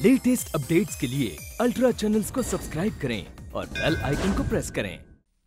Latest updates के लिए ultra channels को सब्सक्राइब करें और बेल आइकन को प्रेस करें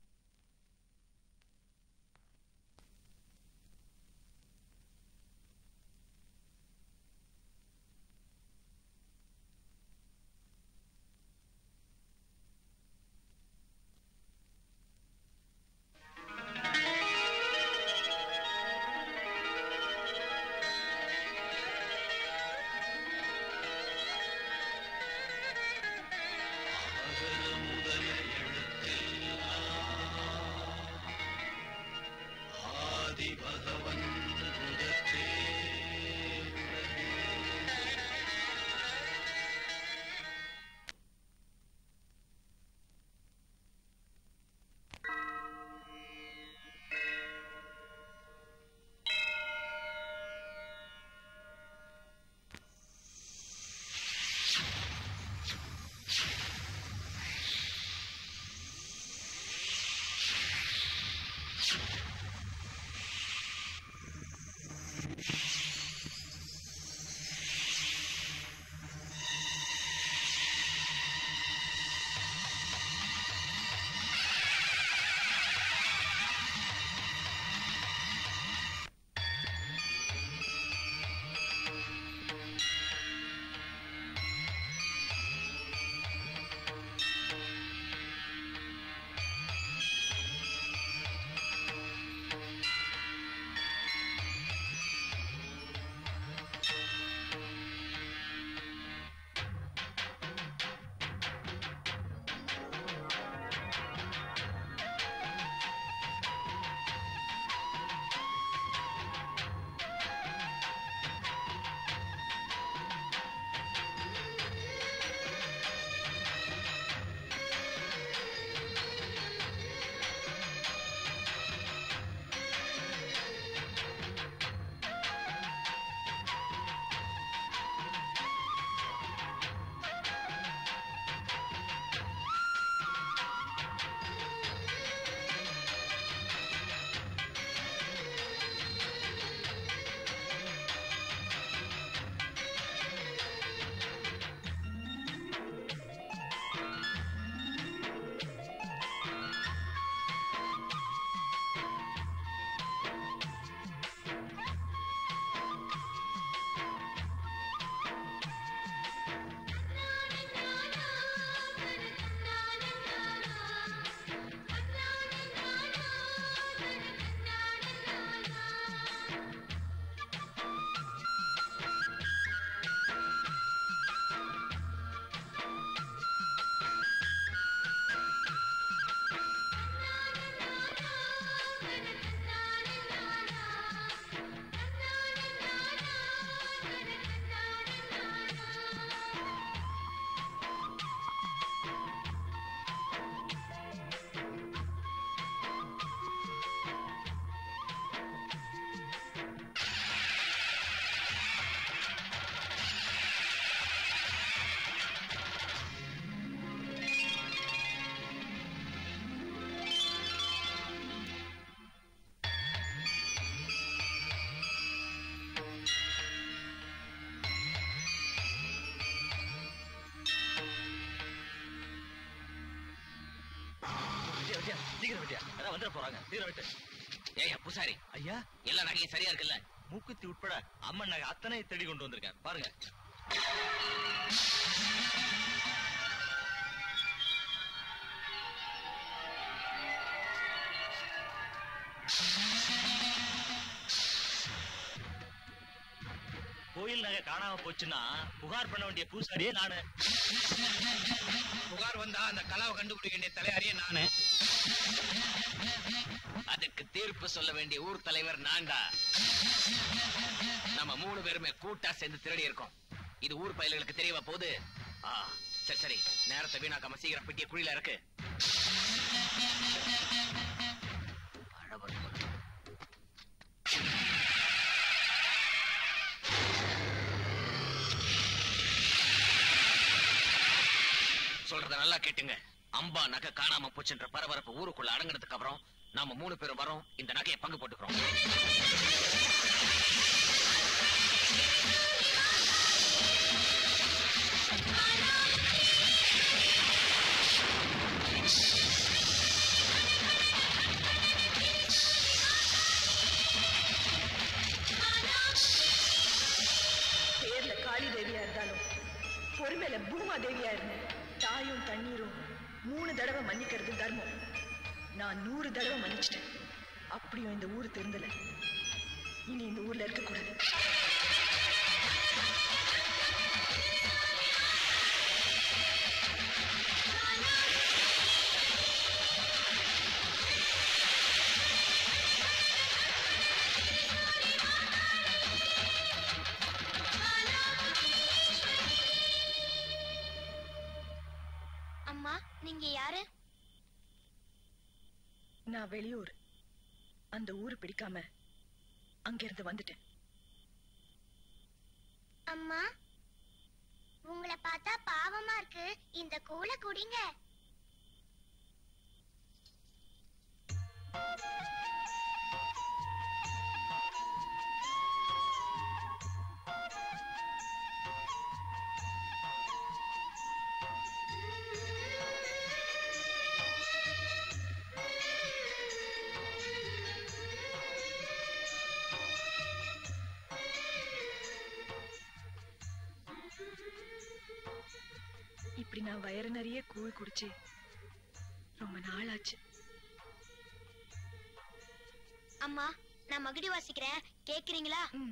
விட்டியா, விட்டியா, சீக்கிரம் விட்டியா. அதான் வந்துட போறாங்க. சீக்கிரம் விட்டு. ஏய்யா, பூசாரி ஐயா எல்லா நகையும் சரியா இருக்குல்ல மூக்குத்தி உட்பட அம்மன் நகை அத்தனை தேடி கொண்டு வந்திருக்கேன் பாருங்க கோயில் நகை காணாம போச்சுன்னா புகார் பண்ண வேண்டிய பூசாரியே நானு புகார் வந்தா அந்த கலாவை கண்டுபிடிக்க வேண்டிய தலையாரியே நானு அதுக்கு தீர்ப்பு சொல்ல வேண்டிய ஊர் தலைவர் நான்டா நம்ம மூணு பேருமே கூட்டா சேர்ந்து திருடி இருக்கோம் இது ஊர் பயல்களுக்கு தெரியவா போகுது ஆ சரி சரி நேரத்தை வீணாக்காம சீக்கிரம் பெட்டிய குழியில இருக்கு அழவர் மகன். சொல்றத நல்லா கேட்டுங்க அம்பா நகை காணாம போச்சுன்ற பரபரப்பு ஊருக்குள்ள அடங்கினதுக்கு அப்புறம் நாம மூணு பேரும் வரோம் இந்த நகையை பங்கு போட்டுக்கிறோம் ஒருவேளை பூமா தேவியா இருந்தேன் தாயும் தண்ணீரும் மூணு தடவை மன்னிக்கிறது தர்மம் நான் நூறு தடவை மன்னிச்சிட்டேன் அப்படியும் இந்த ஊர் திருந்தல இனி இந்த ஊர்ல இருக்கக்கூடாது அம்மா நீங்க யாரு நான் வெளியூர் அந்த ஊர் பிடிக்காம அங்கிருந்து வந்துட்டேன் அம்மா உங்களை பார்த்தா பாவமா இருக்கு இந்த கூல குடிங்க இப்படி நான் வயிறு நிறைய கூழ் குடிச்சு ரொம்ப நாள் ஆச்சு அம்மா நான் மகுடி வாசிக்கிறேன் கேக்குறீங்களா ம்.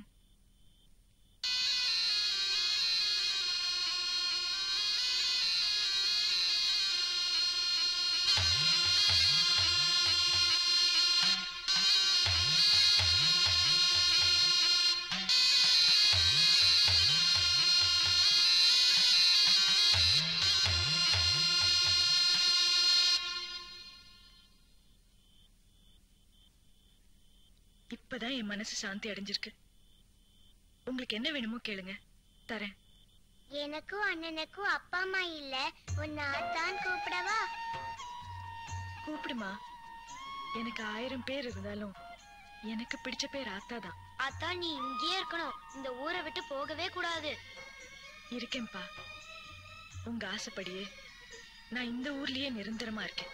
இப்பதான் என் மனசு சாந்தி அடைஞ்சிருக்கு உங்களுக்கு என்ன வேணுமோ கேளுங்க தரேன் எனக்கும் அண்ணனுக்கும் அப்பா அம்மா இல்ல உன்னை அத்தான் கூப்பிடவா கூப்பிடுமா எனக்கு ஆயிரம் பேர் இருந்தாலும் எனக்கு பிடிச்ச பேர் ஆத்தா தான் அத்தான் நீ இங்கேயே இருக்கணும் இந்த ஊரை விட்டு போகவே கூடாது இருக்கேன்பா உங்க ஆசைப்படியே நான் இந்த ஊர்லயே நிரந்தரமா இருக்கேன்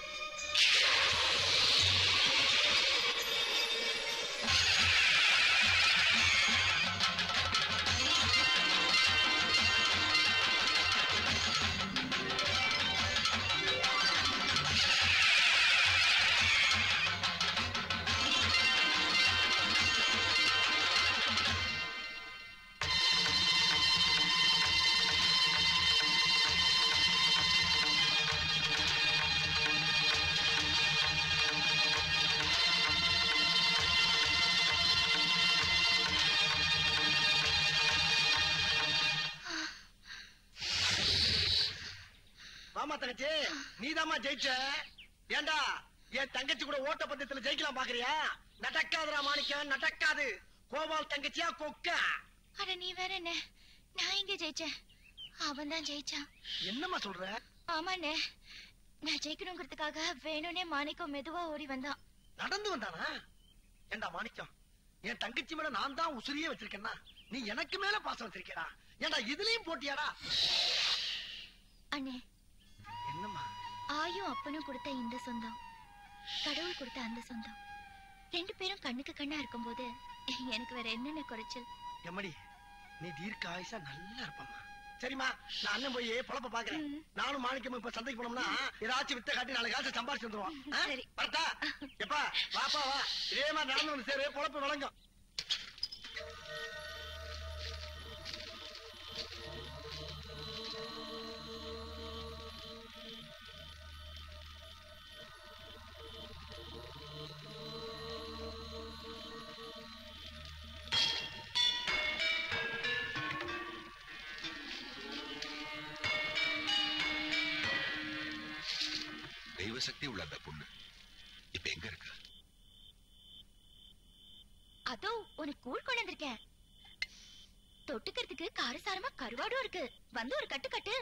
வாமா தங்கச்சி நீதாம்மா ஜெயிச்ச ஏண்டா என் தங்கச்சி கூட ஓட்ட பந்தயத்துல ஜெயிக்கலாம் பாக்குறியா நடக்காதுடா மாணிக்கம் நடக்காது கோபால் தங்கச்சியா கொக்கா அட நீ வேற என்ன நான் இங்க ஜெயிச்சேன் அவன் தான் ஜெயிச்சான் என்னம்மா சொல்ற ஆமாண்ணே நான் ஜெயிக்கணுங்கிறதுக்காக வேணும்னே மாணிக்கம் மெதுவா ஓடி வந்தான் நடந்து வந்தானா ஏண்டா மாணிக்கம் என் தங்கச்சி மேல நான் தான் உசுரியே வச்சிருக்கேன்னா நீ எனக்கு மேல பாசம் வச்சிருக்கேடா ஏண்டா இதுலயும் போட்டியாடா அண்ணே என்னம்மா ஆயும் அப்பனும் கொடுத்த இந்த சொந்தம் கடவுள் கொடுத்த அந்த சொந்தம் ரெண்டு பேரும் கண்ணுக்கு கண்ணா இருக்கும்போது எனக்கு வேற என்னென்ன குறைச்சல் எம்மடி நீ தீர்க்க ஆயுசா நல்லா இருப்பம்மா சரிம்மா நான் அண்ணன் போய் பொழப்ப பாக்குறேன் ம். நானும் மாணிக்கம் இப்ப சந்தைக்கு போனோம்னா ஏதாச்சும் வித்த காட்டி நாளைக்கு காசு சம்பாரிச்சு வந்துருவோம் ஆ? சரி. வரட்டா எப்பா வாப்பா வா இதே மாதிரி நடந்து வந்து சேரு பொழப்பு விளங்கும் தெய்வ சக்தி உள்ள அந்த பொண்ணு இப்ப எங்க இருக்கா அதோ உனக்கு கூழ் கொண்டு வந்திருக்கேன் தொட்டுக்கிறதுக்கு காரசாரமா கருவாடும் இருக்கு வந்து ஒரு கட்டு கட்டு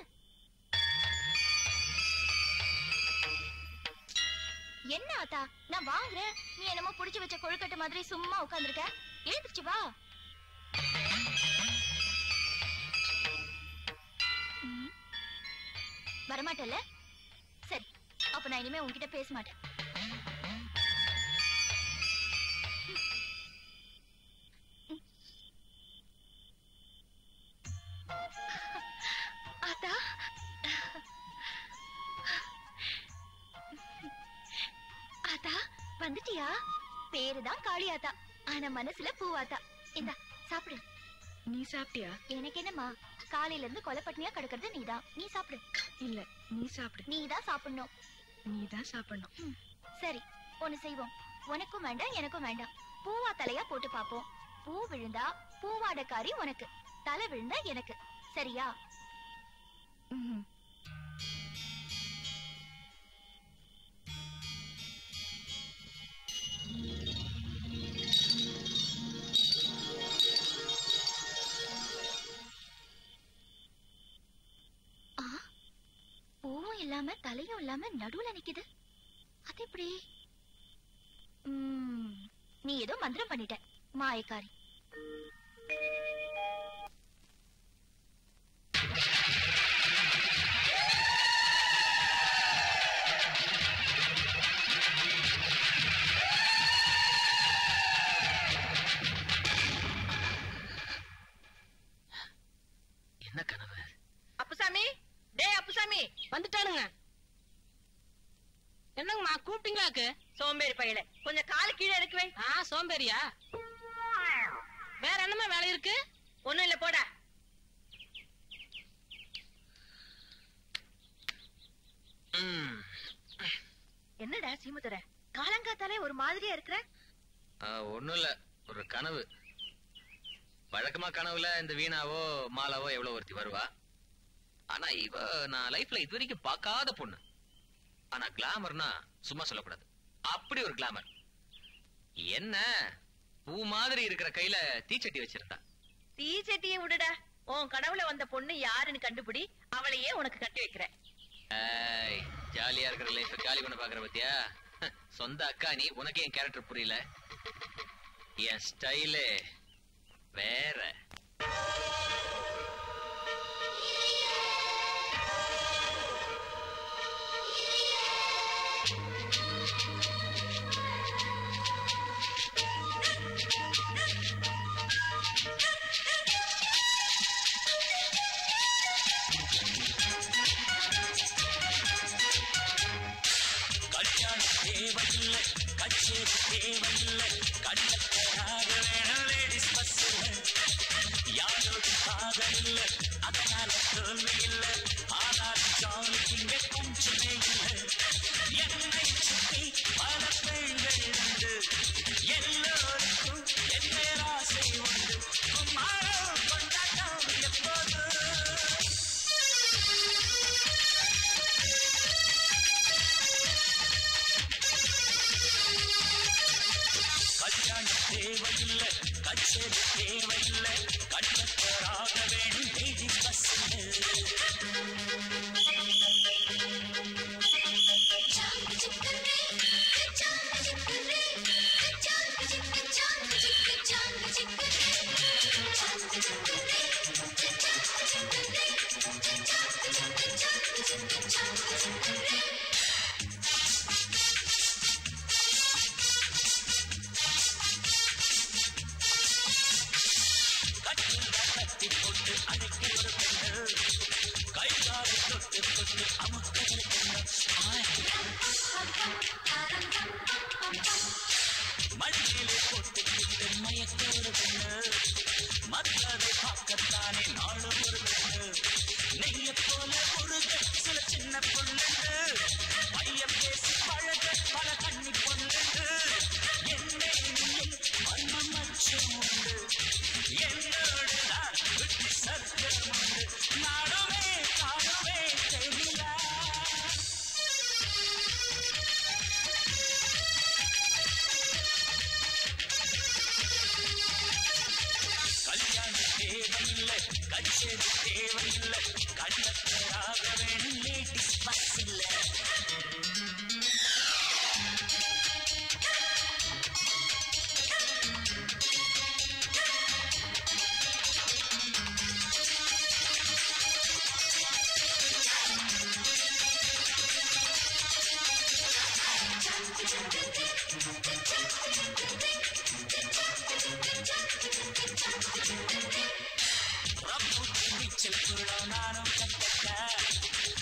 என்ன ஆத்தா நான் வாங்குறேன் நீ என்னமோ புடிச்சு வச்ச கொழுக்கட்டை மாதிரி சும்மா உட்கார்ந்திருக்க எழுந்திருச்சு வா ம். வரமாட்டல்ல சரி அப்ப நான் இனிமே உன்கிட்ட பேச மாட்டேன் அப்படியா பேருதான் காளியாத்தா ஆனா மனசுல பூவாத்தா இந்தா சாப்பிடு நீ சாப்பிட்டியா எனக்கு என்னம்மா காலையில இருந்து கொலை பட்டினியா கிடக்கிறது நீதான் நீ சாப்பிடு இல்ல நீ சாப்பிடு நீ தான் சாப்பிடணும் நீ தான் சாப்பிடணும் சரி ஒண்ணு செய்வோம் உனக்கும் வேண்டாம் எனக்கும் வேண்டாம் பூவா தலையா போட்டு பாப்போம் பூ விழுந்தா பூவாடக்காரி உனக்கு தலை விழுந்தா எனக்கு சரியா ம்ஹும். ஆ பூவும் இல்லாம தலையும் இல்லாம நடுவுல நிக்குது அது எப்படி ம், நீ ஏதோ மந்திரம் பண்ணிட்ட மாயக்காரி என்ன கனவு அப்புசாமி டேய் அப்புசாமி வந்துட்டானுங்க என்னங்கம்மா கூப்பிட்டீங்களாக்கு சோம்பேறி பையல கொஞ்சம் கால் கீழே இருக்கு வை ஆ சோம்பேறியா வேற என்னமா வேலை இருக்கு ஒண்ணும் இல்ல போடா ம், என்னடா சீமுத்தர காலங்காத்தாலே ஒரு மாதிரியா இருக்கிற ஆ, ஒண்ணும் இல்ல ஒரு கனவு வழக்கமா கனவுல இந்த வீணாவோ மாலாவோ எவ்வளவு ஒருத்தி வருவா ஆனா இவ நான் லைஃப்ல இது வரைக்கும் பார்க்காத பொண்ணு ஆனா கிளாமர்னா சும்மா சொல்லக்கூடாது அப்படி ஒரு கிளாமர் என்ன பூ மாதிரி இருக்கிற கையில தீச்சட்டி வச்சிருந்தா தீச்சட்டியை விடுடா உன் கனவுல வந்த பொண்ணு யாருன்னு கண்டுபிடி அவளையே உனக்கு கட்டி வைக்கிறேன் ஏய், ஜாலியா இருக்கிற லைஃப் காலி பண்ண பாக்குற பத்தியா சொந்த அக்கா நீ உனக்கு என் கேரக்டர் புரியல என் ஸ்டைலு வேற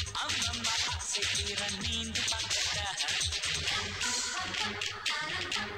நீந்து பக்கத்த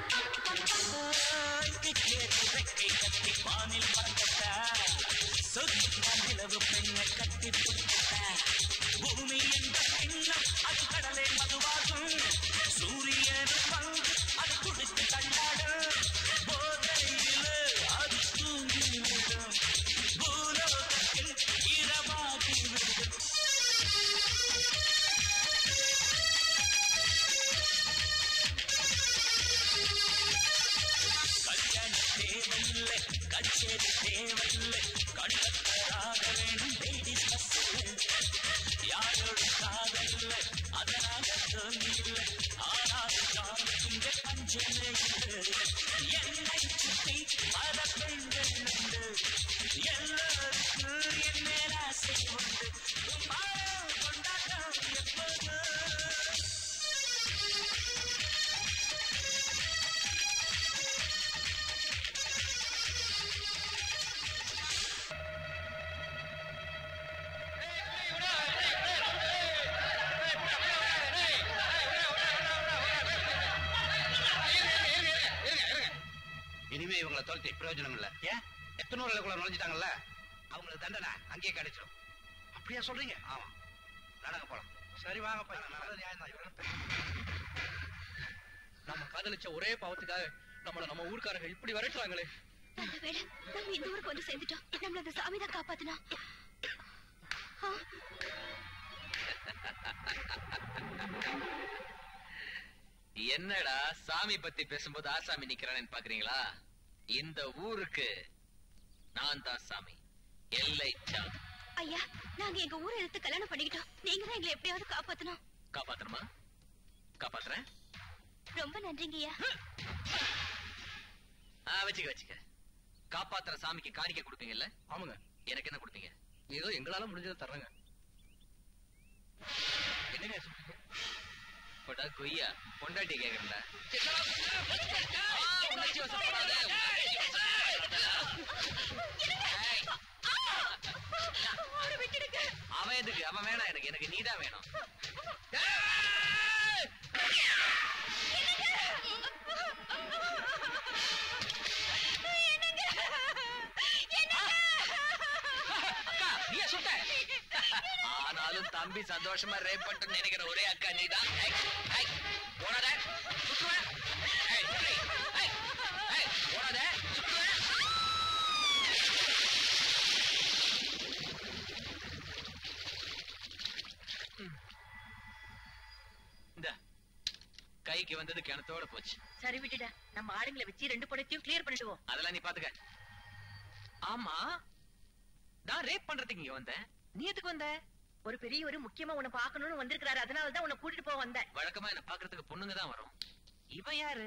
இனிமே இவங்களை தோல்த்தி பிரயோஜனம் இல்ல ஏன் எத்தனை ஊருக்குள்ள நுழைஞ்சிட்டாங்கல்ல அவங்களுக்கு தண்டனை அங்கேயே கிடைச்சிடும் அப்படியா சொல்றீங்க ஆமா நடக்க போலாம் சரி வாங்கப்பா நல்ல நியாயம் தான் நம்ம காதலிச்ச ஒரே பாவத்துக்காக நம்மள நம்ம ஊர்க்காரங்க இப்படி விரட்டுறாங்களே நல்ல வேளை நம்ம இந்த ஊருக்கு வந்து சேர்ந்துட்டோம் நம்மள அந்த சாமி தான் காப்பாத்தினா என்னடா சாமி பத்தி பேசும்போது ஆசாமி நிக்கிறானேன்னு பாக்குறீங்களா இந்த ஊருக்கு நான் தான் சாமி எல்லை சாமி ஐயா நாங்க எங்க ஊரை எடுத்து கல்யாணம் பண்ணிக்கிட்டோம் நீங்க தான் எங்களை எப்படியாவது காப்பாத்தணும் காப்பாத்துறமா காப்பாத்துறேன் ரொம்ப நன்றிங்க ஐயா ஆ வச்சுக்க வச்சுக்க காப்பாத்துற சாமிக்கு காணிக்கை கொடுப்பீங்கல்ல ஆமாங்க எனக்கு என்ன கொடுப்பீங்க ஏதோ எங்களால முடிஞ்சதை தர்றாங்க என்னங்க சொல்றீங்க போட்டா கொய்யா பொண்டாட்டி கேக்குறேன்டா ஆ, உணர்ச்சி வசப்படாத. ஏய், அவன் எதுக்கு அவன் வேணாம் எனக்கு எனக்கு நீதான் வேணும் அக்கா நீயே சுட்ட ஆனாலும் தம்பி சந்தோஷமா ரேப் பண்ணிட்டு நினைக்கிற ஒரே அக்கா நீதான் ஏய், ஏய், ஓடாத சுற்றுவேன் ஏய், சுற்றி. ஏய், ஏய், ஓடாத சுற்றுவேன் ம். இந்தா, கைக்கு வந்தது கிணத்தோட போச்சு சரி விட்டுடா நம்ம ஆளுங்களை வச்சு ரெண்டு படத்தையும் கிளியர் பண்ணிடுவோம் அதெல்லாம் நீ பாத்துக்க ஆமா நான் ரேப் பண்றதுக்கு இங்க வந்தேன் நீ எதுக்கு வந்த ஒரு பெரிய ஒரு முக்கியமா உன்னை பார்க்கணும்னு வந்திருக்கிறாரு அதனால தான் உன்னை கூட்டிட்டு போக வந்தேன் வழக்கமா என்ன பாக்குறதுக்கு பொண்ணுங்க தான் வரும் இவன் யாரு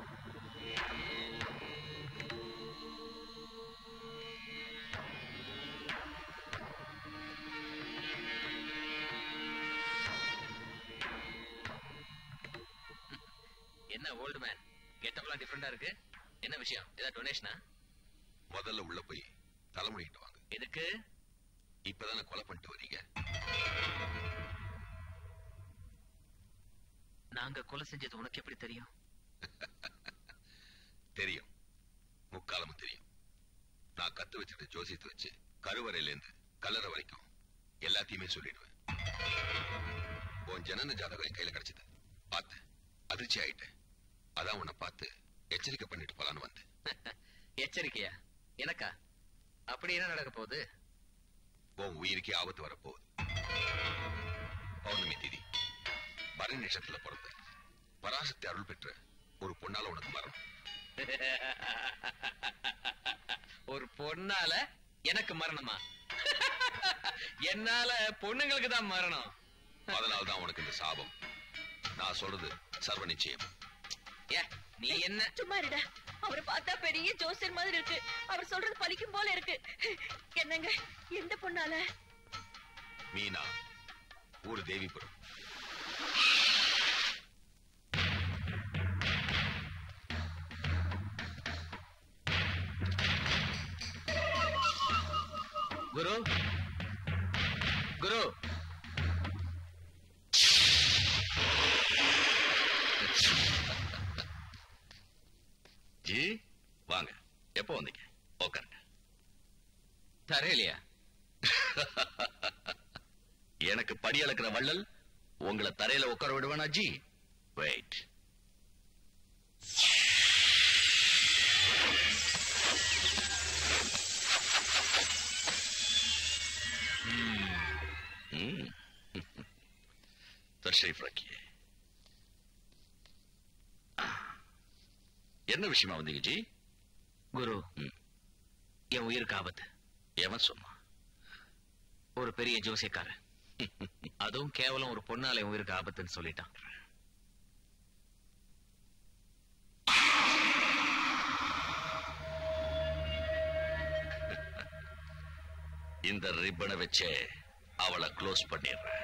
என்ன ஓல்டு மேன் கெட்டப்லாம் டிஃபரெண்டா இருக்கு என்ன விஷயம் ஏதாவது டொனேஷனா முதல்ல உள்ள போய் தலைமுடிக்கிட்டு வாங்க எதுக்கு இப்பதானே கொலை பண்ணிட்டு வரீங்க நாங்க கொலை செஞ்சது உனக்கு எப்படி தெரியும் தெரியும் முக்காலமும் தெரியும் நான் கத்து வச்சுட்டு ஜோசியத்தை வச்சு கருவறையில இருந்து கல்லறை வரைக்கும் எல்லாத்தையுமே சொல்லிடுவேன் உன் ஜனன ஜாதகம் என் கையில கிடைச்சது பார்த்தேன் அதிர்ச்சி ஆயிட்டேன் அதான் உன்னை பார்த்து எச்சரிக்கை பண்ணிட்டு போலான்னு வந்தேன் எச்சரிக்கையா எனக்கா அப்படி என்ன நடக்க போகுது உன் உயிருக்கே ஆபத்து வரப்போகுது பௌர்ணமி திதி பரணி நட்சத்திரத்துல பிறந்த பராசக்தி அருள் பெற்ற ஒரு பொண்ணால உனக்கு மரணம் ஒரு பொண்ணால எனக்கு மரணமா என்னால பொண்ணுங்களுக்கு தான் மரணம் அதனால தான் உனக்கு இந்த சாபம் நான் சொல்றது சர்வ நிச்சயம் ஏ நீ என்ன சும்மா இருடா அவரை பார்த்தா பெரிய ஜோசியர் மாதிரி இருக்கு அவர் சொல்றது பலிக்கும் போல இருக்கு என்னங்க எந்த பொண்ணால மீனா ஊரு தேவிபுரம் குரு குரு ஜி வாங்க எப்போ வந்தீங்க உட்காருங்க தரையிலையா எனக்கு படி அளக்கிற வள்ளல் உங்களை தரையில உட்கார விடுவானா ஜி வெயிட் தர்ஷரீஃப் ரக்கியே என்ன விஷயமா வந்தீங்க ஜி குரு ம். என் உயிருக்கு ஆபத்து எவன் சொன்னான் ஒரு பெரிய ஜோசியக்காரன் அதுவும் கேவலம் ஒரு பொண்ணால என் உயிருக்கு ஆபத்துன்னு சொல்லிட்டான் இந்த ரிப்பனை வச்சே அவளை க்ளோஸ் பண்ணிடுறேன்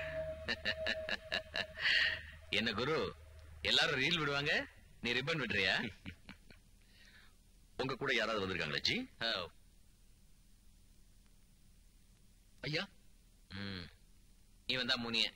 என்ன குரு எல்லாரும் ரீல் விடுவாங்க நீ ரிப்பன் விடுறியா உங்க கூட யாராவது வந்திருக்காங்களா ஜி ஓ, ஐயா ம். இவன் தான் முனிய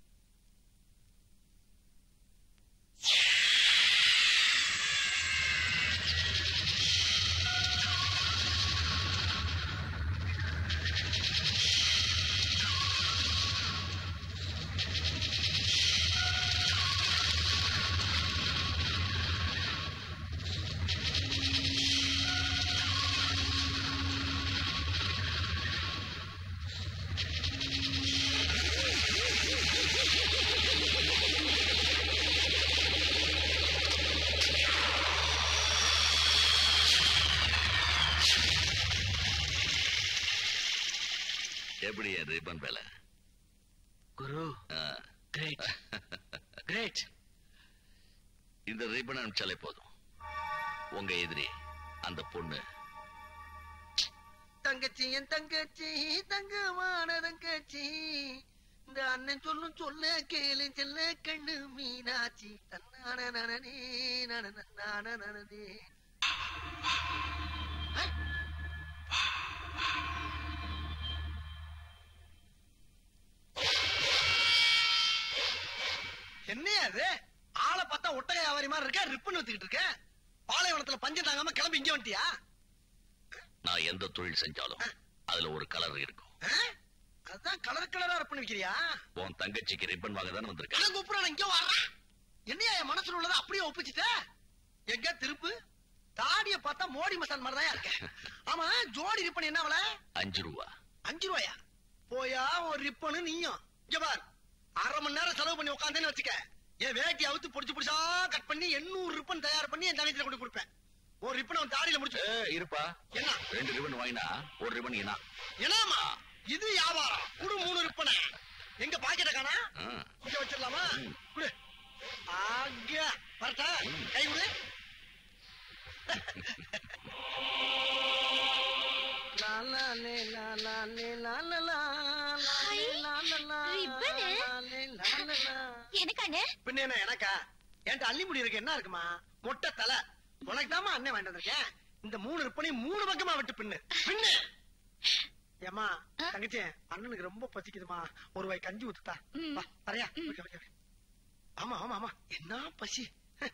எப்படி என் ரிப்பன் வேலை குரு ஆ. கிரேட் கிரேட் இந்த ரிப்பன் அனுப்பிச்சாலே போதும் உங்க எதிரி அந்த பொண்ணு தங்கச்சி என் தங்கச்சி தங்கமான தங்கச்சி இந்த அண்ணன் சொல்லும் சொல்ல கேளு செல்ல கண்ணு மீனாச்சி தன்னான நனனே நனநான நனனே என்னையா அது ஆளை பார்த்தா ஒட்டகை வியாபாரி மாதிரி இருக்க ரிப்புன்னு வச்சுக்கிட்டு இருக்க பாலைவனத்துல பஞ்சம் தாங்காம கிளம்பி இங்க வந்துட்டியா நான் எந்த தொழில் செஞ்சாலும் அதுல ஒரு கலர் இருக்கும் ஆ? அதான் கலர் கலரா ரிப்பன் விக்கிறியா உன் தங்கச்சிக்கு ரிப்பன் வாங்க தானே வந்திருக்கேன் கடன் கூப்பிடுறான் இங்க வர்ற என்னையா என் மனசுல உள்ளதை அப்படியே ஒப்பிச்சுட்ட எங்க திருப்பு தாடிய பார்த்தா மோடி மசான் மாதிரி தான் இருக்க ஆமா ஜோடி ரிப்பன் என்ன விலை அஞ்சு ரூபா அஞ்சு ரூபாயா போயா ஒரு ரிப்பனு நீயும் இங்க பார் அரை மணி நேரம் செலவு பண்ணி உட்காந்தேன்னு வச்சுக்க என் வேட்டி அவுத்து பிடிச்சு பிடிச்சா கட் பண்ணி எண்ணூறு ரிப்பன் தயார் பண்ணி என் தங்கச்சியில கொண்டு கொடுப்பேன் ஒரு ரிப்பன் அவன் தாடியில முடிச்சு ஏ, இருப்பா என்ன ரெண்டு ரிப்பன் வாங்கினா ஒரு ரிப்பன் இனா என்னமா இது வியாபாரம் குடு மூணு ரிப்பனை எங்க பாக்கெட்ட காணா ஆ. இங்க வச்சிடலாமா குடு ஆக வரட்டா கை குடு லா லா லே லா லா லே லா லா லா லா ஹை, லே லா லா லா ரிப்பனு? லா லே லா லா லா. எனக்கு அண்ணே பின்ன என்ன எனக்கா என்கிட்ட அள்ளி முடி இருக்கு என்ன இருக்குமா மொட்டை தலை உனக்கு தாமா அண்ணன் வாங்கிட்டு வந்திருக்கேன் இந்த மூணு ரிப்பனி மூணு பக்கமா விட்டு பின்னு பின்னு ஏமா ஆ? தங்கச்சி அண்ணனுக்கு ரொம்ப பசிக்குதுமா ஒரு வாய் கஞ்சி ஊத்துத்தா ம். வா வரையா ஓகே, ஓகே, ஓகே. ஆமா ஆமா ஆமா என்ன பசி ஹ.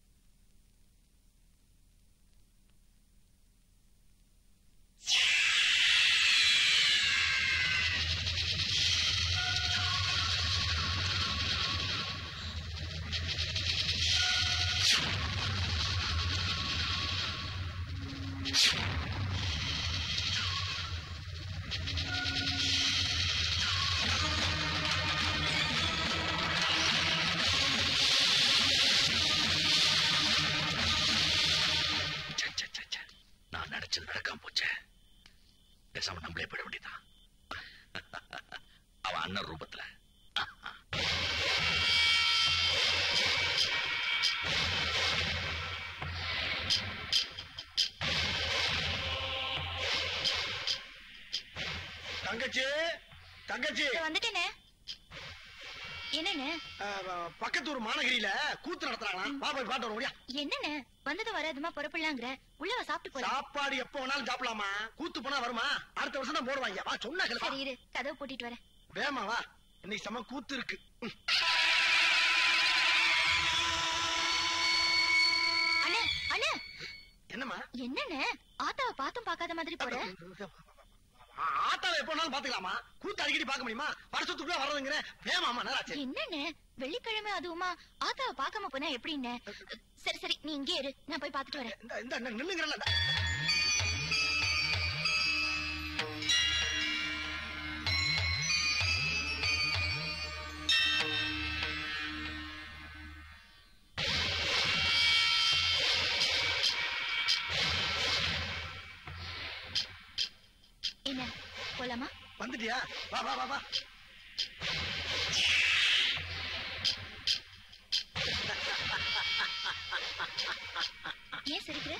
ச்சே, ச்சே, ச்சே, ச்சே. நான் நினைச்சது நடக்காம போச்சே பேசாம நம்மளே போயிட வேண்டியதான் அவன் அண்ணன் ரூபத்துல தங்கச்சி தங்கச்சி இதோ வந்துட்டேனே என்னண்ணே ஆ, வ- பக்கத்து ஒரு மாநகரியில கூத்து நடத்துறாங்களாம் வா போய் பாட்டு வர முடியா என்னண்ணே வந்தது வராதுமா புறப்படலாங்கிற உள்ளவ சாப்பிட்டு போறேன் சாப்பாடு எப்ப வேணாலும் சாப்பிடலாமா கூத்து போனா வருமா அடுத்த வருஷம் தான் போடுவாங்க வா சொன்னா கேளுப்பா. சரி இரு கதவு பூட்டிட்டு வரேன் வேமா வா இன்னைக்கு செம கூத்து இருக்கு ம். அண்ணே அண்ணே என்னம்மா என்னண்ணே ஆத்தாவை பார்த்தும் பார்க்காத மாதிரி போற ஆ- ஆத்தாவை எப்ப வேணாலும் பாத்துக்கலாமா கூத்து அடிக்கடி பார்க்க முடியுமா வருஷத்துக்குள்ள வர்றதுங்கிற வேமாமா நேராச்சு என்னன்னு வெள்ளிக்கிழமை அதுவுமா ஆத்தாவை பார்க்காம போனா எப்படின்னு சரி சரி நீ இங்கே இரு நான் போய் பார்த்துட்டு வரேன் இந்த இந்த இந்த நின்னுங்கிறல்ல இந்த. என்ன போலாமா வந்துட்டியா வா வா வா வா ஏன் சிரிக்கிற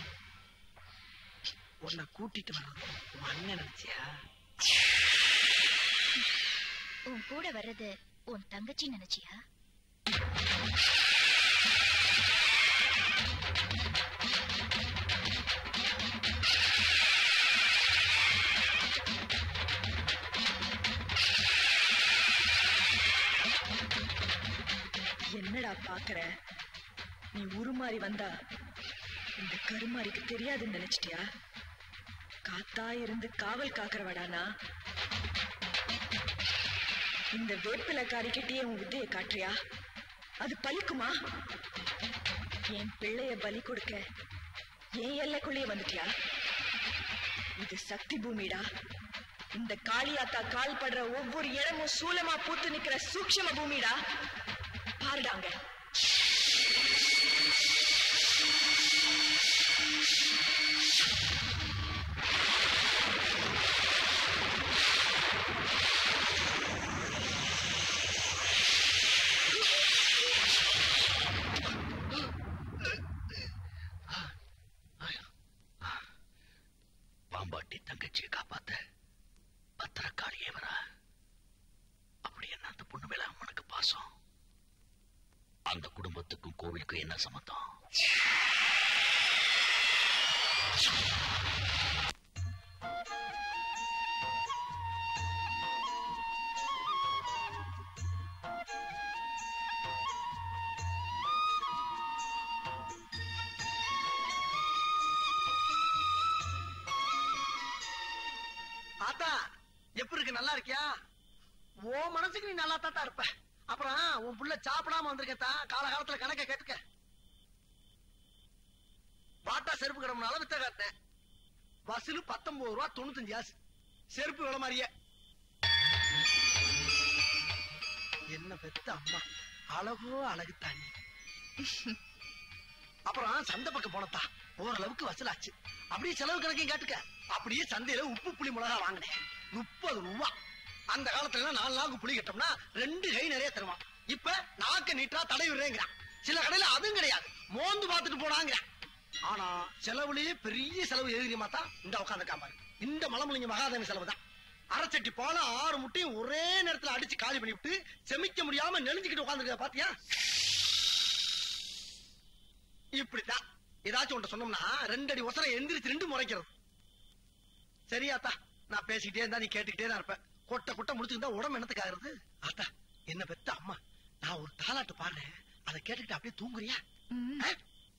உன்னை கூட்டிட்டு வர்றது உன் அண்ணன் நினைச்சியா உன் கூட வர்றது உன் தங்கச்சி நினைச்சியா என்னடா பாக்குற நீ உருமாறி வந்தா இந்த கருமாரிக்கு தெரியாதுன்னு நினைச்சிட்டியா காத்தா இருந்து காவல் காக்கிறவடானா இந்த வேப்பிலக்காரிக்கிட்டே உன் வித்தையை காட்டுறியா அது பலிக்குமா என் பிள்ளைய பலி கொடுக்க என் எல்லைக்குள்ளேயே வந்துட்டியா இது சக்தி பூமிடா இந்த காளியாத்தா கால் படுற ஒவ்வொரு இடமும் சூலமா பூத்து நிக்கிற சூக்ஷம பூமிடா பாருடாங்க பாம்பாட்டி தங்கச்சியை காப்பாத்த பத்திரக்காளியே வரா அப்படி என்ன அந்த பொண்ணு மேல அம்மனுக்கு பாசம் அந்த குடும்பத்துக்கும் கோவிலுக்கும் என்ன சம்மந்தம் ஆத்தா எப்படி இருக்கு நல்லா இருக்கியா ஓ மனசுக்கு நீ நல்லா தாத்தா இருப்ப அப்புறம் உன் புள்ள சாப்பிடாம வந்திருக்கத்தா காலகாலத்துல கணக்க கேட்டுக்க பாட்டா செருப்பு கடமுனால வித்த காட்டினேன் வசூல் பத்தொன்பது ரூபா தொண்ணூத்தஞ்சு காசு செருப்பு விலை மாதிரியே என்ன பெத்த அம்மா அழகோ அழகு தாண்டி அப்புறம் சந்தை பக்கம் போனதா ஓரளவுக்கு வசூலாச்சு அப்படியே செலவு கணக்கையும் கேட்டுக்க அப்படியே சந்தையில உப்பு புளி மிளகா வாங்கினேன் முப்பது ரூபா அந்த காலத்துல எல்லாம் நாலு நாளுக்கு புளி கட்டோம்னா ரெண்டு கை நிறைய தருவான் இப்ப நாக்க நீட்டா தடை விடுறேங்கிறான் சில கடையில அதுவும் கிடையாது மோந்து பார்த்துட்டு போனாங்கிறான் ஆனா செலவுலயே பெரிய செலவு எதிரிமா தான் இந்த உட்காந்துருக்காம பாரு. இந்த மலமுலிங்க மகாதேவி செலவு தான் அரைச்சட்டி போல ஆறு முட்டையும் ஒரே நேரத்துல அடிச்சு காலி பண்ணிவிட்டு செமிக்க முடியாம நெளிஞ்சுக்கிட்டு உட்காந்துருக்க பாத்தியா இப்படித்தான் ஏதாச்சும் ஒன்று சொன்னோம்னா ரெண்டு அடி ஒசரம் எந்திரிச்சு ரெண்டு முறைக்கிறது சரியாத்தா நான் பேசிக்கிட்டே இருந்தா நீ கேட்டுக்கிட்டே தான் இருப்பேன் கொட்டை கொட்டை முடிச்சுக்கிட்டா உடம்பு என்னத்துக்கு ஆகுறது ஆத்தா என்ன பெத்த அம்மா நான் ஒரு தாலாட்டு பாடுறேன் அதை கேட்டுக்கிட்டு அப்படியே தூங்குறியா ஆ?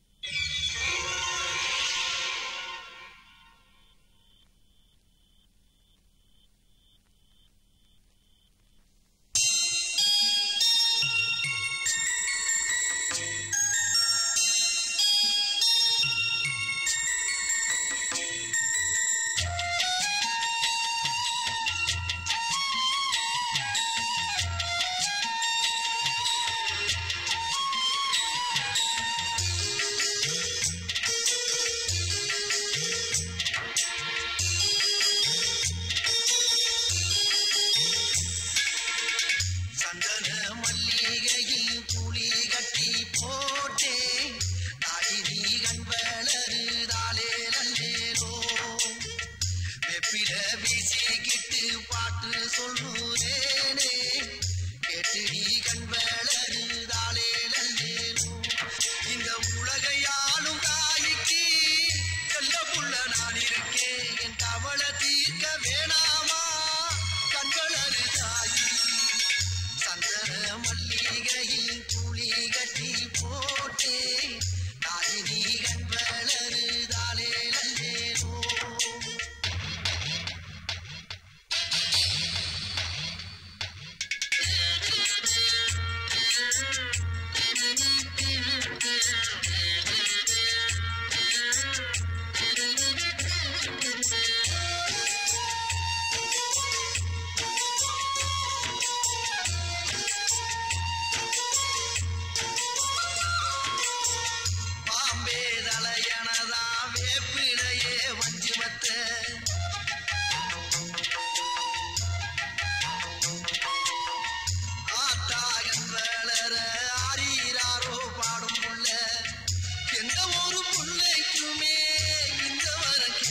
சந்தன மல்லிகையில் புலி கட்டி போட்டேன் தாயினி கண் வளருதாலே நல்லேனோ வெப்பில வீசிக்கிட்டு பாட்டு சொல்லுறேனே கேட்டு நீ கண் வளருதாலே நல்லேனோ இந்த உலகையாளும் தாய்க்கு செல்ல புள்ள நான் இருக்கேன் என் கவலை தீர்க்க வேணாமா கண்களரு தாயி சந்தன மல்லிகையில் புலி கட்டி போட்டே தாயினி கண் வளருதாலே நல்லேனோ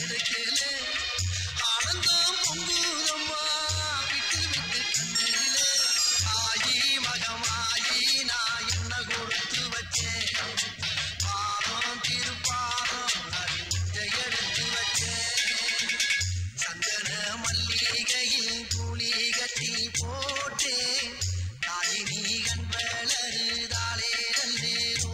கிடைக்கல ஆனந்தம் பொங்குதம்மா விட்டு விட்டு கண்ணிலே ஆயி மகமாயி நான் என்ன கொடுத்து வச்சேன் பாதம் திருப்பாதம் அறிஞ்ச எடுத்து வச்சேன் சந்தன மல்லிகையில் புளி கட்டி போட்டேன் தாய் நீ கண் வளருதாலே நல்லேரோ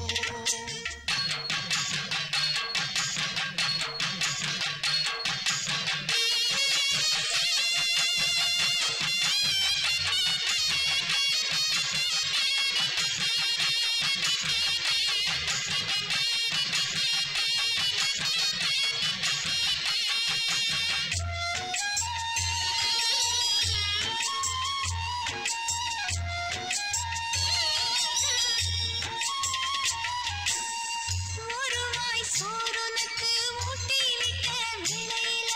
ஒரு வாய் சோறுனக்கு ஊட்டி விட்ட வேளையில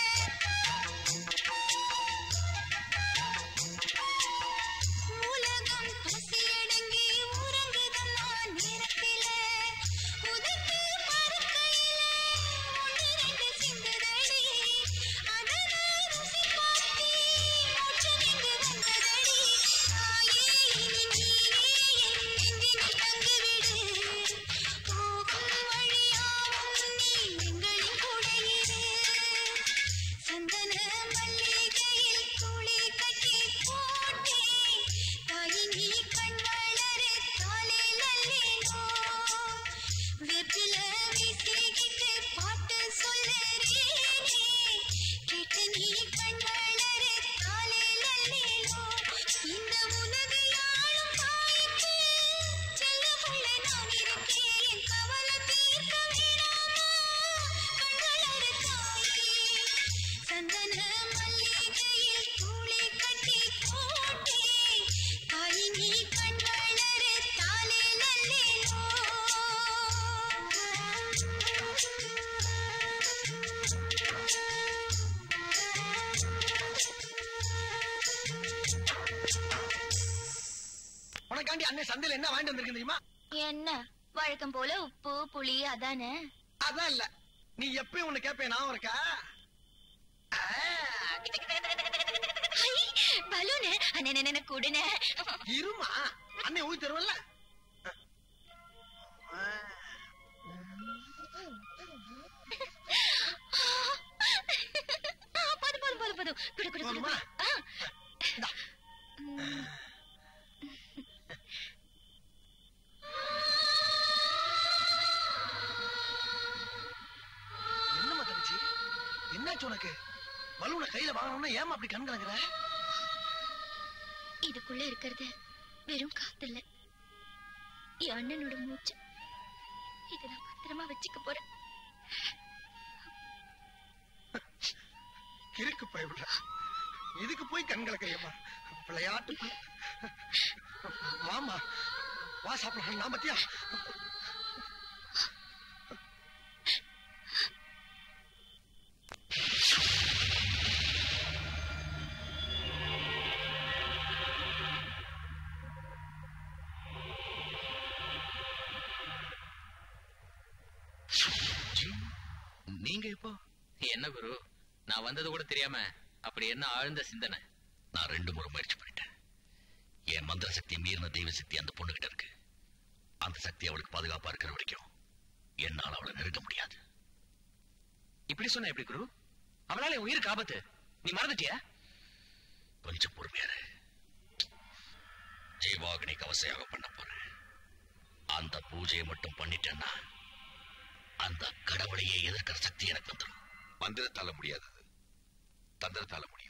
உலகம் பசியடங்கி உறங்குதம்மா நேரத்தில உதட்டு பறக்கையில ஒன்று ரெண்டு சிந்துதடி அதன ருசி பார்த்தி மூச்சு நின்று வந்ததடி தாயே இனி நீயே என் நெஞ்சினில் தங்கிவிடு போகும் வழியாவும் நீ எங்களின் கூடையிரு சந்தன மல்லிகையில் துளி கட்டி போட்டே தாயி நீ கண் வளரு காலே நல்லேனோ வெற்றில வீசிக்கிட்டு பாட்டு சொல்லுறேனே கேட்டு நீ கண் வளரு காலே நல்லேனோ இந்த உலகை ஆளும் தாய்க்கு செல்ல புள்ள நான் இருக்கேன் என் கவலை தீர்க்க வேணாமா கண்களறு தாயே சந்தன மல்லிகையில் தூளி கட்டி போட்டே தாய் நீ கண் வளரு தாலே நல்லேனோ உனக்காண்டி அண்ணன் சந்தையில என்ன வாங்கிட்டு வந்திருக்கு தெரியுமா என்ன வழக்கம் போல உப்பு புளி அதானே அதான் இல்ல நீ எப்பயும் ஒண்ணு கேப்பேன் நான் இருக்கா பலூனு அண்ணன் கூடுன இருமா அண்ணன் ஊதி தருவல்ல போதும் போதும் போதும் போதும் குடு குடு குடு போதுமா? ஆ. ம். என்னம்மா தங்கச்சி என்னாச்சு உனக்கு பலூனை கையில வாங்கணும்னா ஏமா அப்படி கண் கலங்குற இதுக்குள்ள இருக்கிறது வெறும் காத்து இல்ல என் அண்ணனோட மூச்சு இதை நான் பத்திரமா வச்சுக்க போறேன் கிறுக்கு பயவிடுறா இதுக்கு போய் கண் கலக்கிறியம்மா விளையாட்டு பிள்ளை. வாம்மா வா சாப்பிடலாம் நான் பத்தியா நீங்க இப்போ என்ன குரு நான் வந்தது கூட தெரியாம அப்படி என்ன ஆழ்ந்த சிந்தனை நான் ரெண்டு முறை முயற்சி பண்ணிட்டேன் என் மந்திர சக்தி மீறின தெய்வ சக்தி அந்த பொண்ணுகிட்ட இருக்கு அந்த சக்தி அவளுக்கு பாதுகாப்பா இருக்கிற வரைக்கும் என்னால் அவளை நெருங்க முடியாது இப்படி சொன்ன எப்படி குரு அவளால என் உயிருக்கு ஆபத்து நீ மறந்துட்டியா கொஞ்சம் பொறுமையாரு ஜீவாகினி கவசையாக பண்ண போறேன் அந்த பூஜையை மட்டும் பண்ணிட்டேன்னா அந்த கடவுளையே எதிர்க்கிற சக்தி எனக்கு வந்துடும் மந்திரத்தால முடியாதது தந்திரத்தால முடியும்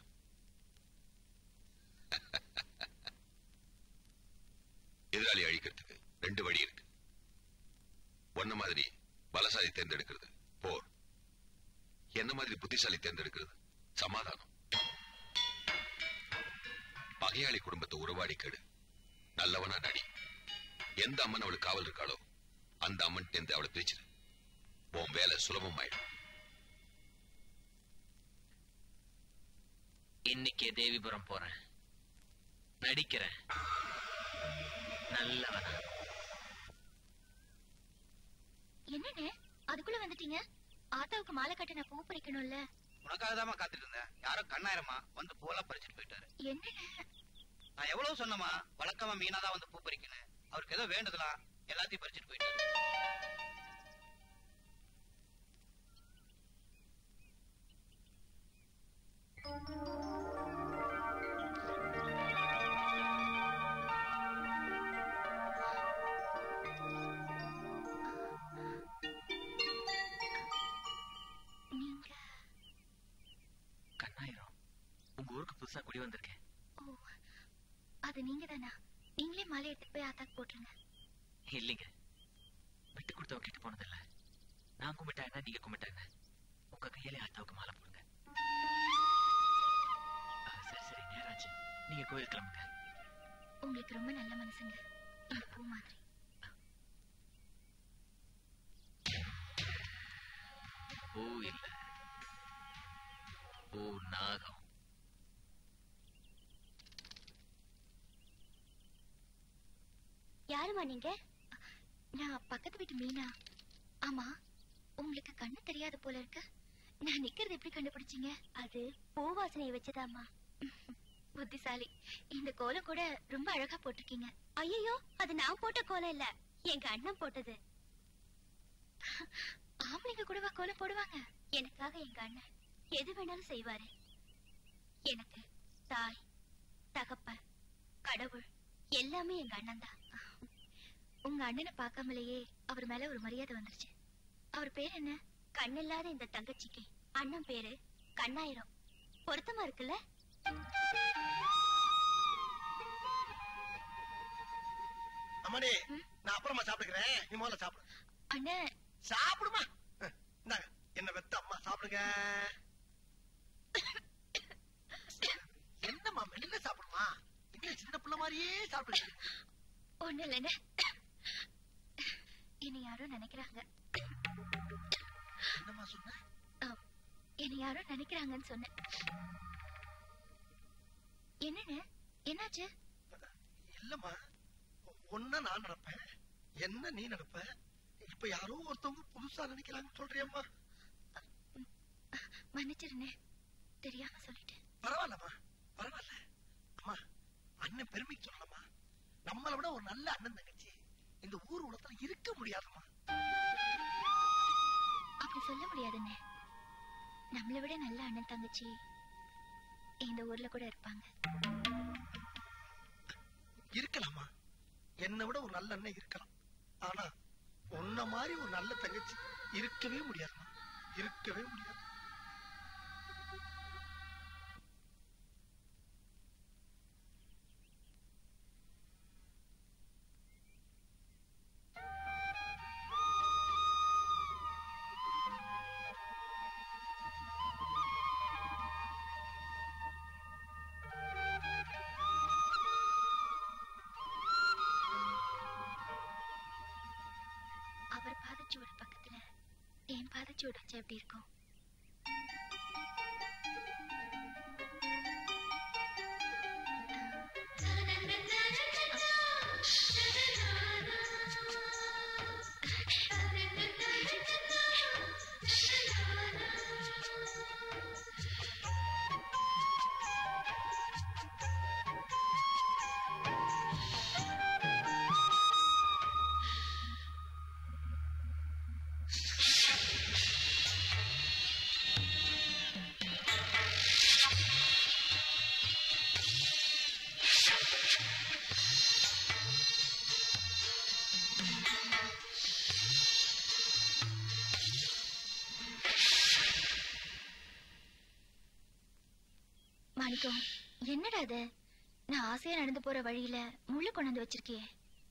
எதிராளி அழிக்கிறதுக்கு ரெண்டு வழி இருக்கு ஒன்ன மாதிரி பலசாலி தேர்ந்தெடுக்கிறது போர் என்ன மாதிரி புத்திசாலி தேர்ந்தெடுக்கிறது சமாதானம் பகையாளி குடும்பத்தை உறவாடி கெடு நல்லவனா நடி எந்த அம்மன் அவளுக்கு காவல் இருக்காளோ அந்த அம்மன் தேர்ந்து அவளை பிரிச்சிரு உன் வேலை சுலபமாயிடும் இன்னைக்கே தேவிபுரம் போறேன் நடிக்கிறேன் நல்லவனா என்னண்ணே அதுக்குள்ள வந்துட்டீங்க ஆத்தாவுக்கு மாலை கட்ட நான் பூ பறிக்கணும்ல உனக்காக தாம்மா காத்துட்டு இருந்தேன் யாரோ கண்ணாயிரமா வந்து பூவெல்லாம் பறிச்சுட்டு போயிட்டாரு என்ன நான் எவ்வளவு சொன்னமா வழக்கமா மீனா தான் வந்து பூ பறிக்கணும் அவருக்கு ஏதோ வேண்டுதலாம் எல்லாத்தையும் பறிச்சுட்டு போயிட்டாரு நீங்க கண்ணாயிரம் உங்க ஊருக்கு புதுசா குடி வந்திருக்கேன் ஓ அது நீங்க தானா நீங்களே மாலை எடுத்துட்டு போய் ஆத்தாக்கு போட்டுருங்க இல்லைங்க விட்டு கொடுத்தவங்க கிட்ட போனதில்ல நான் கும்பிட்டாங்க நீங்க கும்பிட்டாங்க உங்க கையிலே ஆத்தாவுக்கு மாலை போடுங்க ஆ, சரி சரி நேராச்சு நீங்க கோயில் கிளம்புங்க உங்களுக்கு ரொம்ப நல்ல மனசுங்க இந்த பூ மாதிரி பூ இல்ல பூ நாகம் யாருமா நீங்க நான் பக்கத்து வீட்டு மீனா ஆமா உங்களுக்கு கண்ணு தெரியாது போல இருக்கு நான் நிக்கிறது எப்படி கண்டுபிடிச்சீங்க அது பூ வாசனையை வச்சுதாம்மா புத்திசாலி இந்த கோலம் கூட ரொம்ப அழகா போட்டிருக்கீங்க ஐயோ அது நான் போட்ட கோலம் இல்ல எங்க அண்ணன் போட்டது ஆம்பளைங்க கூடவா கோலம் போடுவாங்க எனக்காக எங்க அண்ணன் எது வேணாலும் செய்வாரு எனக்கு தாய் தகப்ப கடவுள் எல்லாமே எங்க அண்ணன் தான் உங்க அண்ணனை பார்க்காமலேயே அவர் மேல ஒரு மரியாதை வந்துருச்சு அவர் பேர் என்ன கண்ணில்லாத இந்த தங்கச்சிக்கு அண்ணன் பேரு கண்ணாயிரம் பொருத்தமா இருக்குல்ல அம்மாடி நான் அப்புறமா சாப்பிட்டுக்கிறேன் நீ முதல்ல சாப்பிடு அண்ணன் சாப்பிடுமா அஹ், இந்தாங்க என்ன வெத்த அம்மா சாப்பிடுங்க என்னம்மா மெல்ல சாப்பிடுமா என்ன சின்ன பிள்ளை மாதிரியே சாப்பிடுங்க ஒண்ணு இல்லைன்னு என்னை யாரோ நினைக்கிறாங்க என்னம்மா சொன்ன ஆம், என்னை யாரோ நினைக்கிறாங்கன்னு சொன்னேன் என்னன்னு என்னாச்சு இல்லம்மா ஒன்னா நான் நடப்பேன் என்ன நீ நடப்ப இப்ப யாரோ ஒருத்தவங்க புதுசா நினைக்கிறாங்கன்னு சொல்றியம்மா மன்னிச்சிருந்தேன் தெரியாம சொல்லிட்டேன் பரவாயில்லம்மா பரவாயில்ல அம்மா அண்ணன் பெருமைக்கு சொல்லலாமா நம்மளை விட ஒரு நல்ல அண்ணன் தங்கச்சி இந்த ஊர் உலகத்துல இருக்க முடியாதம்மா அப்படி சொல்ல முடியாதுண்ணே நம்மளை விட நல்ல அண்ணன் தங்கச்சி இந்த ஊர்ல கூட இருப்பாங்க இருக்கலாமா என்னை விட ஒரு நல்ல அண்ணன் இருக்கலாம் ஆனா உன்ன மாதிரி ஒரு நல்ல தங்கச்சி இருக்கவே முடியாதுமா இருக்கவே முடியாது அவர் பாதச்சுவடு பக்கத்துல என் பாதச்சுவடு வச்சா எப்படி இருக்கும் மாணிக்கம் என்னடா அது நான் ஆசையா நடந்து போற வழியில முள்ளு கொண்டு வந்து வச்சிருக்கியே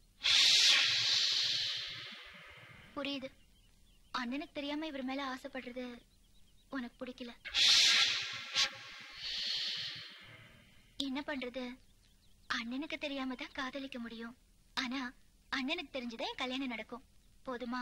புரியுது அண்ணனுக்கு தெரியாம இவர் மேல ஆசைப்படுறது உனக்கு பிடிக்கல என்ன பண்றது அண்ணனுக்கு தெரியாம தான் காதலிக்க முடியும் ஆனா அண்ணனுக்கு தெரிஞ்சுதான் என் கல்யாணம் நடக்கும் போதுமா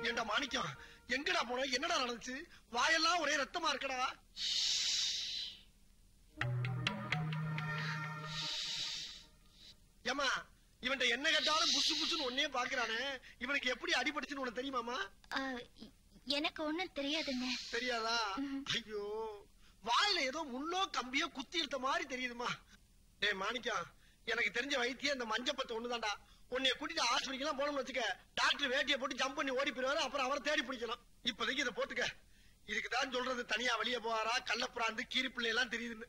ஏண்டா மாணிக்கம் எங்கடா போன என்னடா நடந்துச்சு வாயெல்லாம் ஒரே ரத்தமா இருக்கடா ஏமா இவன்ட்ட என்ன கேட்டாலும் புசு புசுன்னு ஒன்னே பாக்குறானே இவனுக்கு எப்படி அடிபட்டுச்சுன்னு உனக்கு தெரியுமாமா எனக்கு ஒண்ணும் தெரியாதுங்க தெரியாதா ஐயோ வாயில ஏதோ முள்ளோ கம்பியோ குத்தி எடுத்த மாதிரி தெரியுதுமா டேய் மாணிக்கம் எனக்கு தெரிஞ்ச வைத்தியம் இந்த மஞ்சப்பத்து ஒண்ணுதான்டா உன்னைய கூட்டிட்டு ஆஸ்பத்திரிக்கெல்லாம் போனோம்னு வச்சுக்க டாக்டர் வேட்டியை போட்டு ஜம்ப் பண்ணி ஓடி போயிருவாரு அப்புறம் அவரை தேடி பிடிக்கலாம் இப்போதைக்கு இதை போட்டுக்க இதுக்கு தான் சொல்றது தனியா வெளியே போவாரா கள்ளப்பிராந்து கீரிப்பிள்ளை எல்லாம் தெரியுதுன்னு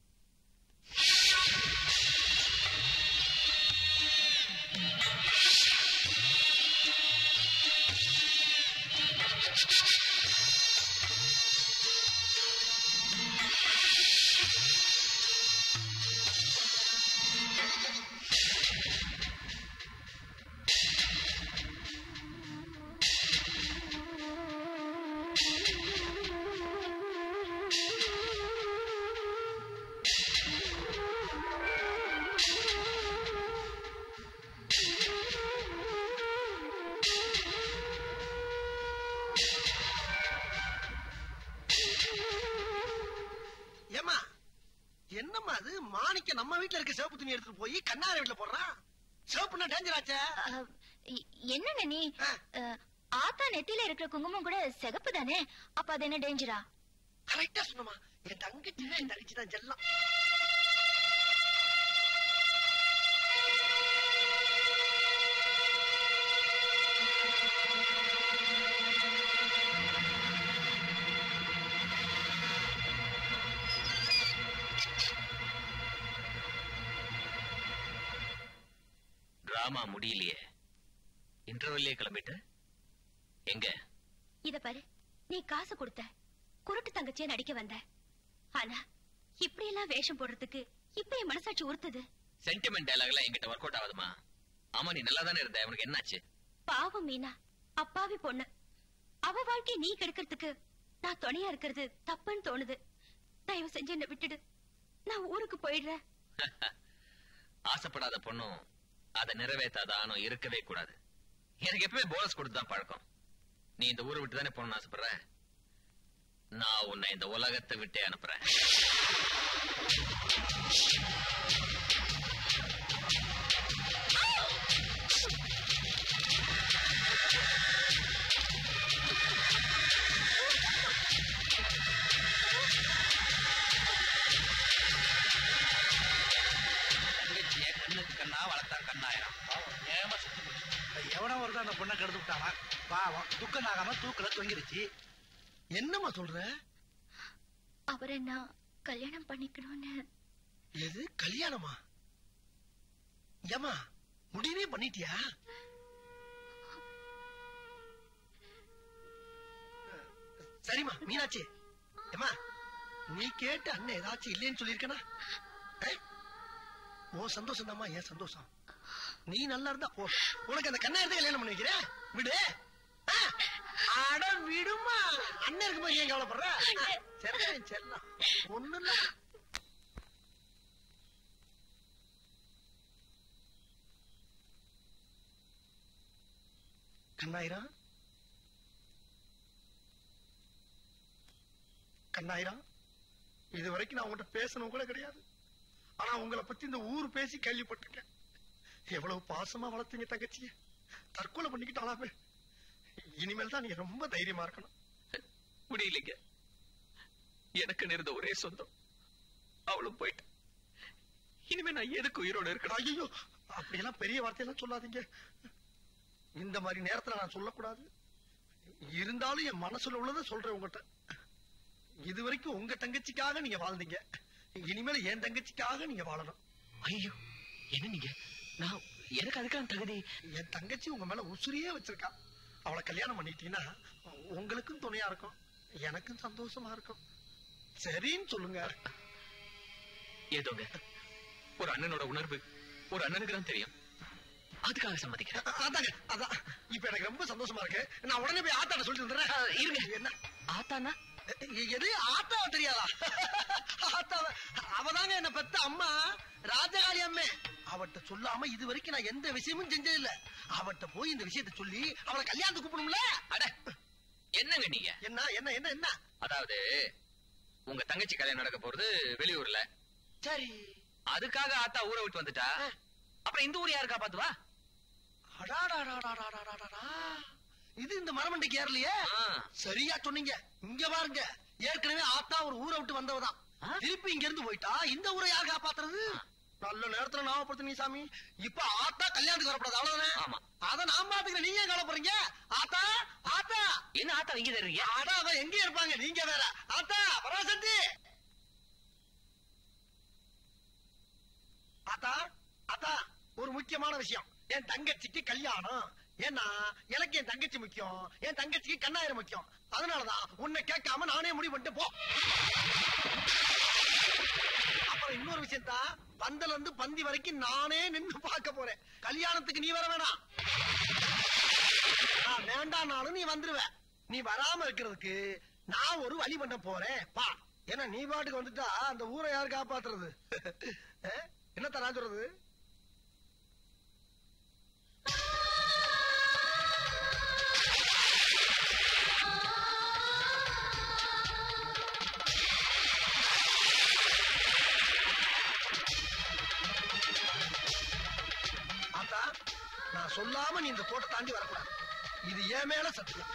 ஏமா என்னம்மா அது மாணிக்க நம்ம வீட்ல இருக்க சிவப்பு துணி எடுத்துட்டு போய் கண்ணாடி வீட்டுல போடுறான் சிவப்புனா டேஞ்சர் ஆச்சே என்ன நீ அஹ், ஆத்தா நெத்தியில இருக்கிற குங்குமம் கூட சிகப்பு தானே அப்ப அது என்ன டேஞ்சரா கரெக்டா சொன்னமா என் தங்கச்சி தான் என் தங்கச்சி தான் செல்லம் டிராமா முடியலையே இன்டர்வெல்லே கிளம்பிட்டு எங்க இத பாரு நீ காசு கொடுத்த குருட்டு தங்கச்சியா நடிக்க வந்த ஆனா இப்படி எல்லாம் வேஷம் போடுறதுக்கு இப்ப என் மனசாட்சி உறுத்துது சென்டிமெண்ட் டயலாக் எல்லாம் என்கிட்ட ஒர்க் அவுட் ஆகுதுமா ஆமா நீ நல்லா தானே இருந்த உனக்கு என்னாச்சு பாவம் மீனா அப்பாவி பொண்ணு அவ வாழ்க்கைய நீ கெடுக்கிறதுக்கு நான் துணையா இருக்கிறது தப்புன்னு தோணுது தயவு செஞ்சு என்ன விட்டுடு நான் ஊருக்கு போயிடுறேன் ஆசைப்படாத பொண்ணும் அதை நிறைவேற்றாத ஆணும் இருக்கவே கூடாது எனக்கு எப்பவுமே போனஸ் கொடுத்துதான் பழக்கம் நீ இந்த ஊரை விட்டு தானே போகணும்னு ஆசைப்படுற நான் உன்னை இந்த உலகத்தை விட்டே அனுப்புறேன் தங்கச்சிய கண்ணுக்கு கண்ணா வளர்த்தா கண்ணாயிரம் பாவம் ஏமா சுத்தி போச்சு எவனோ ஒருத்தன் அந்த பொண்ணை கெடுத்து விட்டானா பாவம் துக்கம் ஆகாம தூக்கல தொங்கிருச்சு என்னம்மா சொல்ற அவரை நான் கல்யாணம் பண்ணிக்கணும்னு எது கல்யாணமா ஏமா முடிவே பண்ணிட்டியா சரிம்மா மீனாட்சி ஏமா நீ கேட்டு அண்ணன் ஏதாச்சும் இல்லைன்னு சொல்லியிருக்கனா ஓ சந்தோஷம் தாம்மா ஏன் சந்தோஷம் நீ நல்லா இருந்தா போ உனக்கு அந்த கண்ணா எடுத்து கல்யாணம் பண்ணி வைக்கிறேன் விடு ஆ, அட விடுமா அண்ணன் இருக்கும்போது ஏன் கவலைப்படுற சரி செல்லம் ஒண்ணு இல்ல கண்ணாயிரம் கண்ணாயிரம் இது வரைக்கும் நான் உங்ககிட்ட பேசணும் கூட கிடையாது ஆனா உங்களை பத்தி இந்த ஊர் பேசி கேள்விப்பட்டிருக்கேன் எவ்வளவு பாசமா வளர்த்தீங்க தங்கச்சிய தற்கொலை பண்ணிக்கிட்டாலாமே இனிமேல் தான் நீங்க ரொம்ப தைரியமா இருக்கணும் முடியலைங்க எனக்கு நேர்ந்த ஒரே சொந்தம் அவளும் போயிட்டு இனிமே நான் எதுக்கு உயிரோட இருக்கணும் ஐயோ அப்படியெல்லாம் பெரிய வார்த்தையெல்லாம் சொல்லாதீங்க இந்த மாதிரி நேரத்துல நான் சொல்லக்கூடாது இருந்தாலும் என் மனசுல உள்ளதை சொல்றேன் உங்ககிட்ட இது வரைக்கும் உங்க தங்கச்சிக்காக நீங்க வாழ்ந்தீங்க இனிமேல் என் தங்கச்சிக்காக நீங்க வாழணும் ஐயோ என்ன நீங்க நான் எனக்கு அதுக்கான தகுதி என் தங்கச்சி உங்க மேல உசுரியே வச்சிருக்கா அவளை கல்யாணம் பண்ணிட்டீங்கன்னா உங்களுக்கும் துணையா இருக்கும் எனக்கும் சந்தோஷமா இருக்கும் சரின்னு சொல்லுங்க ஏதோங்க ஒரு அண்ணனோட உணர்வு ஒரு அண்ணனுக்கு தான் தெரியும் அதுக்காக சம்மதிக்கிறேன் அதாங்க அதான் இப்ப எனக்கு ரொம்ப சந்தோஷமா இருக்கு நான் உடனே போய் ஆத்தாட சொல்லிட்டு வந்துடுறேன் இருங்க என்ன ஆத்தானா எது ஆத்தாவ தெரியாதா ஆத்தாவ அவதாங்க என்ன பெத்த அம்மா ராஜகாளி அம்மே அவட்ட சொல்லாம இது வரைக்கும் நான் எந்த விஷயமும் செஞ்சது இல்ல அவட்ட போய் இந்த விஷயத்த சொல்லி அவளை கல்யாணத்துக்கு கூப்பிடணும்ல அட என்னங்க நீங்க என்ன என்ன என்ன என்ன அதாவது உங்க தங்கச்சி கல்யாணம் நடக்க போறது வெளியூர்ல சரி அதுக்காக ஆத்தா ஊரை விட்டு வந்துட்டா அப்புறம் இந்த ஊர் யாரு காப்பாத்துவா அடாடாடாடாடாடாடாடா. இது இந்த மரமண்டைக்கு ஏறலையே சரியா சொன்னீங்க இங்க பாருங்க ஏற்கனவே ஆத்தா ஒரு ஊரை விட்டு வந்தவதான் திருப்பி இங்க இருந்து போயிட்டா இந்த ஊரை யார் காப்பாத்துறது நல்ல நேரத்துல ஞாபகப்படுத்து நீ சாமி இப்ப ஆத்தா கல்யாணத்துக்கு வரக்கூடாது அவ்வளவுதானே ஆமா. அத நான் பாத்துக்கிறேன் நீங்க ஏன் கவலைப்படுறீங்க ஆத்தா ஆத்தா என்ன ஆத்தா இங்க தருவீங்க அடா அவன் எங்க இருப்பாங்க நீங்க வேற ஆத்தா பராசக்தி ஆத்தா ஆத்தா ஒரு முக்கியமான விஷயம் என் தங்கச்சிக்கு கல்யாணம் ஏன்னா எனக்கு என் தங்கச்சி முக்கியம் என் தங்கச்சிக்கு கண்ணாயிரம் முக்கியம் அதனாலதான் உன்னை கேட்காம நானே முடிவு பண்ணிட்டு போ அப்புறம் இன்னொரு விஷயம் தான் பந்தல இருந்து பந்தி வரைக்கும் நானே நின்னு பார்க்க போறேன் கல்யாணத்துக்கு நீ வர வேணாம் நான் வேண்டாம்னாலும் நீ வந்துருவ நீ வராம இருக்கிறதுக்கு நான் ஒரு வழி பண்ண போறேன் பா ஏன்னா நீ பாட்டுக்கு வந்துட்டா அந்த ஊரை யார் காப்பாத்துறது அஹ்? என்னத்த நான் சொல்றது ஆத்தா நான் சொல்லாம நீ இந்த கோட்டை தாண்டி வரக்கூடாது இது என் மேல சத்தியம்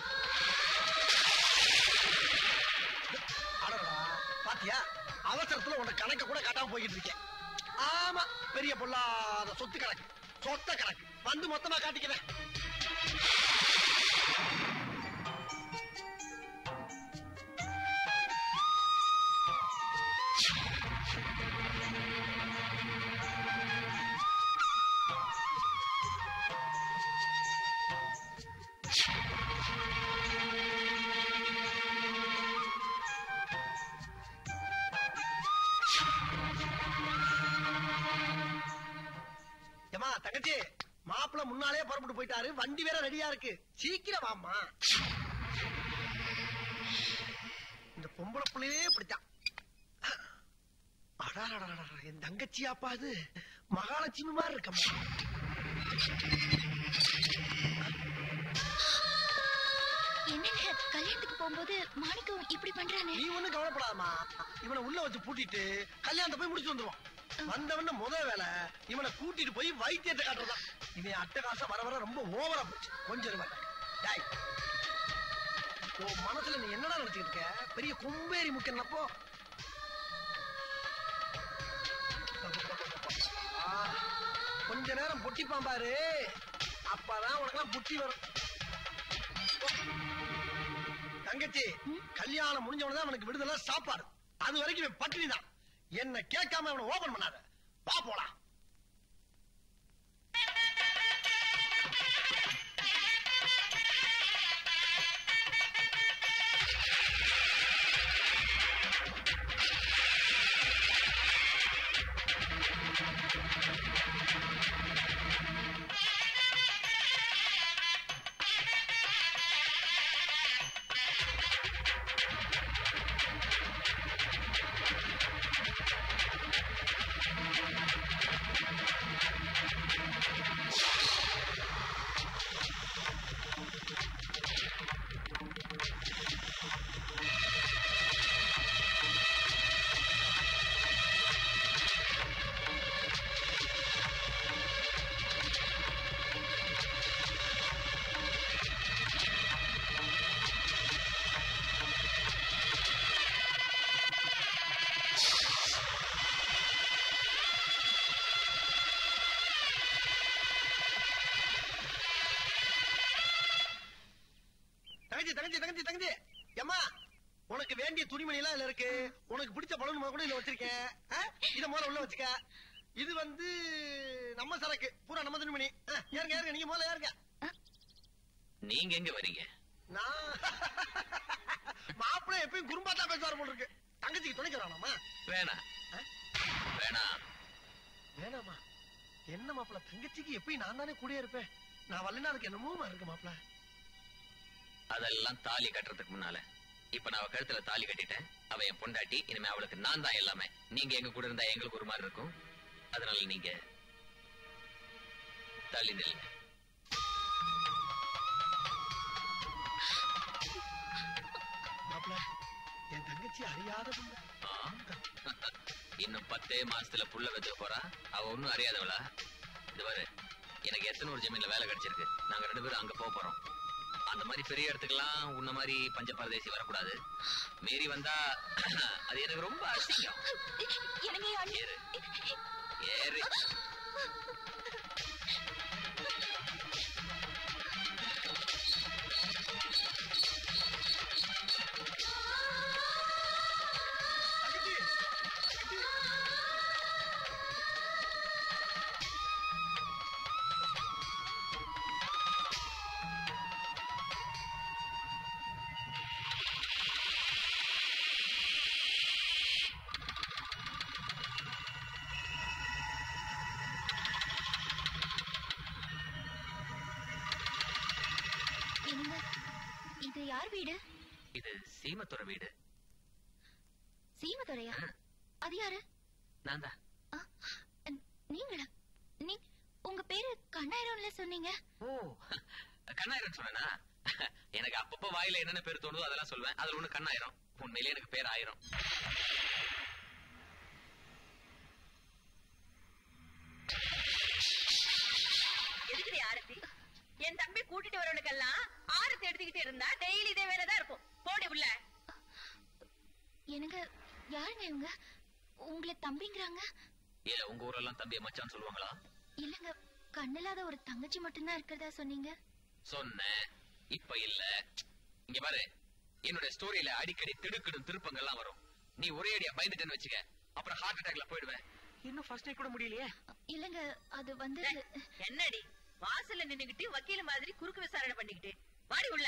அடடா பாத்தியா அவசரத்துல உன்னை கணக்க கூட காட்டாம போய்கிட்டு இருக்கேன் ஆமா பெரிய பொல்லாத சொத்து கணக்கு சொத்த கணக்கு வந்து மொத்தமா காட்டிக்கிறேன் ஏமா தங்கச்சி மாப்பிள்ள முன்னாலே புறப்பட்டு போயிட்டாரு வண்டி வேற ரெடியா இருக்கு சீக்கிரம் வாம்மா இந்த பொம்பளை பிள்ளையே இப்படித்தான் அடாடா என் தங்கச்சியாப்பா அது மகாலட்சுமி மாதிரி இருக்கம்மா என்னங்க கல்யாணத்துக்கு போகும்போது மாணிக்கம் இப்படி பண்றானே நீ ஒண்ணும் கவலைப்படாதம்மா இவனை உள்ள வச்சு பூட்டிட்டு கல்யாணத்தை போய் முடிச்சு வந்துருவான் வந்தவன முத வேலை இவனை கூட்டிட்டு போய் வைத்தியத்தை காட்டுறதான் இவன் அட்டகாசம் வர வர ரொம்ப ஓவரா போச்சு கொஞ்சம் இருங்க. டேய் உன் மனசுல நீ என்னடா நினைச்சுக்கிட்டு இருக்க பெரிய கும்பேரி முக்கன்னப்போ ஆ, கொஞ்ச நேரம் பொட்டிப்பான் பாரு அப்பதான் உனக்கெல்லாம் புத்தி வரும் தங்கச்சி கல்யாணம் முடிஞ்சவனதான் அவனுக்கு விடுதலை சாப்பாடு அது வரைக்கும் இவன் பட்டினி தான் என்ன கேட்காம அவனை ஓபன் பண்ணாத வா போலாம் தங்கச்சி தங்கச்சி தங்கச்சி தங்கச்சி ஏம்மா உனக்கு வேண்டிய துணிமணி எல்லாம் இதுல இருக்கு உனக்கு பிடிச்ச பலன் கூட இதுல வச்சிருக்கேன் ஆ? இத முதல்ல உள்ள வச்சுக்க இது வந்து நம்ம சரக்கு பூரா நம்ம துணிமணி ஆ, ஏறுங்க ஏறுங்க நீங்க முதல்ல ஏறுங்க நீங்க எங்க வரீங்க நான் மாப்பிள்ளை எப்பயும் குறும்பாட்டா பேசுவார் போல இருக்கு தங்கச்சிக்கு துணைக்கு வரானாமா வேணாம் வேணாம் வேணாமா என்ன மாப்பிள்ள தங்கச்சிக்கு எப்பயும் நான் தானே கூடயே இருப்பேன் நான் வரலன்னா அதுக்கு என்னமோ இருக்கு மாப்பிள்ள அதெல்லாம் தாலி கட்டுறதுக்கு முன்னால இப்ப நான் அவ கழுத்துல தாலி கட்டிட்டேன் அவ என் பொண்டாட்டி இனிமே அவளுக்கு நான் தான் எல்லாமே நீங்க எங்க கூட இருந்தா எங்களுக்கு ஒரு மாதிரி இருக்கும் அதனால நீங்க தள்ளி நில்லுங்க மாப்பிள என் தங்கச்சி அறியாத பொண்ணு ஆ. இன்னும் பத்தே மாசத்துல புள்ள வச்சு போறா அவ ஒண்ணும் அறியாதவளா இது பாரு எனக்கு எத்தனை ஒரு ஜமீன்ல வேலை கிடைச்சிருக்கு நாங்க ரெண்டு பேரும் அங்க போக போறோம் அந்த மாதிரி பெரிய இடத்துக்குலாம் உன்ன மாதிரி பஞ்ச பரதேசி வரக்கூடாது மீறி வந்தா அது எனக்கு ரொம்ப அசிங்கம் எனக்கு ஏறு ஏறு என்னங்க இது யார் வீடு இது சீமத்துறை வீடு சீமதுரையா அது யாரு நான் தான் நீங்களா நீ உங்க பேரு கண்ணாயிரம்ல சொன்னீங்க ஓ கண்ணாயிரம் சொன்னா எனக்கு அப்பப்போ வாயில என்னென்ன பேர் தோணுதோ அதெல்லாம் சொல்லுவேன் அதுல ஒண்ணு கண்ணாயிரம் உண்மையிலே எனக்கு பேர் ஆயிரம் எதுக்குடி ஆரத்தி என் தம்பி கூட்டிட்டு வரவனுக்கெல்லாம் ஆரத்தி எடுத்துக்கிட்டு இருந்தா டெய்லி இதே வேலைதான் இருக்கும் போடி உள்ள எனக்கு யாருங்க இவங்க உங்களை தம்பிங்கிறாங்க ஏன் உங்க ஊரெல்லாம் தம்பியை மச்சான் சொல்லுவாங்களா இல்லங்க கண்ணில்லாத ஒரு தங்கச்சி மட்டும்தான் இருக்கிறதா சொன்னீங்க சொன்னேன் இப்ப இல்ல இங்க பாரு என்னோட ஸ்டோரியில அடிக்கடி திடுக்கிடும் திருப்பங்கள்லாம் வரும் நீ ஒரே அடியா பயந்துட்டேன்னு வச்சுக்க அப்புறம் ஹார்ட் அட்டாக்ல போயிடுவேன் இன்னும் ஃபர்ஸ்ட் நைட் கூட முடியலையே இல்லங்க அது வந்து என்னடி வாசல்ல நின்னுகிட்டு வக்கீல் மாதிரி குறுக்கு விசாரணை பண்ணிக்கிட்டு வாடி உள்ள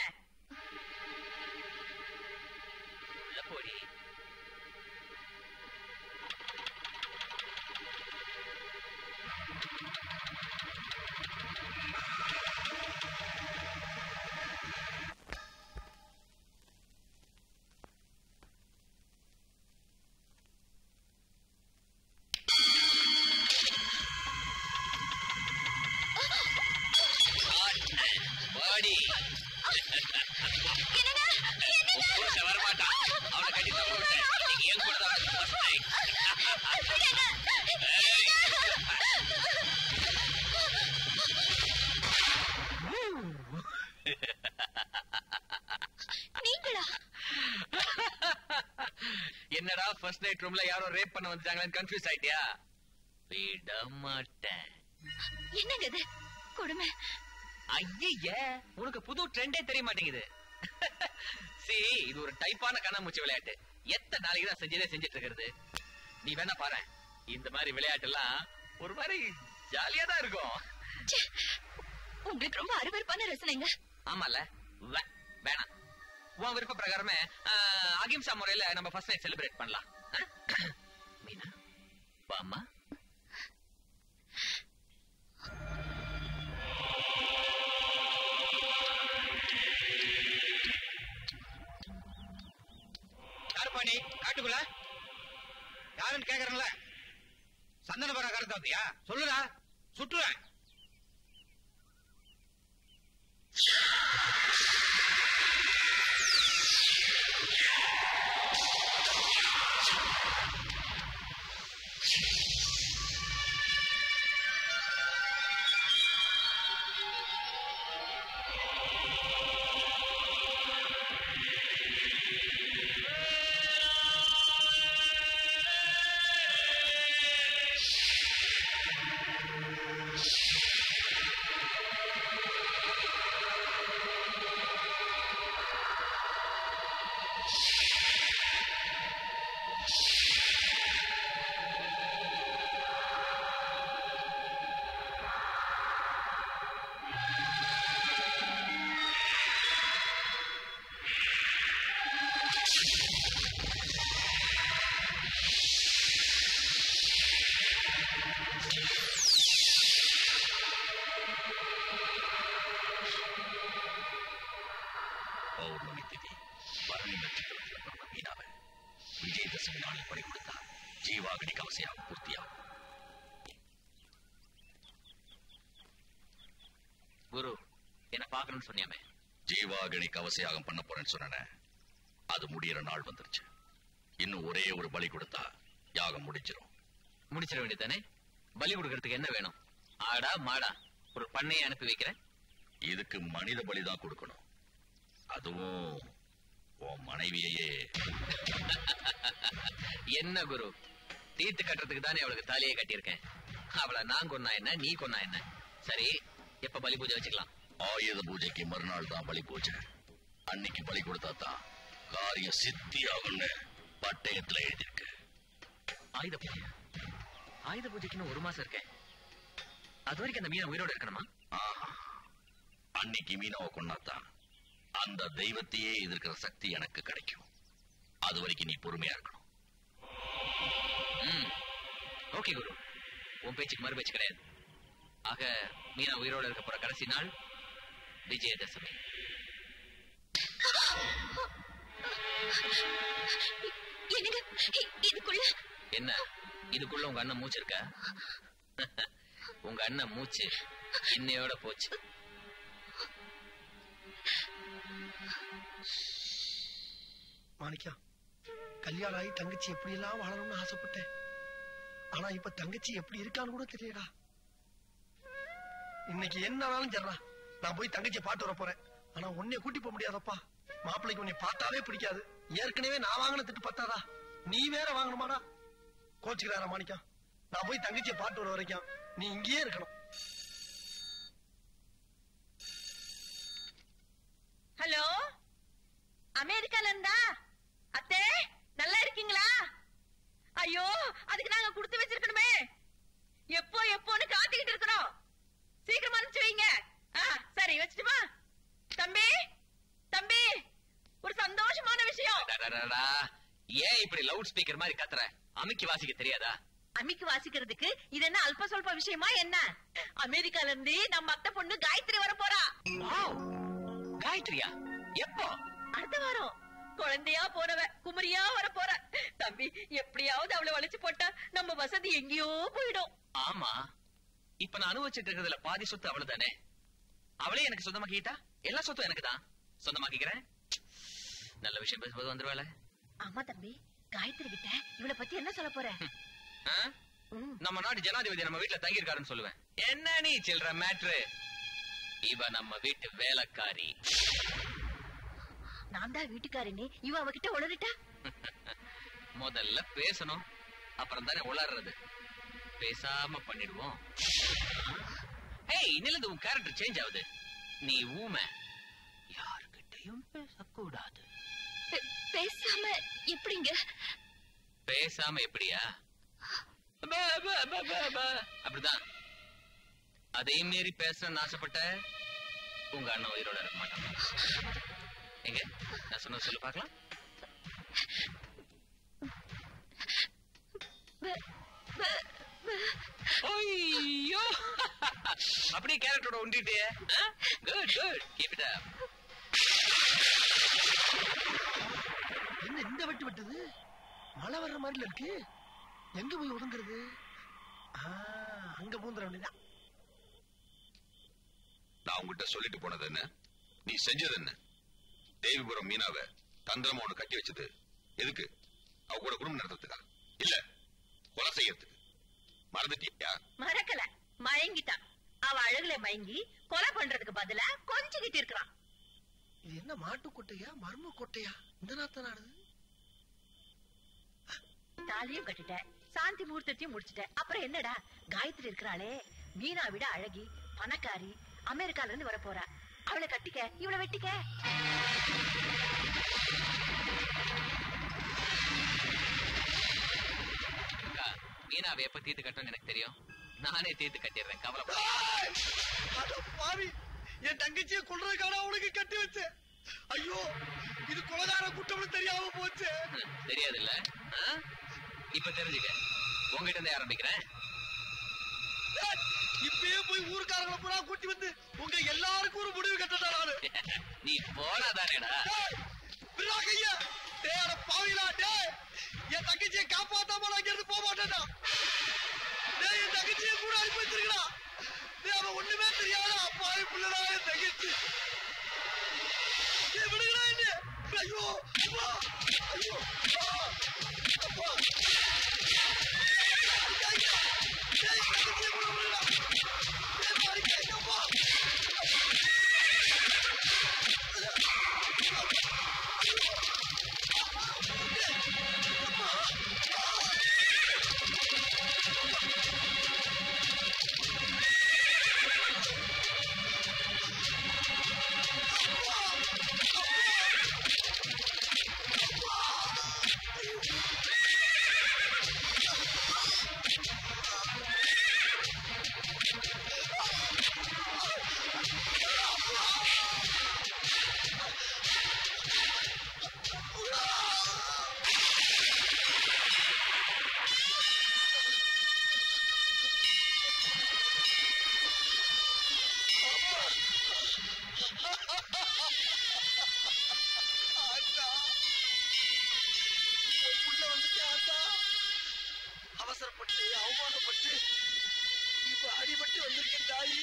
உள்ள போடி வாடி புருஷன் வரமாட்டான் அவனை கட்டி தப்ப விட்டு நீங்க என் கூட தான் first night. நீங்களா என்னடா ஃபர்ஸ்ட் நைட் ரூம்ல யாரோ ரேப் பண்ண வந்துட்டாங்கன்னு கன்ஃபியூஸ் ஆயிட்டியா விட மாட்டேன் என்னங்க இது கொடுமை ஐய உனக்கு புது ட்ரெண்டே தெரிய மாட்டேங்குது சி இது ஒரு டைப்பான கண்ணாமூச்சி விளையாட்டு எத்தனை நாளைக்கு தான் செஞ்சதே செஞ்சுட்டு இருக்கிறது நீ வேணா பாரு இந்த மாதிரி விளையாட்டு எல்லாம் ஒரு மாதிரி ஜாலியா தான் இருக்கும் ச்சே, உங்களுக்கு ரொம்ப அருவருப்பான ரசனைங்க ஆமால வே- வேணாம் உன் விருப்ப பிரகாரமே ஆஹ், அகிம்சா முறையில நம்ம ஃபர்ஸ்ட் நைட் செலிப்ரேட் பண்ணலாம் ஆ? மீனா வாம்மா யாருப்பா நீ காட்டுக்குள்ள யாருன்னு கேக்குறேன்ல சந்தன பரா கருத்து வந்தியா சொல்லுடா சுட்டுவேன் பௌர்ணமி திதி பரணி நட்சத்திரத்துல பிறந்த மீனாவை விஜயதசமி நாளில் பறி கொடுத்தா ஜீவாகடி கவசையாக பூர்த்தியாகும் குரு என்ன பார்க்கணும்னு சொன்னியாமே ஜீவாகணிக்கு அவசியாகம் பண்ண போறேன்னு சொன்னேன் அது முடியிற நாள் வந்துருச்சு இன்னும் ஒரே ஒரு பலி கொடுத்தா யாகம் முடிஞ்சிடும் முடிச்சிட வேண்டியதானே பலி கொடுக்கறதுக்கு என்ன வேணும் ஆடா மாடா ஒரு பண்ணையை அனுப்பி வைக்கிறேன் இதுக்கு மனித பலிதான் கொடுக்கணும் அதுவும் உன் மனைவியையே என்ன குரு தீர்த்து கட்டுறதுக்கு தானே அவளுக்கு தாலியை கட்டியிருக்கேன் அவளை நான் கொன்னா என்ன நீ கொன்னா என்ன சரி எப்ப பலி பூஜை வச்சுக்கலாம் ஆயுத பூஜைக்கு மறுநாள் தான் பலி பூஜை அன்னைக்கு பலி கொடுத்தா தான் காரியம் சித்தி ஆகும்னு பட்டயத்துல எழுதியிருக்கு ஆயுத பூஜை ஆயுத பூஜைக்கு இன்னும் ஒரு மாசம் இருக்கேன் அது வரைக்கும் அந்த மீனை உயிரோட இருக்கணுமா ஆஹா. அன்னைக்கு மீனவ கொண்டாதான் அந்த தெய்வத்தையே எதிர்க்கிற சக்தி எனக்கு கிடைக்கும் அது வரைக்கும் நீ பொறுமையா இருக்கணும் ம் ஓகே குரு உன் பேச்சுக்கு மறு பேச்சு கிடையாது ஆக மீனா உயிரோட இருக்க போற கடைசி நாள் விஜயதசமி என்னங்க இ- இதுக்குள்ள என்ன இதுக்குள்ள உங்க அண்ணன் மூச்சு இருக்கா உங்க அண்ணன் மூச்சு இன்னையோட போச்சு மாணிக்கம் கல்யாணம் ஆகி தங்கச்சி எப்படி எல்லாம் வாழணும்னு ஆசைப்பட்டேன் ஆனா இப்ப தங்கச்சி எப்படி இருக்கான்னு கூட தெரியடா இன்னைக்கு என்ன ஆனாலும் சரிடா நான் போய் தங்கச்சியை பாட்டு வர போறேன் ஆனா உன்னைய கூட்டி போக முடியாதப்பா மாப்பிள்ளைக்கு உன்னை பார்த்தாவே பிடிக்காது ஏற்கனவே நான் வாங்கின திட்டு பத்தாதா நீ வேற வாங்கணுமாடா கோச்சுக்கிறாரா மாணிக்கம் நான் போய் தங்கச்சியை பாட்டு வர வரைக்கும் நீ இங்கேயே இருக்கணும் ஹலோ அமெரிக்கால இருந்தா அத்தே நல்லா இருக்கீங்களா ஐயோ அதுக்கு நாங்க கொடுத்து வச்சிருக்கணுமே எப்போ எப்போன்னு காத்துக்கிட்டு இருக்கிறோம் சீக்கிரமா அனுப்பிச்சு வைங்க ஆ சரி வச்சுட்டுமா தம்பி தம்பி ஒரு சந்தோஷமான விஷயம் அடடடடா, ஏன் இப்படி லவுட் ஸ்பீக்கர் மாதிரி கத்துற அமுக்கி வாசிக்க தெரியாதா அம்மிக்கு வாசிக்கிறதுக்கு இது என்ன அல்ப சொல்ப விஷயமா என்ன அமெரிக்கால இருந்து நம்ம அத்தை பொண்ணு காயத்ரி வர போறா காயத்ரியா எப்போ அடுத்த வாரம் குழந்தையா போறவ குமரியா வர போற தம்பி எப்படியாவது அவளை வளைச்சு போட்டா நம்ம வசதி எங்கேயோ போயிடும் ஆமா இப்ப நான் அனுபவிச்சுட்டு இருக்கிறதுல பாதி சொத்து அவளுதானே அவளே எனக்கு சொந்தமாக்கிட்டா எல்லா சொத்தும் எனக்கு தான் சொந்தமாக்கிக்கிறேன் நல்ல விஷயம் பேசும்போது வந்துருவாள ஆமா தம்பி காயத்ரி கிட்ட இவளை பத்தி என்ன சொல்ல போற நம்ம நாட்டு ஜனாதிபதி நம்ம வீட்டுல தங்கியிருக்காருன்னு சொல்லுவேன் என்ன நீ சில்ற மேட்ரு இவ நம்ம வீட்டு வேலைக்காரி நான் தான் வீட்டுக்காரின்னு இவ அவகிட்ட உளறிட்டா முதல்ல பேசணும் அப்புறம் தானே உளறது பேசாம பண்ணிடுவோம் ஏய் இன்னிலிருந்து உன் கேரக்டர் சேஞ்ச் ஆகுது நீ ஊமை யாருக்கிட்டையும் பேசக்கூடாது பே- பேசாம எப்படிங்க பேசாம எப்படியா ப, ப, ப, ப, ப. அப்படிதான் அதையும் மீறி பேசணும்னு ஆசைப்பட்ட உங்க அண்ணன் உயிரோட இருக்க மாட்டான் எங்க நான் சொன்னது சொல்லு பார்க்கலாம் ஐயோ அப்படியே கேரக்டரோட உண்டிட்டே good good keep it up என்ன இந்த வெட்டு வெட்டுது மழை வர்ற மாதிரில இருக்கு எங்க போய் ஒதுங்குறது ஆ, அங்க பூந்துட வேண்டியதான் நான் உங்ககிட்ட சொல்லிட்டு போனது என்ன நீ செஞ்சது என்ன தேவிபுரம் மீனாவை தந்திரமா ஒண்ணு கட்டி வச்சது எதுக்கு அவ கூட குடும்பம் நடத்துறதுக்கா இல்ல கொலை செய்யறதுக்கு மறந்துட்டியா மறக்கல மயங்கிட்டா அவ அழகுல மயங்கி கொலை பண்றதுக்கு பதிலா கொஞ்சிக்கிட்டு இருக்கிறான் இது என்ன மாட்டு கொட்டையா மர்ம கொட்டையா இந்த நாத்த நாடு தாலியும் கட்டிட்டேன் சாந்தி முகூர்த்தத்தையும் முடிச்சிட்டேன் அப்புறம் என்னடா காயத்ரி இருக்கிறாளே மீனா விட அழகி பணக்காரி அமெரிக்கால இருந்து வர போறா அவளை கட்டிக்க இவளை வெட்டிக்க அக்கா, மீனாவை எப்ப தீர்த்து கட்டணும்னு எனக்கு தெரியும் நானே தீர்த்து கட்டிடுறேன் கவலைப்பட அட பாவி என் தங்கச்சியை கொள்றதுக்கான அவனுக்கு கட்டி வச்சேன் ஐயோ இது கொலகார குற்றம்னு தெரியாம போச்சு தெரியாது இல்ல இப்ப தெரிஞ்சுக்க உங்ககிட்ட இருந்தே ஆரம்பிக்கிறேன் டேய், இப்பயே போய் ஊருக்காரங்களை பூரா கூட்டி வந்து உங்க எல்லாருக்கும் ஒரு முடிவு கட்டடா நானு நீ போனாதானேடா டேய், விட்றா கைய டேய் அட பாவிகளா டேய் என் தங்கச்சியை காப்பாத்தாம நான் இங்க இருந்து போக மாட்டேன்டா டேய் என் தங்கச்சியை கூட அனுப்பி வச்சிருக்கடா டேய், அவன் ஒண்ணுமே தெரியாத அப்பாவி பிள்ளைடா என் தங்கச்சி டேய், விடுங்கடா என்னை. ஐயோ அப்பா ஐயோ அப்பா அப்பா ஐயா, டேய், தங்கச்சியை கூட விடுடா. டேய், மறிக்காதீங்க, அப்பா. ஆத்தா. உன் புள்ள வந்துட்டே, ஆத்தா. அவசரப்பட்டு அவமானப்பட்டு இப்ப அடிபட்டு வந்திருக்கேன் தாயி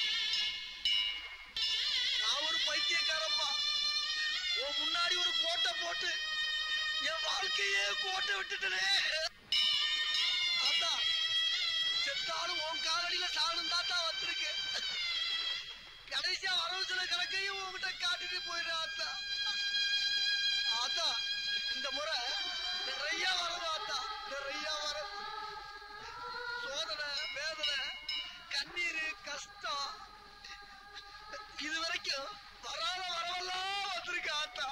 நான் ஒரு பைத்தியக்காரம்மா உன் முன்னாடி ஒரு கோட்டை போட்டு என் வாழ்க்கையே கோட்டை விட்டுட்டனே ஆத்தா செத்தாலும் உன் காலடியில சாணும் தாத்தா வந்திருக்கேன் கடைசியா வரவு சில கணக்கையும் உங்ககிட்ட காட்டிட்டு போயிடுறேன் ஆத்தா ஆத்தா இந்த முறை நிறைய வரணும் ஆத்தா நிறைய வரணும் சோதனை வேதனை கண்ணீர் கஷ்டம் இது வரைக்கும் வராத வரவெல்லாம் வந்திருக்கு ஆத்தா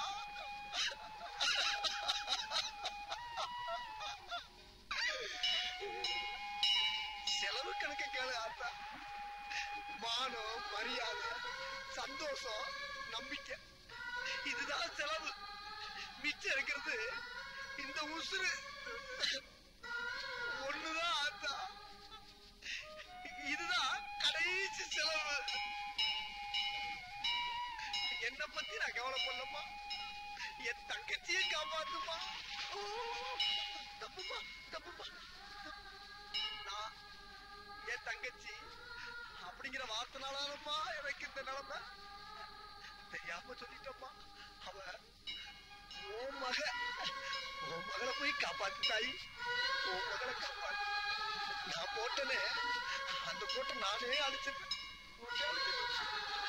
செலவு கணக்கு கேளு ஆத்தா மானம் மரியாதை சந்தோஷம் நம்பிக்கை இதுதான் செலவு மிச்சம் இருக்கிறது இந்த உசுறு ஒண்ணுதான் ஆத்தா இதுதான் கடைசி செலவு என்ன பத்தி நான் கவலைப்படலம்மா என் தங்கச்சியை காப்பாத்துமா ஓ, தப்புமா தப்புமா நான் என் தங்கச்சி அப்படிங்கிற வார்த்தைனாலப்பா எனக்கு இந்த நிலைமை தெரியாம சொல்லிட்டோம்மா அவ உன் மக உன் மகளை போய் காப்பாத்து தாயி உன் மகளை காப்பாத்து நான் போட்டனே அந்த கோட்டை நானே அழிச்சிருக்கேன் உன்னை அழிச்சிருக்கேன்.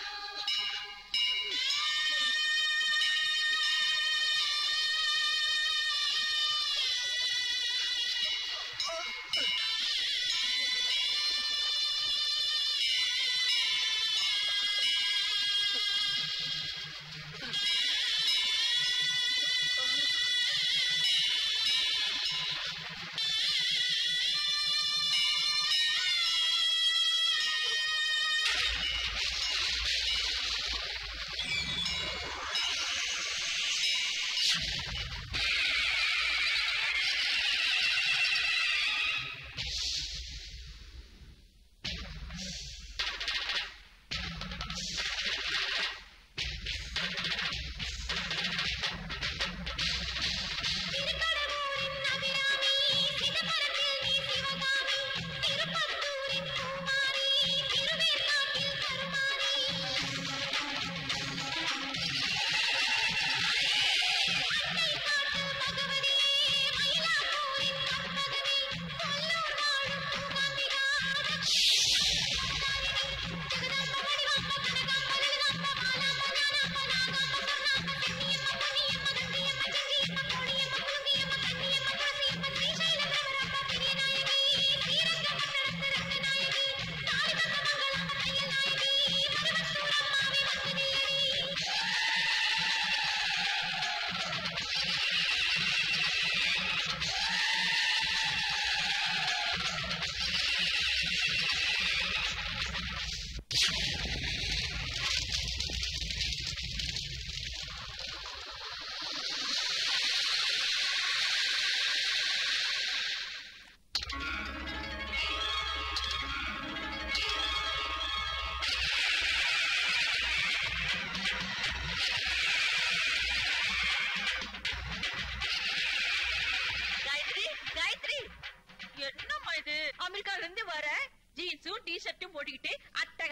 காயத்ரி காயத்ரி என்னம்மா இது அமெரிக்கால இருந்து வர ஜீன்ஸும் டி ஷர்ட்டும் போட்டுக்கிட்டு அத்தை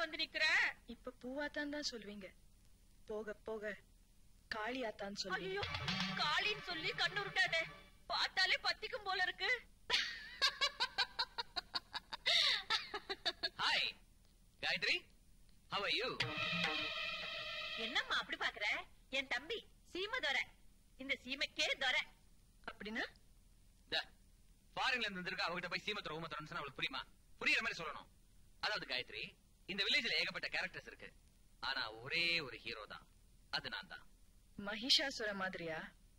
வந்து நிக்கிற இப்ப பூவாத்தான் தான் சொல்லுவீங்க போக போக காளியாத்தான் சொல்லுவீங்க ஐயோ காளின்னு சொல்லி கண்ணு உருட்டாதே பார்த்தாலே பத்திக்கும் போல இருக்கு hi Gayathri how are you என்னம்மா அப்படி பாக்குற என் தம்பி சீம துரை இந்த சீமைக்கே துரை அப்படின்னா ஃபாரின்ல இருந்து வந்திருக்க அவகிட்ட போய் சீமத்துற ஊமத்துறன்னு சொன்னா அவளுக்கு புரியுமா புரியுற மாதிரி சொல்லணும் அதாவது காயத்ரி இந்த வில்லேஜ்ல ஏகப்பட்ட கேரக்டர்ஸ் இருக்கு ஆனா ஒரே ஒரு ஹீரோ தான் அது நான் தான் மகிஷாசுர மாதிரியா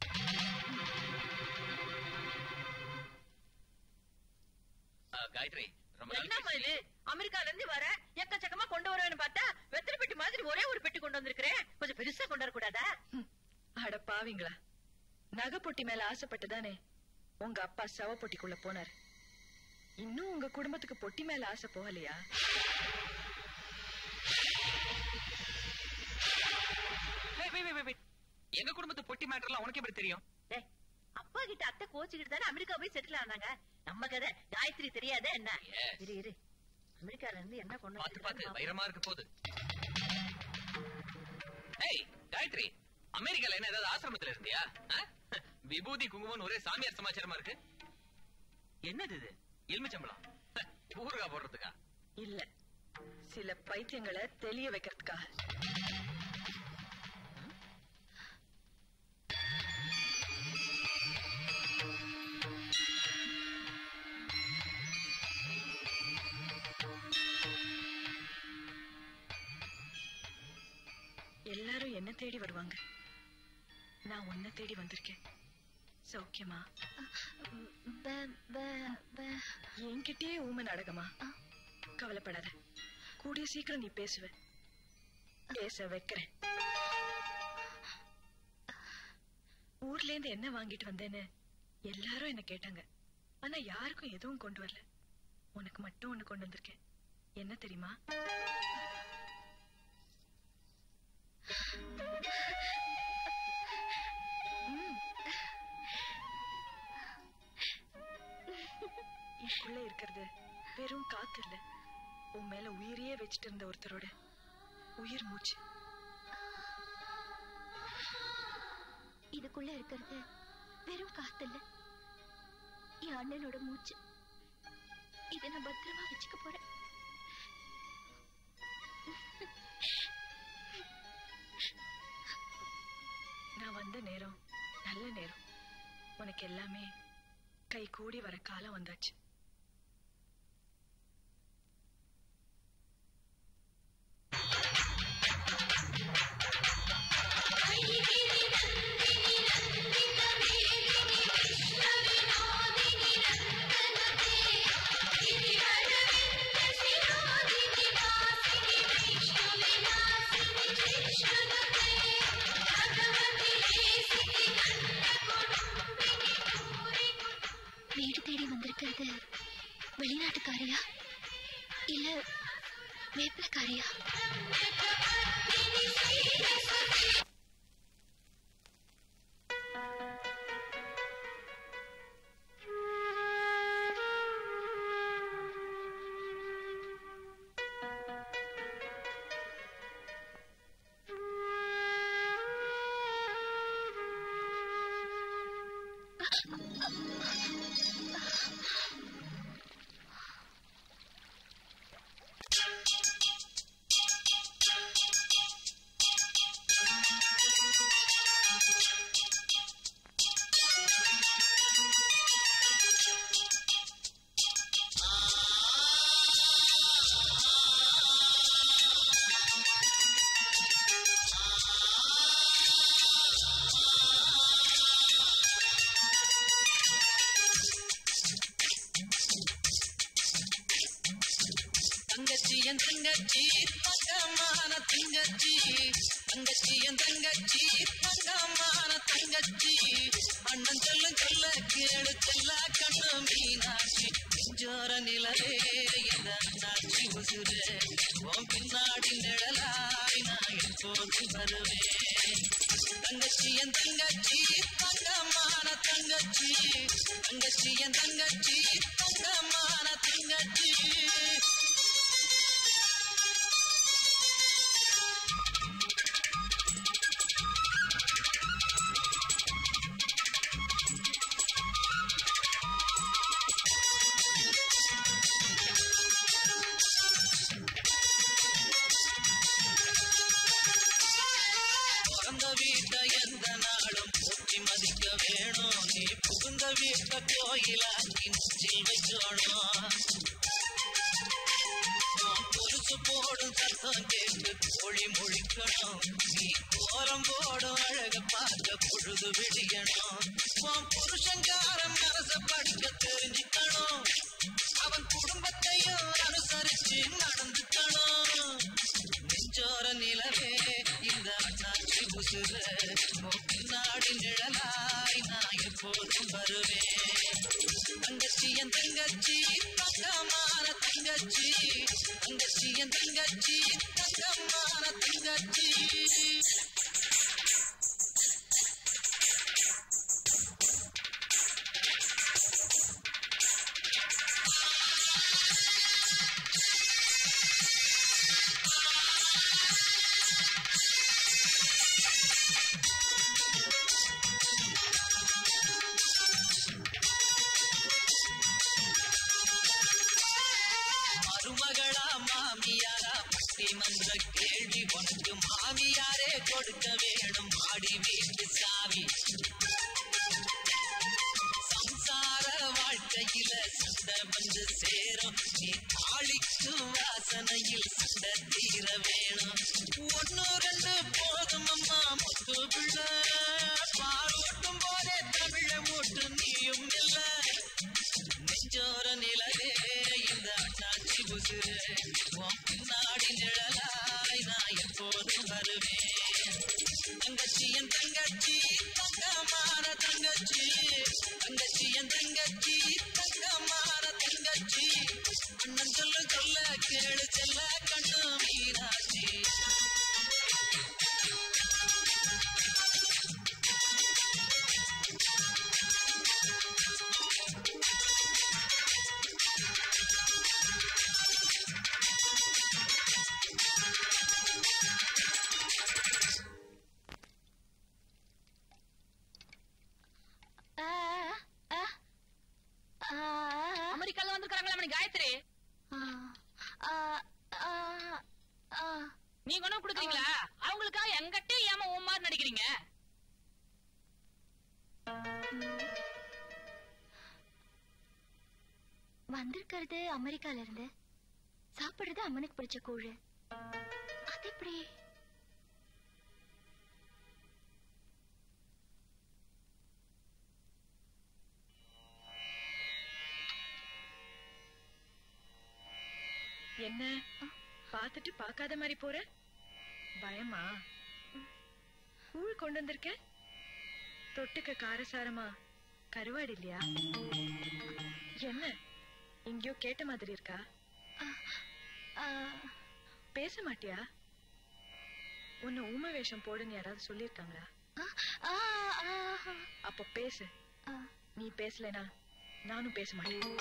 அஹ், காயத்ரி ரொம்ப நாள் என்னம்மா இது அமெரிக்கால இருந்து வர எக்கச்சக்கமா கொண்டு வரேன்னு பார்த்தா வெத்தலை பெட்டி மாதிரி ஒரே ஒரு பெட்டி கொண்டு வந்திருக்கிறேன் கொஞ்சம் பெருசா கொண்டு வரக்கூடாதா அட பாவிங்களா நகை பொட்டி மேல ஆசைப்பட்டுதானே உங்க அப்பா சவ பொட்டிக்குள்ள போனாரு இன்னும் உங்க குடும்பத்துக்கு பொட்டி மேல ஆசை போகலையா Wait, wait, wait, wait. எங்க குடும்பத்து பொட்டி மேட்டர்லாம் உனக்கு எப்படி தெரியும் டேய், அப்பா கிட்ட அத்தை கோச்சுக்கிட்டு தானே அமெரிக்கா போய் செட்டில் ஆனாங்க நம்ம கதை காயத்ரி தெரியாத என்ன இரு இரு அமெரிக்கால இருந்து என்ன கொண்டு பாத்து பாத்து வந்திருக்கான்னு வைரமா இருக்க போகுது ஏய் காயத்ரி அமெரிக்கால என்ன ஏதாவது ஆசிரமத்துல இருந்தியா ஆ? விபூதி குங்குமம் ஒரே சாமியார் சமாச்சாரமா இருக்கு என்னது இது எலுமிச்சம்பளம் ஊறுகா போடுறதுக்கா இல்ல சில பைத்தியங்களை தெளிய வைக்கிறதுக்காக எல்லாரும் என்ன தேடி வருவாங்க நான் உன்னை தேடி வந்திருக்கேன் சௌக்கியமா என்கிட்டயே ஊமை நாடகமா கவலைப்படாத கூடிய சீக்கிரம் நீ பேசுவ பேச வைக்கிறேன் ஊர்ல இருந்து என்ன வாங்கிட்டு வந்தேன்னு எல்லாரும் என்ன கேட்டாங்க ஆனா யாருக்கும் எதுவும் கொண்டு வரல உனக்கு மட்டும் ஒண்ணு கொண்டு வந்திருக்கேன் என்ன தெரியுமா ம். இதுக்குள்ள இருக்கிறது வெறும் காத்து இல்ல உன் மேல உயிரையே வச்சிட்டு இருந்த ஒருத்தரோட உயிர் மூச்சு இதுக்குள்ள இருக்கிறது வெறும் காத்து இல்ல என் அண்ணனோட மூச்சு இதை நான் பத்திரமா வச்சுக்க போறேன் நான் வந்த நேரம் நல்ல நேரம் உனக்கு எல்லாமே கை கூடி வர காலம் வந்தாச்சு வீடு தேடி வந்திருக்கிறது வெளிநாட்டுக்காரியா இல்ல வேப்பிலக்காரியா தங்கச்சி என் தங்கச்சி தங்கமான தங்கச்சி தங்கச்சி என் தங்கச்சி தங்கமான தங்கச்சி அண்ணன் சொல்லும் சொல்ல கேடு செல்லா கண்ணு மீனாட்சி ஜோர நிலவே இந்த நாட்சி உசுரே உன் பின்னாடி நிழலாய் நான் எப்போது வருவேன் தங்கச்சி என் தங்கச்சி தங்கமான தங்கச்சி தங்கச்சி என் தங்கச்சி தங்கமான தங்கச்சி வீட்ட கோயிலாக்கி நெஞ்சில் வைக்கணும் பொருசு போடும் சத்தம் கேட்டு கோழி முழிக்கணும் நீ கோலம் போடும் அழக பார்க்க பொழுது விடியணும் உன் புருஷங்காரன் மனச படிக்க தெரிஞ்சுக்கணும் அவன் குடும்பத்தையும் அனுசரிச்சு நடந்துக்கணும் நெஞ்சோர நிலவே இந்த அண்ணாச்சி உசுர நாடு நிழலாய் நான் எப்போதும் வருவேன் தங்கச்சி என் தங்கச்சி தங்கமான தங்கச்சி தங்கச்சி என் தங்கச்சி தங்கமான தங்கச்சி மருமகளா மாமியாரா பட்டி மன்ற கேள்வி உனக்கு மாமியாரே கொடுக்க வேணும் மாடி வீட்டு சாவி சம்சார வாழ்க்கையில சண்டை வந்து சேரும் நீ தாளிக்கும் வாசனையில் சண்டை தீர வேணும் ஒன்னு ரெண்டு போதும் அம்மா முத்து பிள்ளை பாலூட்டும் போதே தமிழ மூட்டு நீயும் இல்லை நெஞ்சோர நிலவே இந்த அண்ணாச்சி உசுரே உன் பின்னாடி நிழலாய் நான் எப்போதும் வருவேன் தங்கச்சி என் தங்கச்சி தங்கமான தங்கச்சி தங்கச்சி என் தங்கச்சி தங்கமான தங்கச்சி அண்ணன் சொல்ல சொல்ல கேளு செல்ல கண்ணு மீனாட்சி அமெரிக்கால வந்திருக்காங்களா மணி காயத்ரி நீங்க ஒண்ணும் குடுக்குறீங்களா அவங்களுக்காக எங்கிட்ட ஏமா உன் மாதிரி நடிக்கிறீங்க வந்திருக்கிறது அமெரிக்கால இருந்து சாப்பிடுறது அம்மனுக்கு பிடிச்ச கூழு அது எப்படி என்ன பார்த்துட்டு பார்க்காத மாதிரி போற பயமா கூழ் கொண்டு வந்திருக்க தொட்டுக்க காரசாரமா கருவாடு இல்லையா என்ன எங்கேயோ கேட்ட மாதிரி இருக்கா பேச மாட்டியா உன்னை ஊமை வேஷம் போடுன்னு யாராவது சொல்லியிருக்காங்களா அப்ப பேசு நீ பேசலனா நானும் பேச மாட்டேன்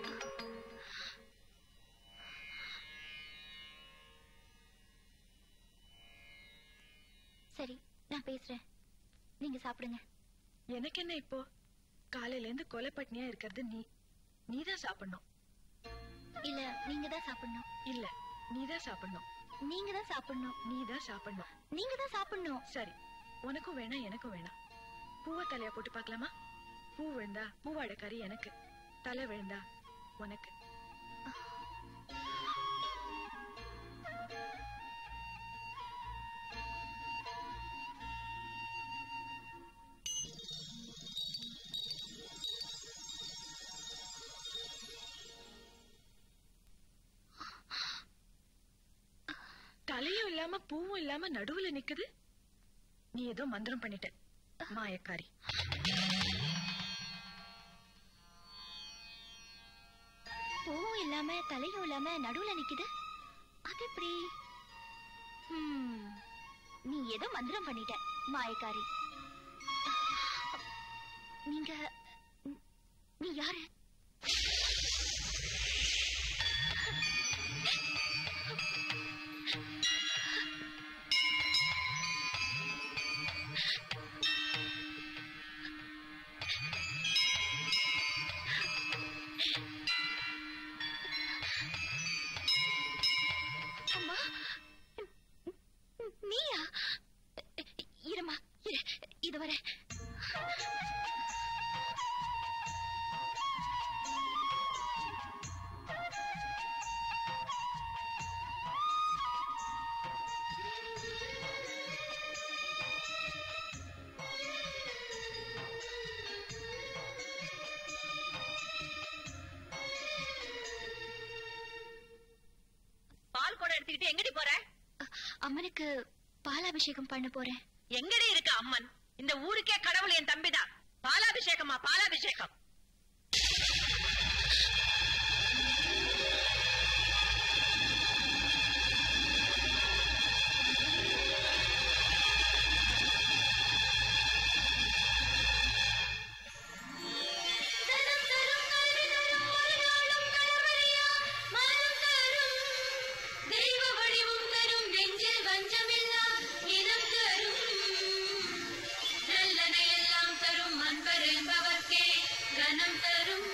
சரி நான் பேசுறேன் நீங்க சாப்பிடுங்க எனக்கு என்ன இப்போ காலையில இருந்து கொலை பட்னியா இருக்கிறது நீ நீதான் சாப்பிடணும் இல்ல நீங்க தான் சாப்பிடணும் இல்ல நீதான் சாப்பிடணும் நீங்க தான் சாப்பிடணும் நீதான் சாப்பிடணும் நீங்க தான் சாப்பிடணும் சரி உனக்கும் வேணாம் எனக்கும் வேணாம் பூவை தலையா போட்டு பார்க்கலாமா பூ விழுந்தா பூவாட கறி எனக்கு தலை விழுந்தா உனக்கு தலையும் இல்லாம பூவும் இல்லாம நடுவுல நிக்குது நீ ஏதோ மந்திரம் பண்ணிட்ட மாயக்காரி பூவும் இல்லாம தலையும் இல்லாம நடுவுல நிக்குது அது எப்படி ஹம், நீ ஏதோ மந்திரம் பண்ணிட்ட மாயக்காரி நீங்க நீ யாரு அம்மா நீயா இருமா இரு இது வர இன்னைக்கு எங்கடி போற அம்மனுக்கு பாலாபிஷேகம் பண்ண போறேன் எங்கடி இருக்கு அம்மன் இந்த ஊருக்கே கடவுள் என் தம்பிதான் பாலாபிஷேகமா பாலாபிஷேகம் தெய்வ வடிவம் தரும் நெஞ்சில் வஞ்சமில்லா இனம் தரும் நல்லன எல்லாம் தரும் அன்பர் என்பவர்க்கே கனம் தரும்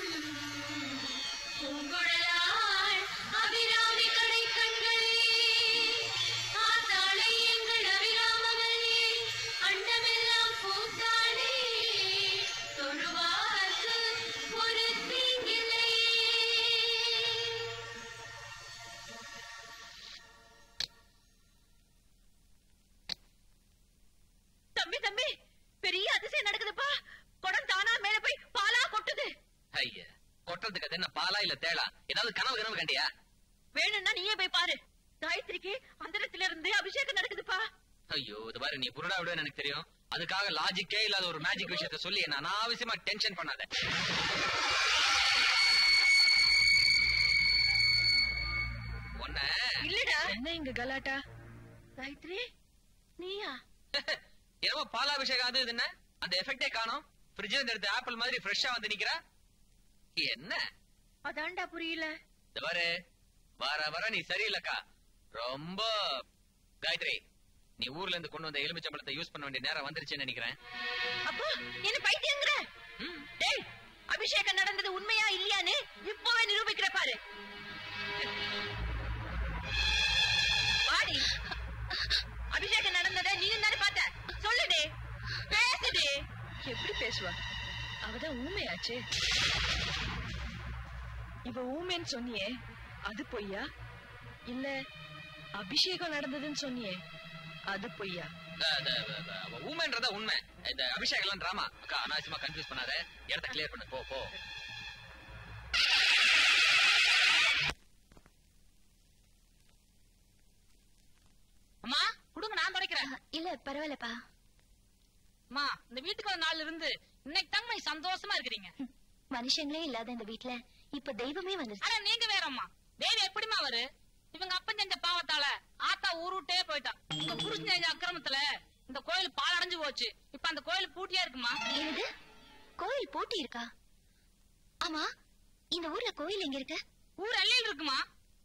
பூங்குழலாள் அபிராமி கடை கண்களே ஆத்தாளை எங்கள் அபிராமவனே அண்டமெல்லாம் பூத்தாளே தொழுவார்க்கு ஒரு தீங்கில்லையே தம்பி தம்பி பெரிய அதிசயம் நடக்குதுப்பா குடம் தானா மேல போய் பாலா கொட்டுது ஐயா கொட்டுறதுக்கு அது என்ன பாலா இல்ல தேளா ஏதாவது கனவு கனவு கண்டியா வேணும்னா நீயே போய் பாரு காயத்ரிக்கு அந்தரத்துல இருந்து அபிஷேகம் நடக்குதுப்பா ஐயோ இது பாரு நீ புருடா விடுவேன்னு எனக்கு தெரியும் அதுக்காக லாஜிக்கே இல்லாத ஒரு மேஜிக் விஷயத்த சொல்லி என்ன அனாவசியமா டென்ஷன் பண்ணாத உன்ன இல்லடா என்ன இங்க கலாட்டா காயத்ரி நீயா என்னமோ பாலாபிஷேகம் அது இது என்ன அந்த எஃபெக்டே காணோம் ஃப்ரிட்ஜ்ல இருந்து எடுத்த ஆப்பிள் மாதிரி ஃப்ரெஷ்ஷா வந்து நிக்கிறா என்ன அதான்டா புரியல இந்த பாரு வர வர நீ சரியில்லக்கா ரொம்ப காயத்ரி நீ ஊர்ல இருந்து கொண்டு வந்த எலுமிச்சம்பழத்தை யூஸ் பண்ண வேண்டிய நேரம் வந்துருச்சுன்னு நினைக்கிறேன் அப்போ என்ன பைத்தியங்கிற டேய் அபிஷேகம் நடந்தது உண்மையா இல்லையான்னு இப்பவே நிரூபிக்கிற பாரு வாடி அபிஷேகம் நடந்ததை நீயும் தானே பார்த்த சொல்லுடே பேசுடே எப்படி பேசுவா அவதான் ஊமையாச்சே இவ ஊமைன்னு சொன்னியே அது பொய்யா இல்ல அபிஷேகம் நடந்ததுன்னு சொன்னியே அது பொய்யா ஊமைன்றதா உண்மை இந்த அபிஷேகம் எல்லாம் டிராமா அக்கா அனாவசியமா கன்ஃபியூஸ் பண்ணாத இடத்த கிளியர் பண்ணு போ போ அம்மா குடுங்க நான் துடைக்கிறேன் இல்ல பரவாயில்லப்பா அம்மா இந்த வீட்டுக்கு ஒரு நாள் இருந்து இன்னைக்கு தான் நீ சந்தோஷமா இருக்கிறீங்க மனுஷங்களே இல்லாத இந்த வீட்ல இப்ப தெய்வமே வந்துருச்சு ஆனா நீங்க வேறம்மா தேவி எப்படிமா வரு இவங்க அப்பன் செஞ்ச பாவத்தால ஆத்தா ஊரு விட்டே போயிட்டான் உங்க புருஷன் செஞ்ச அக்கிரமத்துல இந்த கோயில் பால் அடைஞ்சு போச்சு இப்ப அந்த கோயில் பூட்டியா இருக்குமா என்னது கோயில் போட்டி இருக்கா ஆமா இந்த ஊர்ல கோயில் எங்க இருக்கு ஊர் எல்லையில் இருக்குமா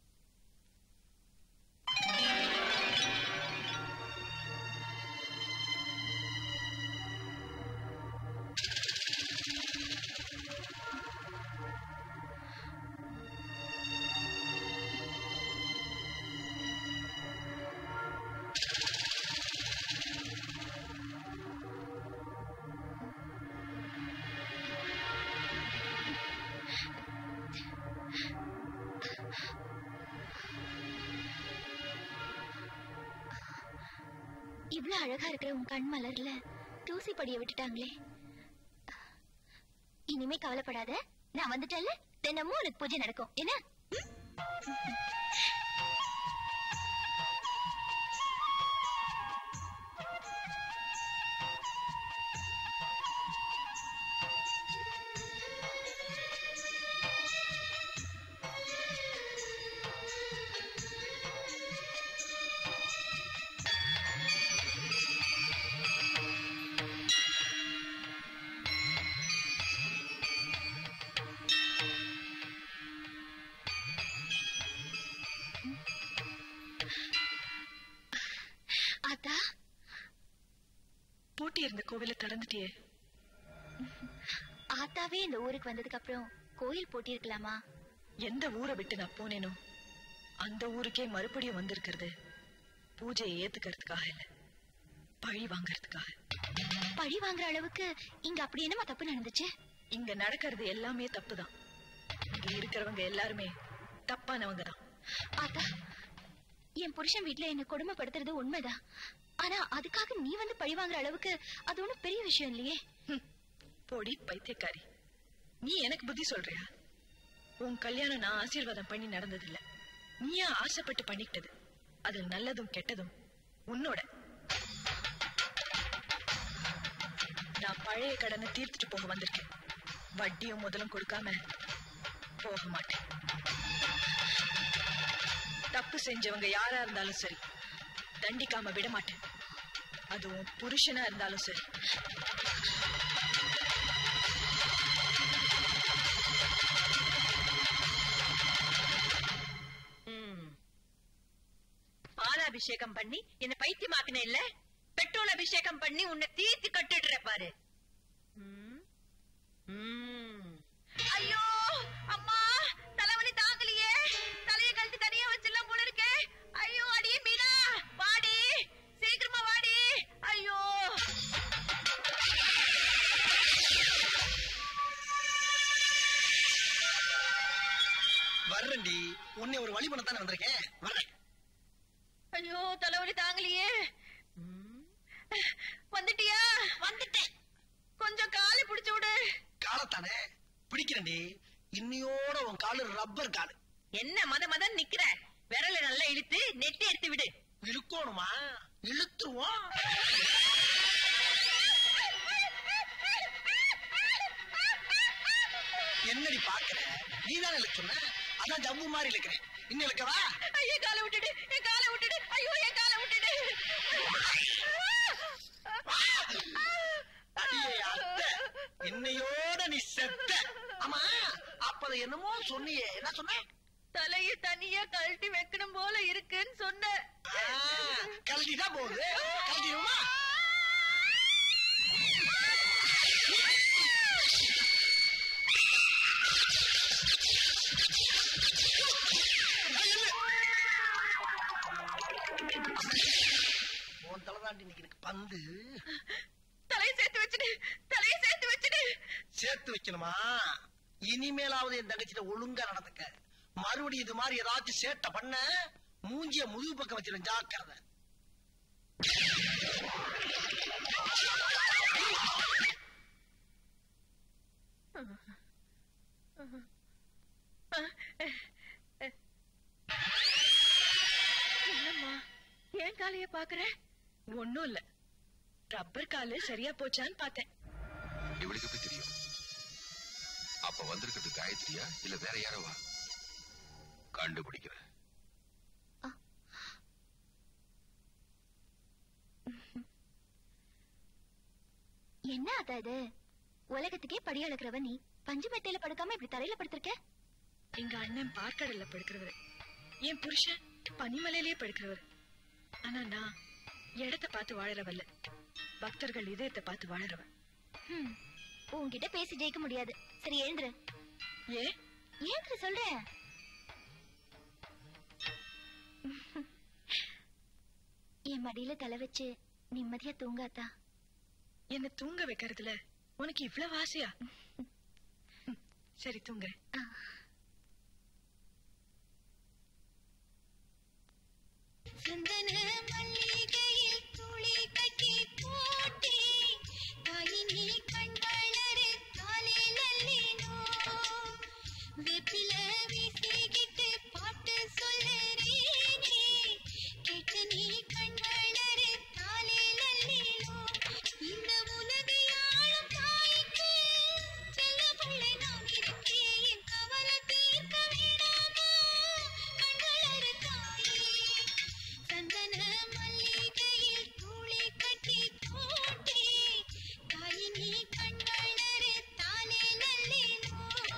இவ்ளோ அழகா இருக்கிற உன் கண் மலர்ல தூசி படிய விட்டுட்டாங்களே இனிமே கவலைப்படாத நான் வந்துட்டேன்ல தினமும் உனக்கு பூஜை நடக்கும் என்ன ஆத்தா பூட்டி இருந்த கோவில திறந்துட்டியே ஆத்தாவே இந்த ஊருக்கு வந்ததுக்கு அப்புறம் கோயில் போட்டி இருக்கலாமா எந்த ஊரை விட்டு நான் போனேனோ அந்த ஊருக்கே மறுபடியும் வந்திருக்கிறது பூஜையை ஏத்துக்கிறதுக்காக இல்ல பழி வாங்கறதுக்காக பழி வாங்குற அளவுக்கு இங்க அப்படி என்னமா தப்பு நடந்துச்சு இங்க நடக்கிறது எல்லாமே தப்புதான் இங்க இருக்கிறவங்க எல்லாருமே தப்பானவங்க தான் ஆத்தா என் புருஷன் வீட்ல என்ன கொடுமைப்படுத்துறது உண்மைதான் ஆனா அதுக்காக நீ வந்து பழி வாங்குற அளவுக்கு அது ஒண்ணும் பெரிய விஷயம் இல்லையே போடி பைத்தியக்காரி நீ எனக்கு புத்தி சொல்றியா உன் கல்யாணம் நான் ஆசீர்வாதம் பண்ணி நடந்ததில்ல நீயா ஆசைப்பட்டு பண்ணிக்கிட்டது அதில் நல்லதும் கெட்டதும் உன்னோட நான் பழைய கடனை தீர்த்துட்டு போக வந்திருக்கேன் வட்டியும் முதலும் கொடுக்காம போக மாட்டேன் தப்பு செஞ்சவங்க யாரா இருந்தாலும் சரி தண்டிக்காம விட மாட்டேன் அதுவும் புருஷனா இருந்தாலும் சரி பாலாபிஷேகம் பண்ணி என்ன பைத்தியமாக்கின இல்ல பெட்ரோல் அபிஷேகம் பண்ணி உன்னை தீர்த்து கட்டுடுற பாரு ம். ம். ஐயோ அம்மா தலைவலி தாங்கலையே தலைய கழுத்து தனியா வச்சிடலாம் போல இருக்கே ஐயோ அடி மீனா வாடி சீக்கிரமா வாடி ஐயோ வர்றேன்டி உன்னை ஒரு வழி பண்ணத்தானே வந்திருக்கேன் வர்றேன் ஐயோ தலைவலி தாங்கலையே ம். வந்துட்டியா வந்துட்டேன் கொஞ்சம் காலை பிடிச்சு விடு காலத்தானே பிடிக்கிறேன்டி இன்னையோட உன் காலு ரப்பர் காலு என்ன மத மதம் நிக்கிற விரல நல்லா இழுத்து நெட்டி எடுத்து விடு இழுக்கணுமா இழுத்துருவோம் என்னடி பாக்குற நீதானே இழுக்க சொன்ன அதான் ஜம்பு மாதிரி இழுக்கிறேன் இன்னும் இழுக்கவா ஐயோ காலை விட்டுடு என் காலை விட்டுடு ஐயோ என் காலை விட்டுடு அடியே அத்தை இன்னையோட நீ செத்த ஆமா அப்ப என்னமோ சொன்னியே என்ன சொன்ன தலைய தனியா கழட்டி வைக்கணும் போல இருக்குன்னு சொன்ன கழட்டிதான் போகுது கழட்டிடுமா உன் தலைதாண்டி இன்னைக்கு எனக்கு பந்து தலைய சேர்த்து வச்சுடு தலைய சேர்த்து வச்சுடு சேர்த்து வைக்கணுமா இனிமேலாவது என் தங்கச்சிட்ட ஒழுங்கா நடந்துக்க மறுபடியும் இது மாதிரி ஏதாச்சும் சேட்டை பண்ண மூஞ்சிய முதுகு பக்கம் வச்சிடும் ஜாக்கிரதை என்னம்மா ஏன் காலைய பாக்குற ஒண்ணும் இல்ல ரப்பர் காலு சரியா போச்சான்னு பார்த்தேன் இவளுக்கு எப்படி தெரியும் அப்ப வந்திருக்கிறது காயத்ரியா இல்ல வேற யாரவா கண்டுபிடிக்கிறேன் என்ன ஆத்தா இது உலகத்துக்கே படி அளக்கிறவ நீ பஞ்சு மெத்தையில படுக்காம இப்படி தரையில படுத்திருக்க எங்க அண்ணன் பார்க்கடல்ல படுக்கிறவர் என் புருஷன் பனிமலையிலேயே படுக்கிறவர் ஆனா நான் இடத்த பார்த்து வாழறவல்ல பக்தர்கள் இதயத்தை பார்த்து வாழறவன் ஹம், உன்கிட்ட பேசி ஜெயிக்க முடியாது சரி எழுந்துரு ஏ ஏந்திர சொல்றேன் என் மடியில தலை வச்சு நிம்மதியா தூங்காத்தா என்ன தூங்க வைக்கிறதுல உனக்கு இவ்வளவு ஆசையா ம், சரி தூங்க சந்தன மல்லிகையில் துளி கட்டி போட்டி தாயினி கண் வளரு காலில் அல்லினோ வெப்பில வீசிக்கிட்டு பாட்டு சொல்லுறேனே கேட்டு நீ கண் வளரு காலில் அல்லினோ இந்த உலகையாளும் தாய்க்கு செல்ல பிள்ளை நான் இருக்கேன் என் கவலை தீர்க்க வேண்டாமா கண் வளரு தாயே சந்தன மல்லிகையில் தூளி கட்டி தோட்டி தாயினி கண் வளரு தாலே நல்லினோ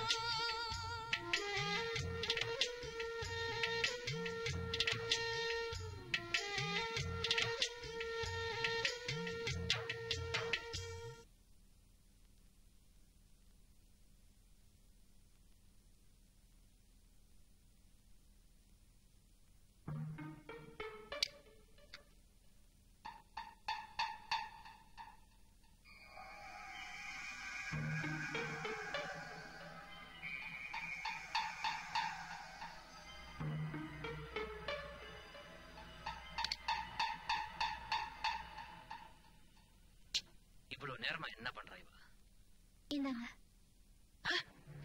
இவ்வளவு நேரமா என்ன பண்றா இவ இந்தாங்க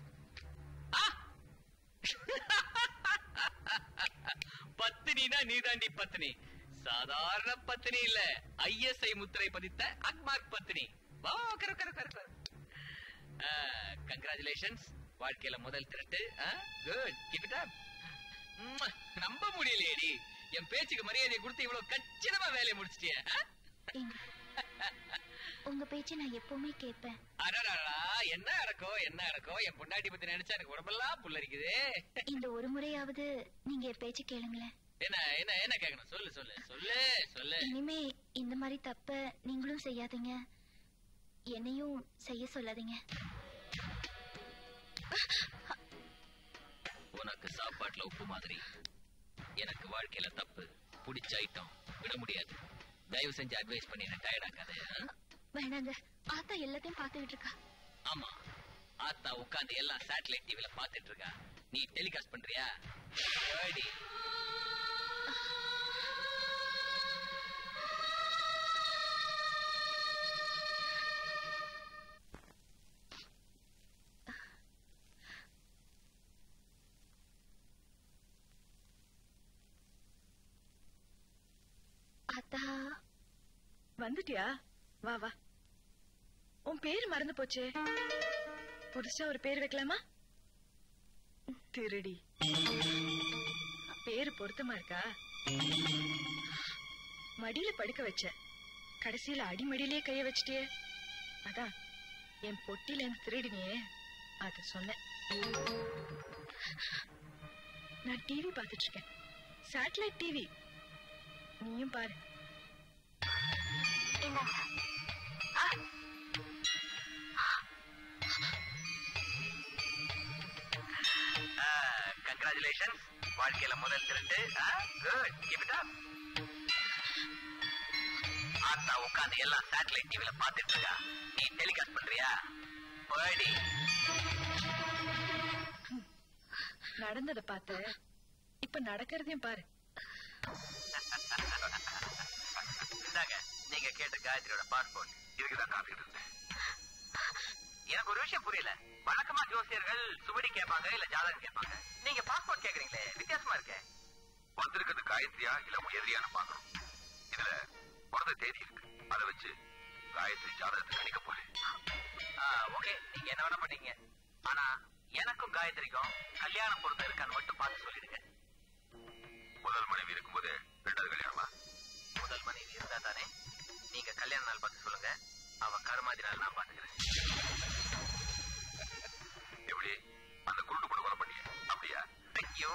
பத்தினா நீதான் தாண்டி பத்னி சாதாரண பத்னி இல்ல ஐஎஸ்ஐ முத்திரை பதித்த அக்மார்க் பத்னி வா கரு கரு கரு கரு கங்க்ராச்சுலேஷன்ஸ் வாழ்க்கையில முதல் திருட்டு குட் கீப் இட் அப் நம்ப முடியலையேடி என் பேச்சுக்கு மரியாதை கொடுத்து இவ்வளவு கச்சிதமா வேலையை முடிச்சிட்டிய ஏங்க, உங்க பேச்சை நான் எப்பவுமே கேட்பேன் அடடா என்ன நடக்கும் என்ன நடக்கும் என் பொண்டாட்டி பத்தி நினைச்சா எனக்கு உடம்பெல்லாம் புல்லரிக்குது இந்த ஒரு முறையாவது நீங்க என் பேச்சு கேளுங்களேன் என்ன என்ன என்ன கேட்கணும் சொல்லு சொல்லு சொல்லு சொல்லு இனிமே இந்த மாதிரி தப்ப நீங்களும் செய்யாதீங்க என்னையும் செய்ய சொல்லாதீங்க உனக்கு சாப்பாட்டுல உப்பு மாதிரி எனக்கு வாழ்க்கையில தப்பு பிடிச்ச ஐட்டம் விட முடியாது தயவு செஞ்சு அட்வைஸ் பண்ணி என்ன டயர்ட் ஆக்காது வேணாங்க ஆத்தா எல்லாத்தையும் பாத்துக்கிட்டு இருக்கா ஆமா ஆத்தா உட்கார்ந்து எல்லாம் சேட்டலைட் டிவில பாத்துட்டு இருக்கா நீ டெலிகாஸ்ட் பண்றியா Ready. ஆத்தா வந்துட்டியா வா வா உன் பேர் மறந்து போச்சே புதுசா ஒரு பேர் வைக்கலாமா திருடி பேரு பொருத்தமா இருக்கா மடியில படுக்க வச்ச கடைசியில அடிமடியிலே கைய வச்சிட்டியே அதான் என் பொட்டில இருந்து திருடினியே அத சொன்னேன் நான் டிவி பார்த்துட்டு இருக்கேன் சேட்டலைட் டிவி நீயும் பாரு கங்க்ராச்சுலேஷன் வாழ்க்கையில முதல் திருட்டு குட் கீப் இட் அப் ஆத்தா உட்கார்ந்து எல்லாம் சேட்டலைட் டிவில பாத்துட்டு இருக்கா நீ டெலிகாஸ்ட் பண்றியா போடி நடந்தத பார்த்து இப்ப நடக்கிறதையும் பாரு இந்தாங்க நீங்க கேட்ட காயத்ரியோட பாஸ்போர்ட் இதுக்குதான் காத்துக்கிட்டு இருந்தேன் எனக்கு ஒரு விஷயம் புரியல வழக்கமா ஜோசியர்கள் சுவடி கேட்பாங்க இல்ல ஜாதகம் கேட்பாங்க நீங்க பாஸ்போர்ட் கேக்குறீங்களே வித்தியாசமா இருக்கே வந்திருக்கிறது காயத்ரியா இல்ல உன் எதிரியான்னு பாக்கணும் இதுல பிறந்த தேதி இருக்கு அதை வச்சு காயத்ரி ஜாதகத்தை கணிக்க போறேன் ஓகே நீங்க என்ன வேணா பண்ணீங்க ஆனா எனக்கும் காயத்ரிக்கும் கல்யாண பொருத்தம் இருக்கான்னு மட்டும் பார்த்து சொல்லிடுங்க முதல் மனைவி இருக்கும்போது ரெண்டாவது கல்யாணமா முதல் மனைவி இருந்தா தானே நீங்க கல்யாண நாள் பார்த்து சொல்லுங்க அவ கருமாதி நாள் நான் பாத்துக்கிறேன் எப்படி அந்த குருட்டு கூட கொலை பண்ணிய அப்படியா ஐயோ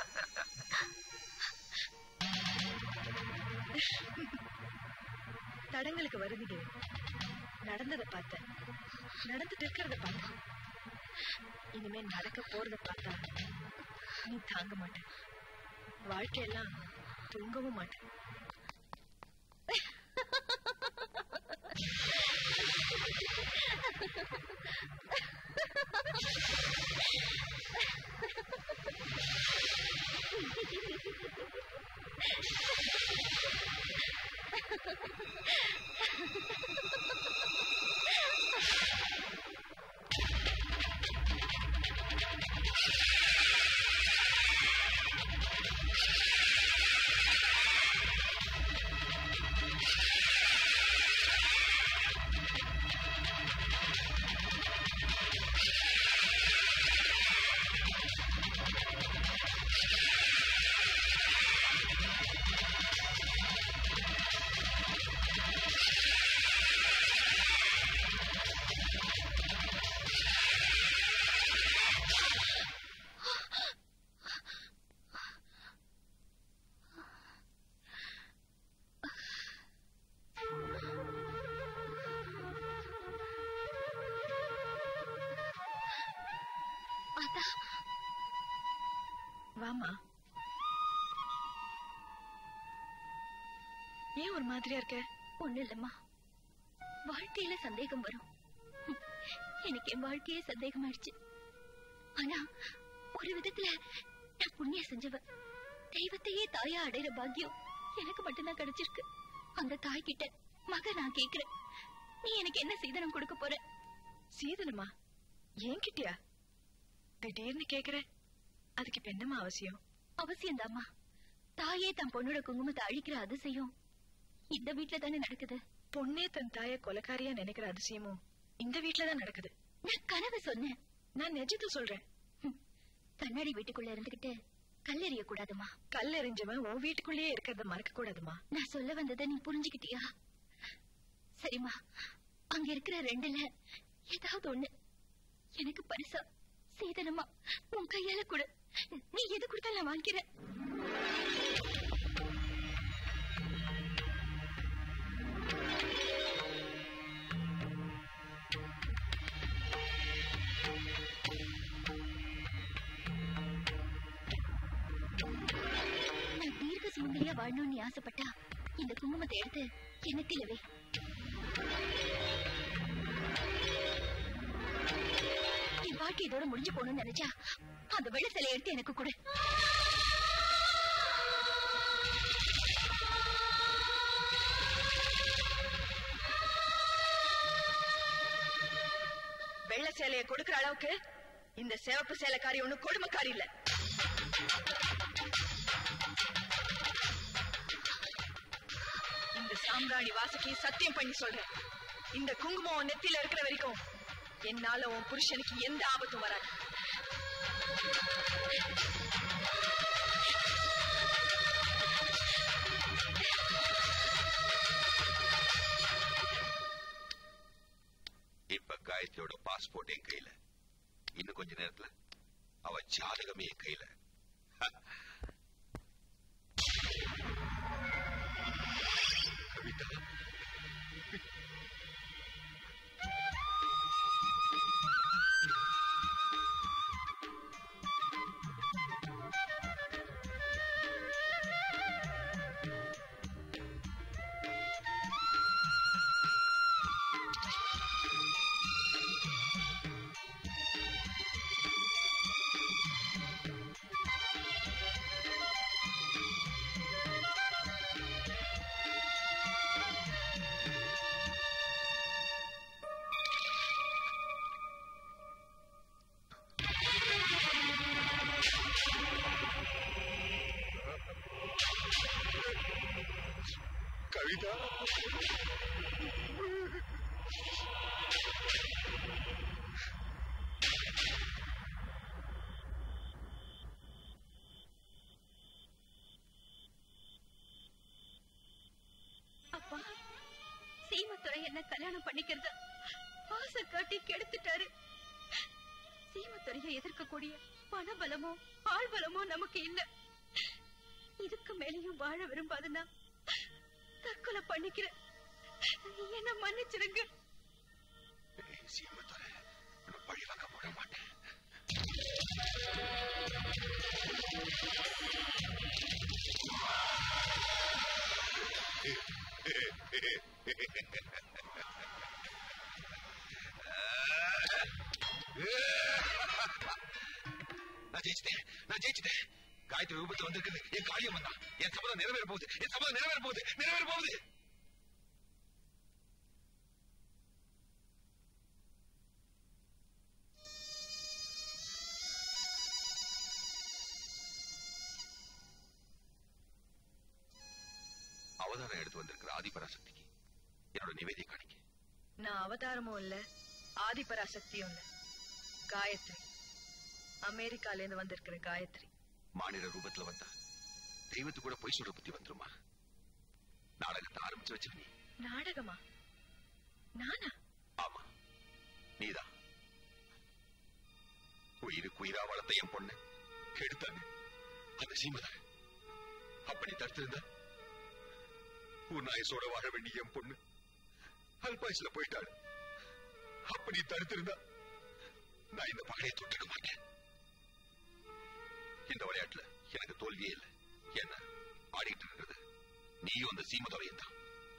தடங்களுக்கு வருதுங்க நடந்தத பார்த்தேன் நடந்துட்டு இருக்கிறத பார்த்தேன் இனிமே நடக்க போறத பார்த்தா நீ தாங்க மாட்டேன் வாழ்க்கையெல்லாம் தூங்கவும் மாட்டேன் ஆத்தா வாமா ஏன் ஒரு மாதிரியா இருக்க ஒண்ணு இல்லம்மா வாழ்க்கையில சந்தேகம் வரும் ஹம், எனக்கு என் வாழ்க்கையே சந்தேகமாயிடுச்சு ஆனா ஒரு விதத்துல நான் புண்ணியம் செஞ்சவ தெய்வத்தையே தாயா அடையிற பாக்கியம் எனக்கு மட்டும்தான் கிடைச்சிருக்கு அந்த தாய் கிட்ட மக நான் கேக்குறேன் நீ எனக்கு என்ன சீதனம் கொடுக்க போற சீதனமா என்கிட்டயா திடீர்னு கேக்குற அதுக்கு இப்ப என்னமா அவசியம் அவசியம்தாம்மா தாயே தன் பொண்ணோட குங்குமத்தை அழிக்கிற அதிசயம் இந்த வீட்ல தானே நடக்குது பொண்ணே தன் தாய கொலைக்காரியா நினைக்கிற அதிசயமும் இந்த வீட்ல தான் நடக்குது நான் கனவு சொன்னேன் நான் நிஜத்தை சொல்றேன் கண்ணாடி வீட்டுக்குள்ள இருந்துகிட்டு கல்லெறிய கூடாதுமா கல் எறிஞ்சவன் உன் வீட்டுக்குள்ளேயே இருக்கிறத மறக்க கூடாதுமா நான் சொல்ல வந்ததை நீ புரிஞ்சுக்கிட்டியா சரிம்மா அங்க இருக்கிற ரெண்டுல ஏதாவது ஒண்ணு எனக்கு பரிசா சேதனமா உன் கையால கொடு நீ எது கொடுத்தாலும் நான் வாங்கிக்கிறேன் நான் தீர்க்க சுமங்கலியா வாழணும்னு நீ ஆசைப்பட்டா இந்த குங்குமத்தை எடுத்து கிணத்துல வை என் வாழ்க்கை இதோட முடிஞ்சு போகணும்னு நினைச்சா அந்த வெள்ள சிலையை எடுத்து எனக்கு கொடு வெள்ள சேலைய கொடுக்கிற அளவுக்கு இந்த சிவப்பு சேலைக்காரி ஒண்ணு கொடுமைக்காரி இல்ல இந்த சாம்ராணி வாசுக்கு சத்தியம் பண்ணி சொல்றேன் இந்த குங்குமம் உன் நெத்தியில இருக்கிற வரைக்கும் என்னால உன் புருஷனுக்கு எந்த ஆபத்தும் வராது இப்ப காயத்ரியோட பாஸ்போர்ட் என் கையில இன்னும் கொஞ்ச நேரத்துல அவ ஜாதகமே என் கையில கவிதா கவிதா அப்பா சீமத்துறை என்ன கல்யாணம் பண்ணிக்கிறத ஆசை காட்டி கெடுத்துட்டாரு சீமத்துறையை எதிர்க்கக்கூடிய பணபலமோ ஆள் பலமோ நமக்கு இல்ல இதுக்கு மேலேயும் வாழ விரும்பாதுன்னா தற்கொலை பண்ணிக்கிறேன் என்ன மன்னிச்சிருங்க சீமத்தோட உன்னை பழி வாங்க விட மாட்டேன் நான் ஜெயிச்சிட்டேன் நான் ஜெயிச்சிட்டேன் காயத்ரி விபத்து வந்திருக்குது என் காரியம் வந்தா என் சபதம் நிறைவேற போகுது என் சபதம் நிறைவேற போகுது நிறைவேற போகுது அவதாரம் எடுத்து வந்திருக்கிற ஆதிபராசக்திக்கு என்னோட நிவேதியை காணிக்க நான் அவதாரமும் இல்ல ஆதிபராசக்தியும் இல்ல காயத்ரி அமெரிக்கால இருந்து வந்திருக்கிற காயத்ரி மாநில ரூபத்துல வந்தா தெய்வத்து கூட பொய் சொல்ற புத்தி வந்துருமா நாடகத்தை ஆரம்பிச்சு வச்ச நீ நாடகமா நானா ஆமா நீதான் உயிருக்கு உயிரா வளர்த்த என் பொண்ணு கெடுத்தானே அந்த சீமதான் அப்படி தடுத்திருந்த உன் ஆயுசோட வாழ வேண்டிய என் பொண்ணு அல்பாயுசுல போயிட்டாள் அப்படி தடுத்திருந்தா நான் இந்த பகலையை தொட்டிருக்க மாட்டேன் இந்த விளையாட்டுல எனக்கு தோல்வியே இல்லை என்ன ஆடிட்டு இருக்கிறது நீயும் அந்த சீமதுரையும் தான்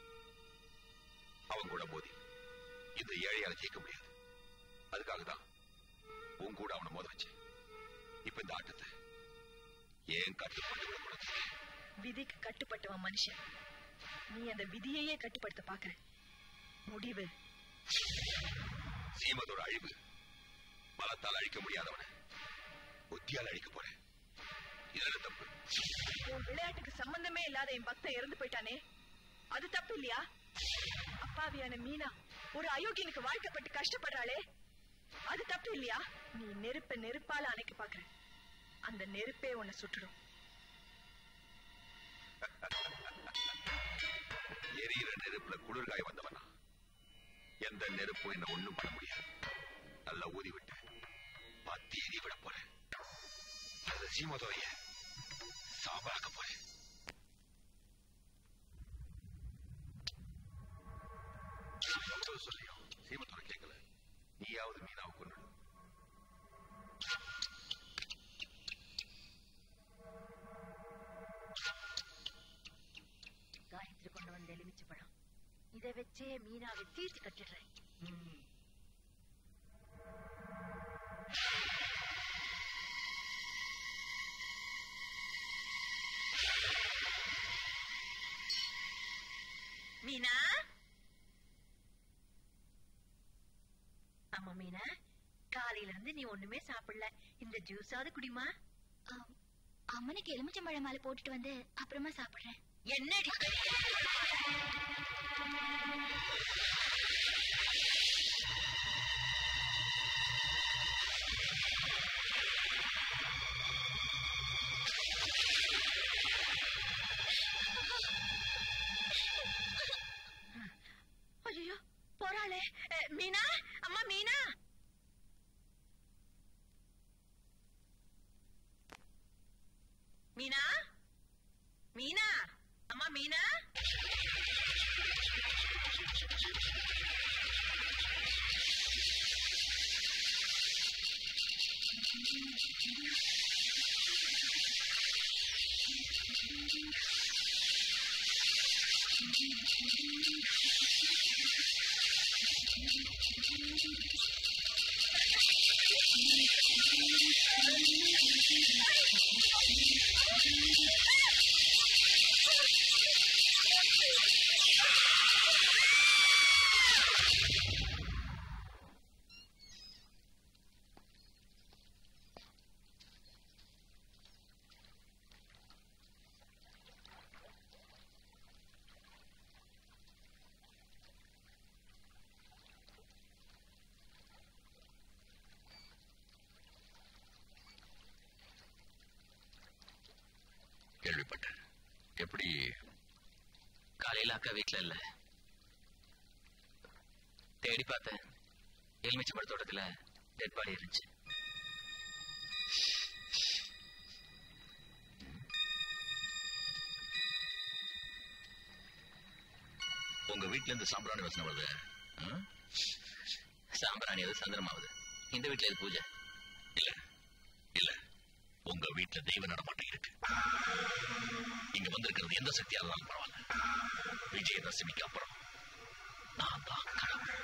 அவன் கூட மோதி இந்த ஏழையால ஜெயிக்க முடியாது அதுக்காக தான் உன் கூட அவனை மோத வச்சேன் இப்ப இந்த ஆட்டத்தை ஏன் கட்டுப்பாடு விடக்கூடாது விதிக்கு கட்டுப்பட்டவன் மனுஷன் நீ அந்த விதியையே கட்டுப்படுத்த பாக்குற முடிவு சீமதோட அழிவு பலத்தால் அழிக்க முடியாதவன புத்தியால் அழிக்க போறேன் இதுல தப்பு உன் விளையாட்டுக்கு சம்பந்தமே இல்லாத என் பக்தன் இறந்து போயிட்டானே அது தப்பு இல்லையா அப்பாவியான மீனா ஒரு அயோக்கியனுக்கு வாழ்க்கப்பட்டு கஷ்டப்படுறாளே அது தப்பு இல்லையா நீ நெருப்ப நெருப்பால அணைக்க பாக்குற அந்த நெருப்பே உன்னை சுட்டுடும் எரியிற நெருப்புல குளிர்காய் வந்தவனா எந்த நெருப்பும் என்ன ஒண்ணும் பண்ண முடியாது நல்லா ஊதி விட்டு பத்தி எரிய விட போறேன் அந்த சீமதோய சாம்பலாக்க போறேன் எவ்வளவு சொல்லியும் சீமத்தோட கேட்கல நீயாவது மீனாவை கொண்டு காயத்ரி கொண்டு வந்த எலுமிச்சை பழம் இதை வச்சே மீனாவை தீர்த்து கட்டிடுறேன் ம். மீனா ஆமா மீனா காலையில இருந்து நீ ஒண்ணுமே சாப்பிடல இந்த ஜூஸாவது குடிமா அம்மனுக்கு எலுமிச்சம்பழம் மாலை போட்டுட்டு வந்து அப்புறமா சாப்பிடுறேன் என்னடி ஐயோ போறாளே அஹ், மீனா அம்மா மீனா மீனா மீனா அம்மா மீனா கேள்விப்பட்டேன் எப்படி காலையில அக்கா வீட்ல இல்ல தேடி பார்த்தேன் எலுமிச்சை மர தோட்டத்துல டெட் பாடி இருந்துச்சு உங்க வீட்ல இருந்து சாம்பிராணி வாசனை வருது ஆ? சாம்பிராணி அது சந்திரமாவது இந்த வீட்ல இது பூஜை இல்ல இல்ல உங்க வீட்ல தெய்வ நடமாட்டம் இருக்கு இங்க வந்திருக்கிறது எந்த சக்தியா இருந்தாலும் பரவாயில்ல விஜயதசமிக்கு அப்புறம் நான் தான் கடவுள்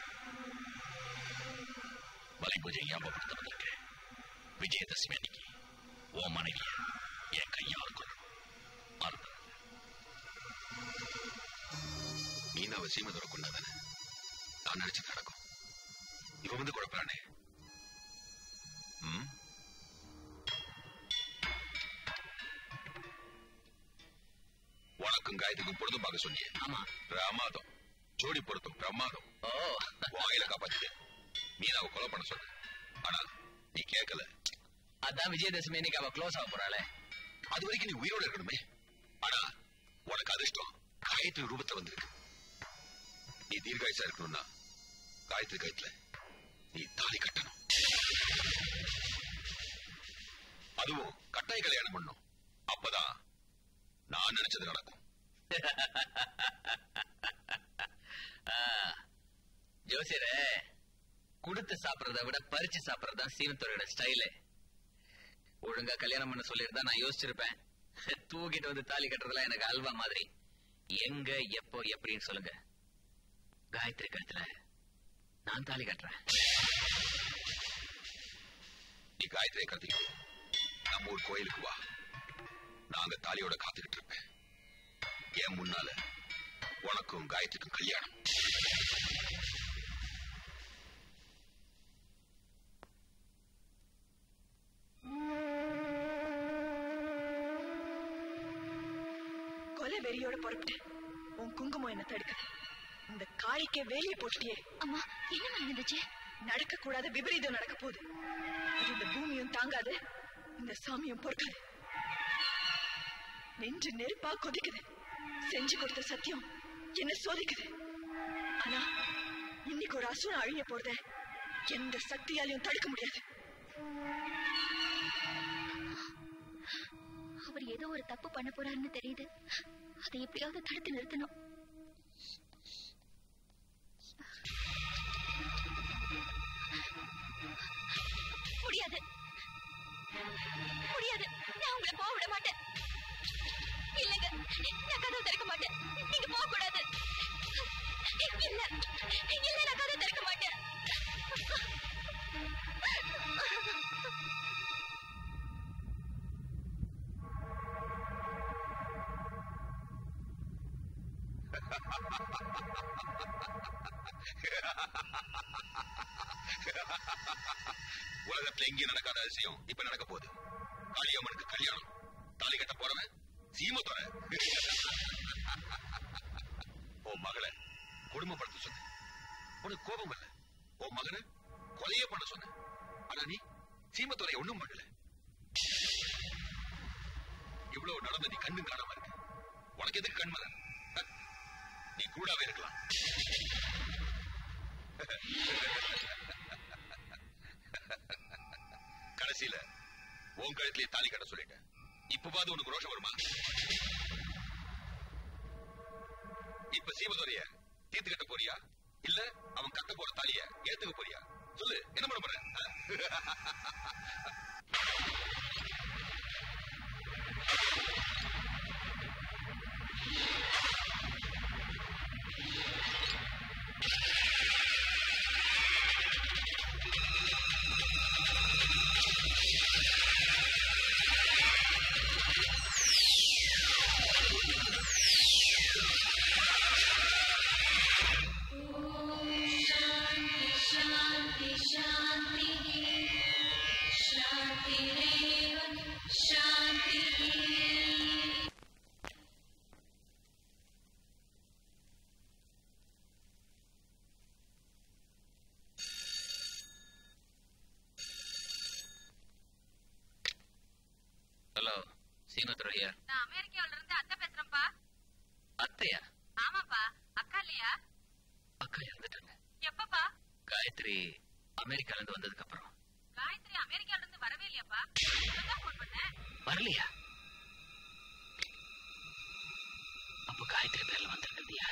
வலை பூஜை ஞாபகப்படுத்த வந்திருக்கேன் விஜயதசமி அன்னைக்கு உன் மனைவிய என் கையால் கொள்ளணும் மறந்துடாத. மீனாவை சீமதோட கொண்டாதானே நான் நினைச்சது நடக்கும் இவ வந்து குழப்பறானே ம் உனக்கும் காயத்துக்கும் பொருத்தம் பார்க்க சொன்னியே ஆமா பிரமாதம் ஜோடி பொருத்தம் பிரமாதம் ஓ வாயில காப்பாத்திட்டு மீனாவை கொலை பண்ண சொன்ன ஆனா நீ கேட்கல அதான் விஜயதசமி அன்னைக்கு அவ க்ளோஸ் ஆக போறாளே அது வரைக்கும் நீ உயிரோட இருக்கணுமே ஆனா உனக்கு அதிர்ஷ்டம் காயத்ரி ரூபத்துல வந்திருக்கு நீ தீர்காயுசா இருக்கணும்னா காயத்ரி கயத்துல நீ தாலி கட்டணும் அதுவும் கட்டாய கல்யாணம் பண்ணணும் அப்பதான் நான் நினைச்சது நடக்கும் ஆ, ஜோசியரே கொடுத்து சாப்பிடறத விட பறிச்சு சாப்பிடறது தான் சீனத்தோட ஸ்டைலு ஒழுங்கா கல்யாணம் பண்ண சொல்லியிருந்தா நான் யோசிச்சிருப்பேன் தூக்கிட்டு வந்து தாலி கட்டுறதுலாம் எனக்கு அல்வா மாதிரி எங்க எப்போ எப்படின்னு சொல்லுங்க காயத்ரி கழுத்துல நான் தாலி கட்டுறேன் நீ காயத்ரி கத்திக்க நம்ம ஊர் கோயிலுக்கு வா நாங்க தாலியோட காத்துக்கிட்டு இருப்பேன் என் முன்னால உனக்கும் காயத்ரிக்கும் கல்யாணம் வெறியோட புறப்பட்டேன் உன் குங்குமம் என்ன தடுக்குது இந்த காய்க்கே வேலையை போட்டுட்டியே அம்மா என்ன நடந்துச்சு நடக்க கூடாத விபரீதம் நடக்க போகுது அது இந்த பூமியும் தாங்காது இந்த சாமியும் பொறுக்காது நெஞ்சு நெருப்பா கொதிக்குது செஞ்சு கொடுத்த சத்தியம் என்ன சோதிக்குது ஆனா இன்னைக்கு ஒரு அசுரம் அழிய போறத எந்த சக்தியாலையும் தடுக்க முடியாது அவர் ஏதோ ஒரு தப்பு பண்ண போறாருன்னு தெரியுது அதை எப்படியாவது தடுத்து நிறுத்தணும் முடியாது முடியாது நான் உங்களை போக விட மாட்டேன் இல்லைங்க நான் கதவு திறக்க மாட்டேன் நீங்க போக கூடாது இல்ல இல்ல நான் கதவு திறக்க மாட்டேன் உலகத்துல எங்கேயும் நடக்காத அதிசயம் இப்ப நடக்க போகுது காளியம்மனுக்கு கல்யாணம் தாலி கட்ட போறவன் சீமத்தொர உன் மகளை குடும்பப்படுத்த சொன்ன உனக்கு கோபம் இல்ல உன் மகனை கொலையே பண்ண சொன்ன ஆனா நீ சீமத்துறை ஒண்ணும் பண்ணல இவ்வளவு நடந்து நீ கண்ணும் காணாம இருக்க உனக்கு எதுக்கு கண்மலன் நீ கூடாவே இருக்கலாம் கடைசியில உன் கழுத்திலே தாலி கட்ட சொல்லிட்டேன் இப்பவாது உனக்கு ரோஷம் வருமா இப்ப சீமதுரைய தீர்த்து கட்ட போறியா இல்ல அவன் கட்ட போற தாலிய ஏத்துக்க போறியா சொல்லு என்ன பண்ண போற ஆ? शान्ति शान्ति शान्तिः शान्तिरेव शान्तिः ஹலோ சீமத்துறையா நான் அமெரிக்காவில இருந்து அத்தை பேசுறேன்ப்பா அத்தையா ஆமாப்பா அக்கா இல்லையா அக்கா இறந்துட்டாங்க எப்பப்பா காயத்ரி அமெரிக்கால இருந்து வந்ததுக்கு அப்புறம் காயத்ரி அமெரிக்கால இருந்து வரவே இல்லையாப்பா இப்பதான் ஃபோன் பண்ணேன் வரலையா அப்ப காயத்ரி பேர்ல வந்திருக்கிறது யாரு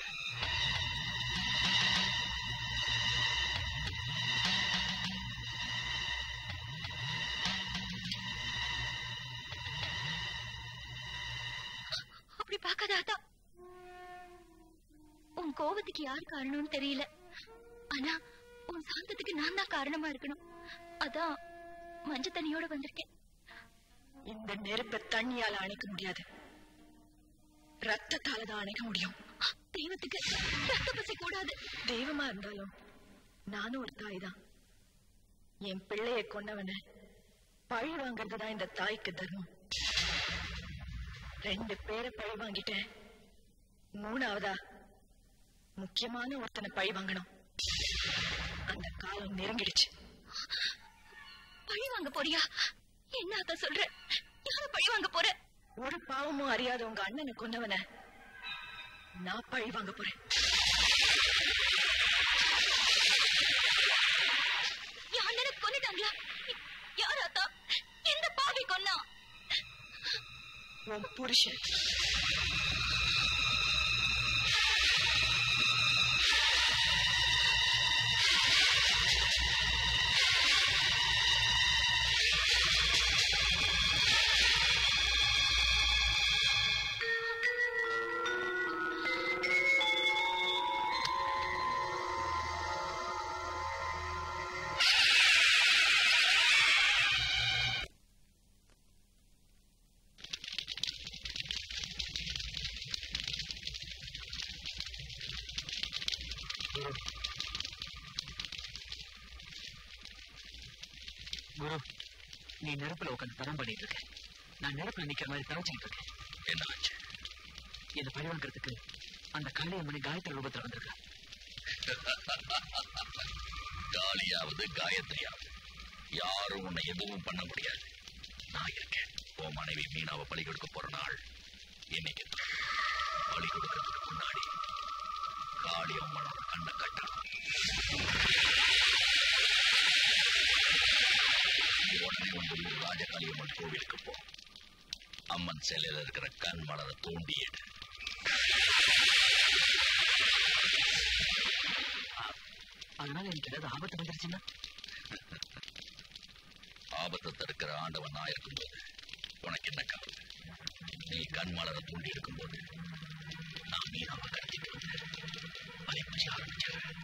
அப்படி பார்க்காத ஆத்தா உன் கோவத்துக்கு யார் காரணம்னு தெரியல ஆனா உன் சாந்தத்துக்கு நான் தான் காரணமா இருக்கணும் அதான் மஞ்ச தண்ணியோட வந்திருக்கேன் இந்த நெருப்பை தண்ணியால அணைக்க முடியாது ரத்தத்தால தான் அணைக்க முடியும் தெய்வத்துக்கு ரத்த பசி கூடாது தெய்வமா இருந்தாலும் நானும் ஒரு தாய் தான் என் பிள்ளைய கொன்னவன பழி வாங்குறது தான் இந்த தாய்க்கு தர்மம் ரெண்டு பேரை பழி வாங்கிட்டேன் மூணாவதா முக்கியமான ஒருத்தனை பழி வாங்கணும் அந்த காலம் நெருங்கிடுச்சு பழி வாங்க போறியா என்ன அக்கா சொல்ற யார பழி வாங்க போற ஒரு பாவமும் அறியாத உங்க அண்ணனை கொன்னவன நான் பழி வாங்க போறேன் என் அண்ணனை கொன்னுட்டாங்களா யார் அத்தா எந்த பாவி கொன்னா உன் புருஷன் குரு நீ நெருப்புல உட்காந்து தரம் பண்ணிட்டு இருக்க நான் நெருப்புல நிக்கிற மாதிரி தவிச்சுக்கிட்டு இருக்கேன் என்ன ஆச்சு என்ன பழி வாங்குறதுக்கு அந்த காளியம்மனை காயத்ரி ரூபத்துல வந்திருக்கா காளியாவது காயத்ரியாவது யாரும் உன்னை எதுவும் பண்ண முடியாது நான் இருக்கேன் உன் மனைவி மீனாவை பலி கொடுக்க போற நாள் இன்னைக்கு தான். பலி கொடுக்கறதுக்கு முன்னாடி காளி அம்மனோட கண்ணை கட்டணும் உடனே உங்க ஊர் ராஜகாளியம்மன் கோவிலுக்கு போ அம்மன் சிலையில இருக்கிற கண் மலரை தோண்டி எடு அதனால எனக்கு ஏதாவது ஆபத்து வந்துருச்சுன்னா ஆபத்தை தடுக்கிற ஆண்டவன் நான் இருக்கும்போது உனக்கு என்ன கவலை நீ கண் மலரை தூண்டி எடுக்கும்போது நான் மீனாவை கடத்திட்டு வந்து பலிபூஜை ஆரம்பிச்சிடுறேன்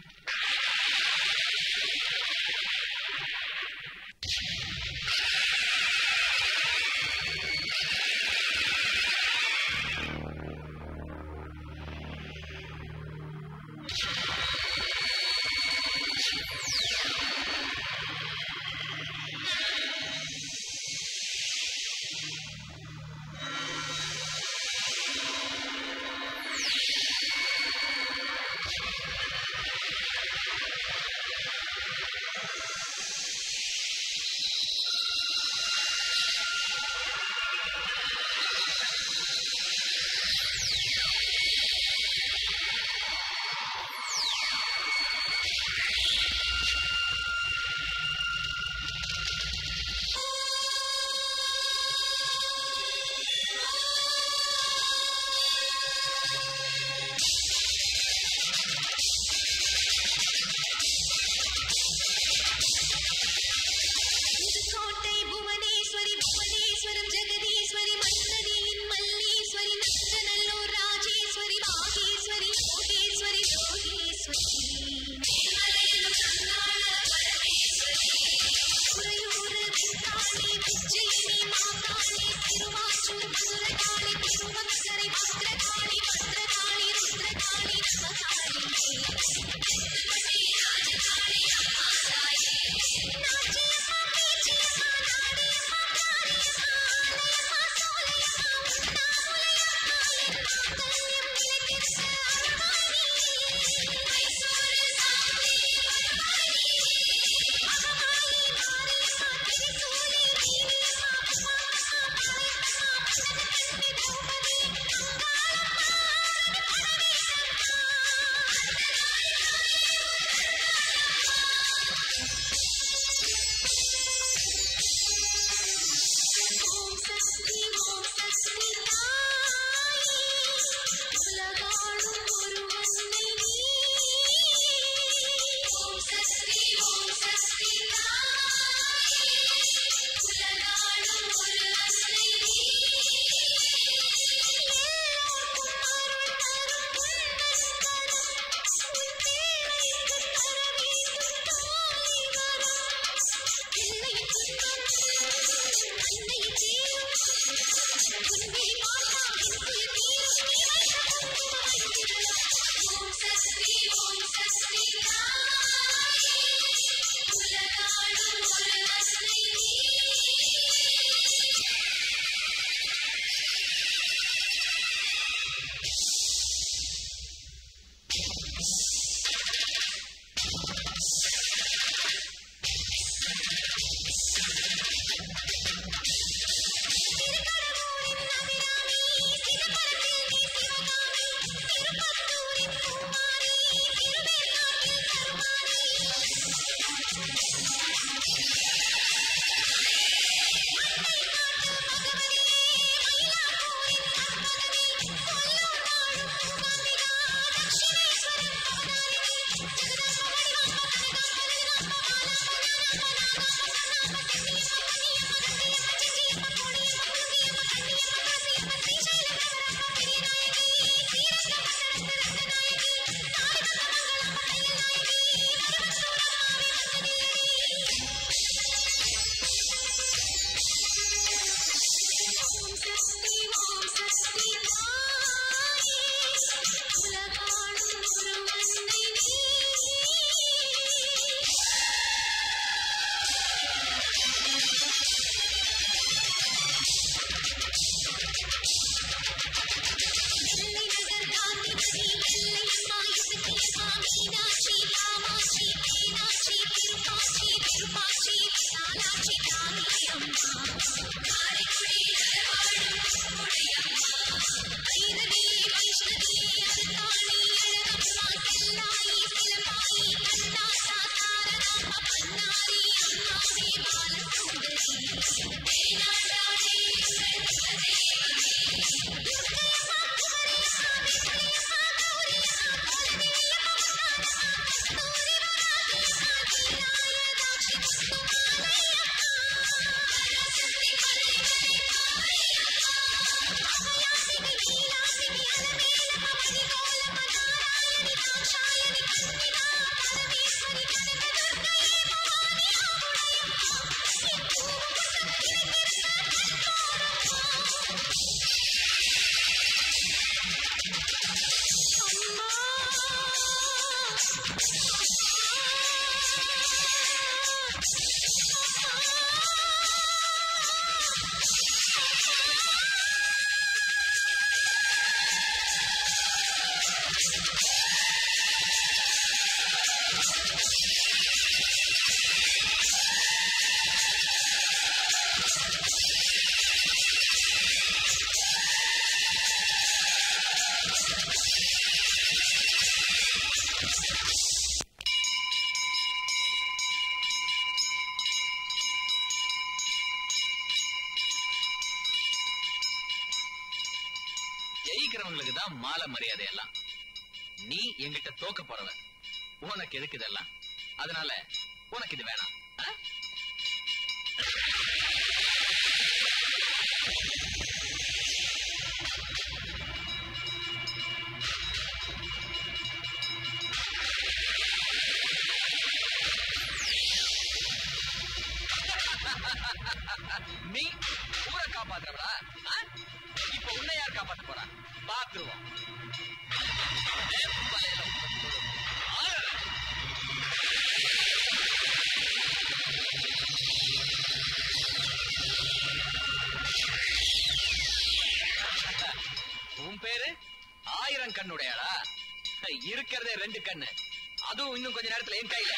கோட்டை புவனேஸ்வரி புவனேஸ்வரம் ஜெகதீஸ்வரி மன்மதியின் மல்லீஸ்வரி நந்தநல்லூர் ராஜேஸ்வரி ராகேஸ்வரி யோகேஸ்வரி யோகேஸ்வரி உறையூர் காளி உஜ்ஜயினி மாகாளி திருவாச்சூர் மதுரகாளி திருவக்கரை பத்ரகாளி பத்ரகாளி ருத்ரகாளி ஓம் சக்தி ஓம் சக்தி உலகாளும் ஒருவனை நீ ஓம் சக்தி ஓம் சக்தி உலகாளும் ஒருவனை ஜெயிக்கிறவங்களுக்கு தான் மாலை மரியாதை எல்லாம் நீ என்கிட்ட தோக்க போறவ உனக்கு எதுக்கு இதெல்லாம் அதனால உனக்கு இது வேணாம் ஆ? நீ ஊரை காப்பாத்துறவளா ஆ? இப்ப உன்னை யார் காப்பாத்த போறா பாத்துருவோம் உன் பேரு ஆயிரம் கண்ணுடையாளா இருக்கிறதே ரெண்டு கண்ணு அதுவும் இன்னும் கொஞ்ச நேரத்துல என் கையில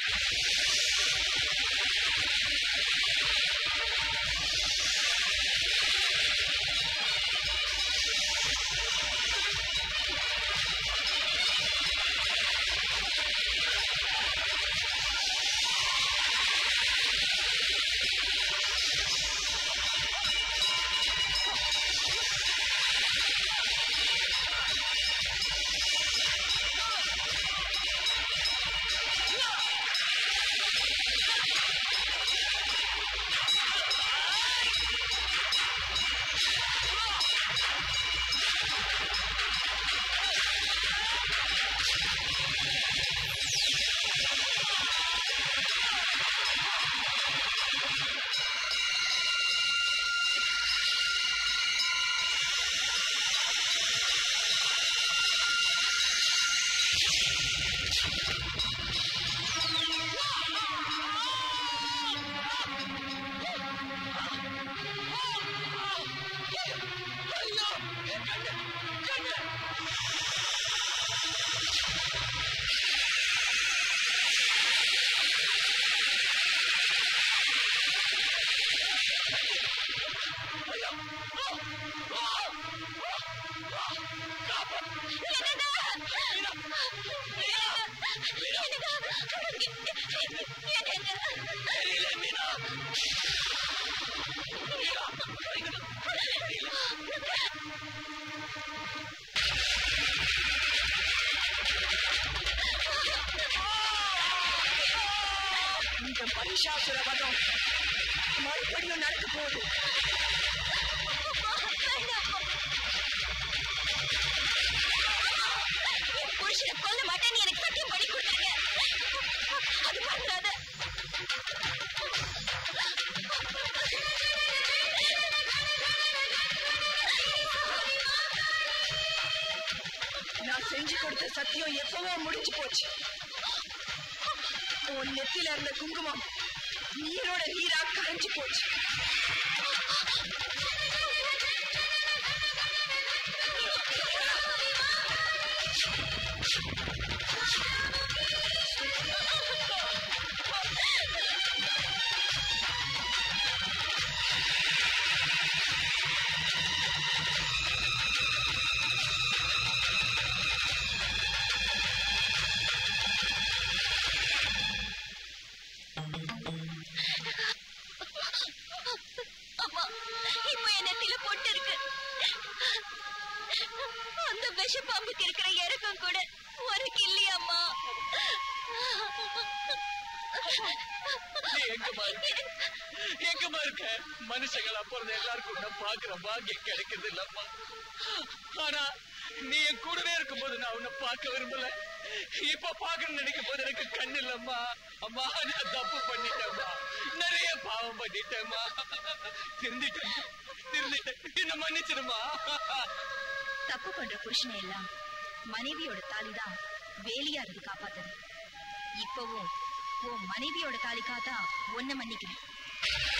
இந்த மகிஷாசுர வதம் மறுபடியும் நடக்க போகுது என் புருஷனை கொல்ல மாட்டேன்னு எனக்கு சத்தியம் பண்ணி கொடுத்துருங்க அது பண்ணாத நான் செஞ்சு கொடுத்த சத்தியம் எப்பவோ முடிஞ்சு போச்சு உன் நெத்தில இருந்த குங்குமம் நீரோட நீரா கரைஞ்சு போச்சு அம்மா இப்போ என் நெத்தில பொட்டு இருக்கு அந்த விஷ பாம்புக்கு இருக்கிற இறக்கம் கூட உனக்கு இல்லையாம்மா நீ எங்கம்மா இருக்க எங்கம்மா இருக்க மனுஷங்களா பிறந்த எல்லாருக்கும் நான் பாக்குற பாக்கியம் கிடைக்கிறது இல்லம்மா ஆனா நீ என் கூடவே இருக்கும்போது நான் உன்னை பார்க்க விரும்பல இப்ப பாக்கணும் நினைக்கும் போது எனக்கு கண்ணு இல்லம்மா அம்மா நான் தப்பு பண்ணிட்டேம்மா நிறைய பாவம் பண்ணிட்டேம்மா திருந்திட்டேன் திருந்திட்டேன் என்ன மன்னிச்சிடுமா தப்பு பண்ற புருஷனை எல்லாம் மனைவியோட தாலிதான் வேலியா இருந்து காப்பாத்துது இப்பவும் உன் மனைவியோட தாலிக்காதான் ஒன்ன மன்னிக்கிறேன்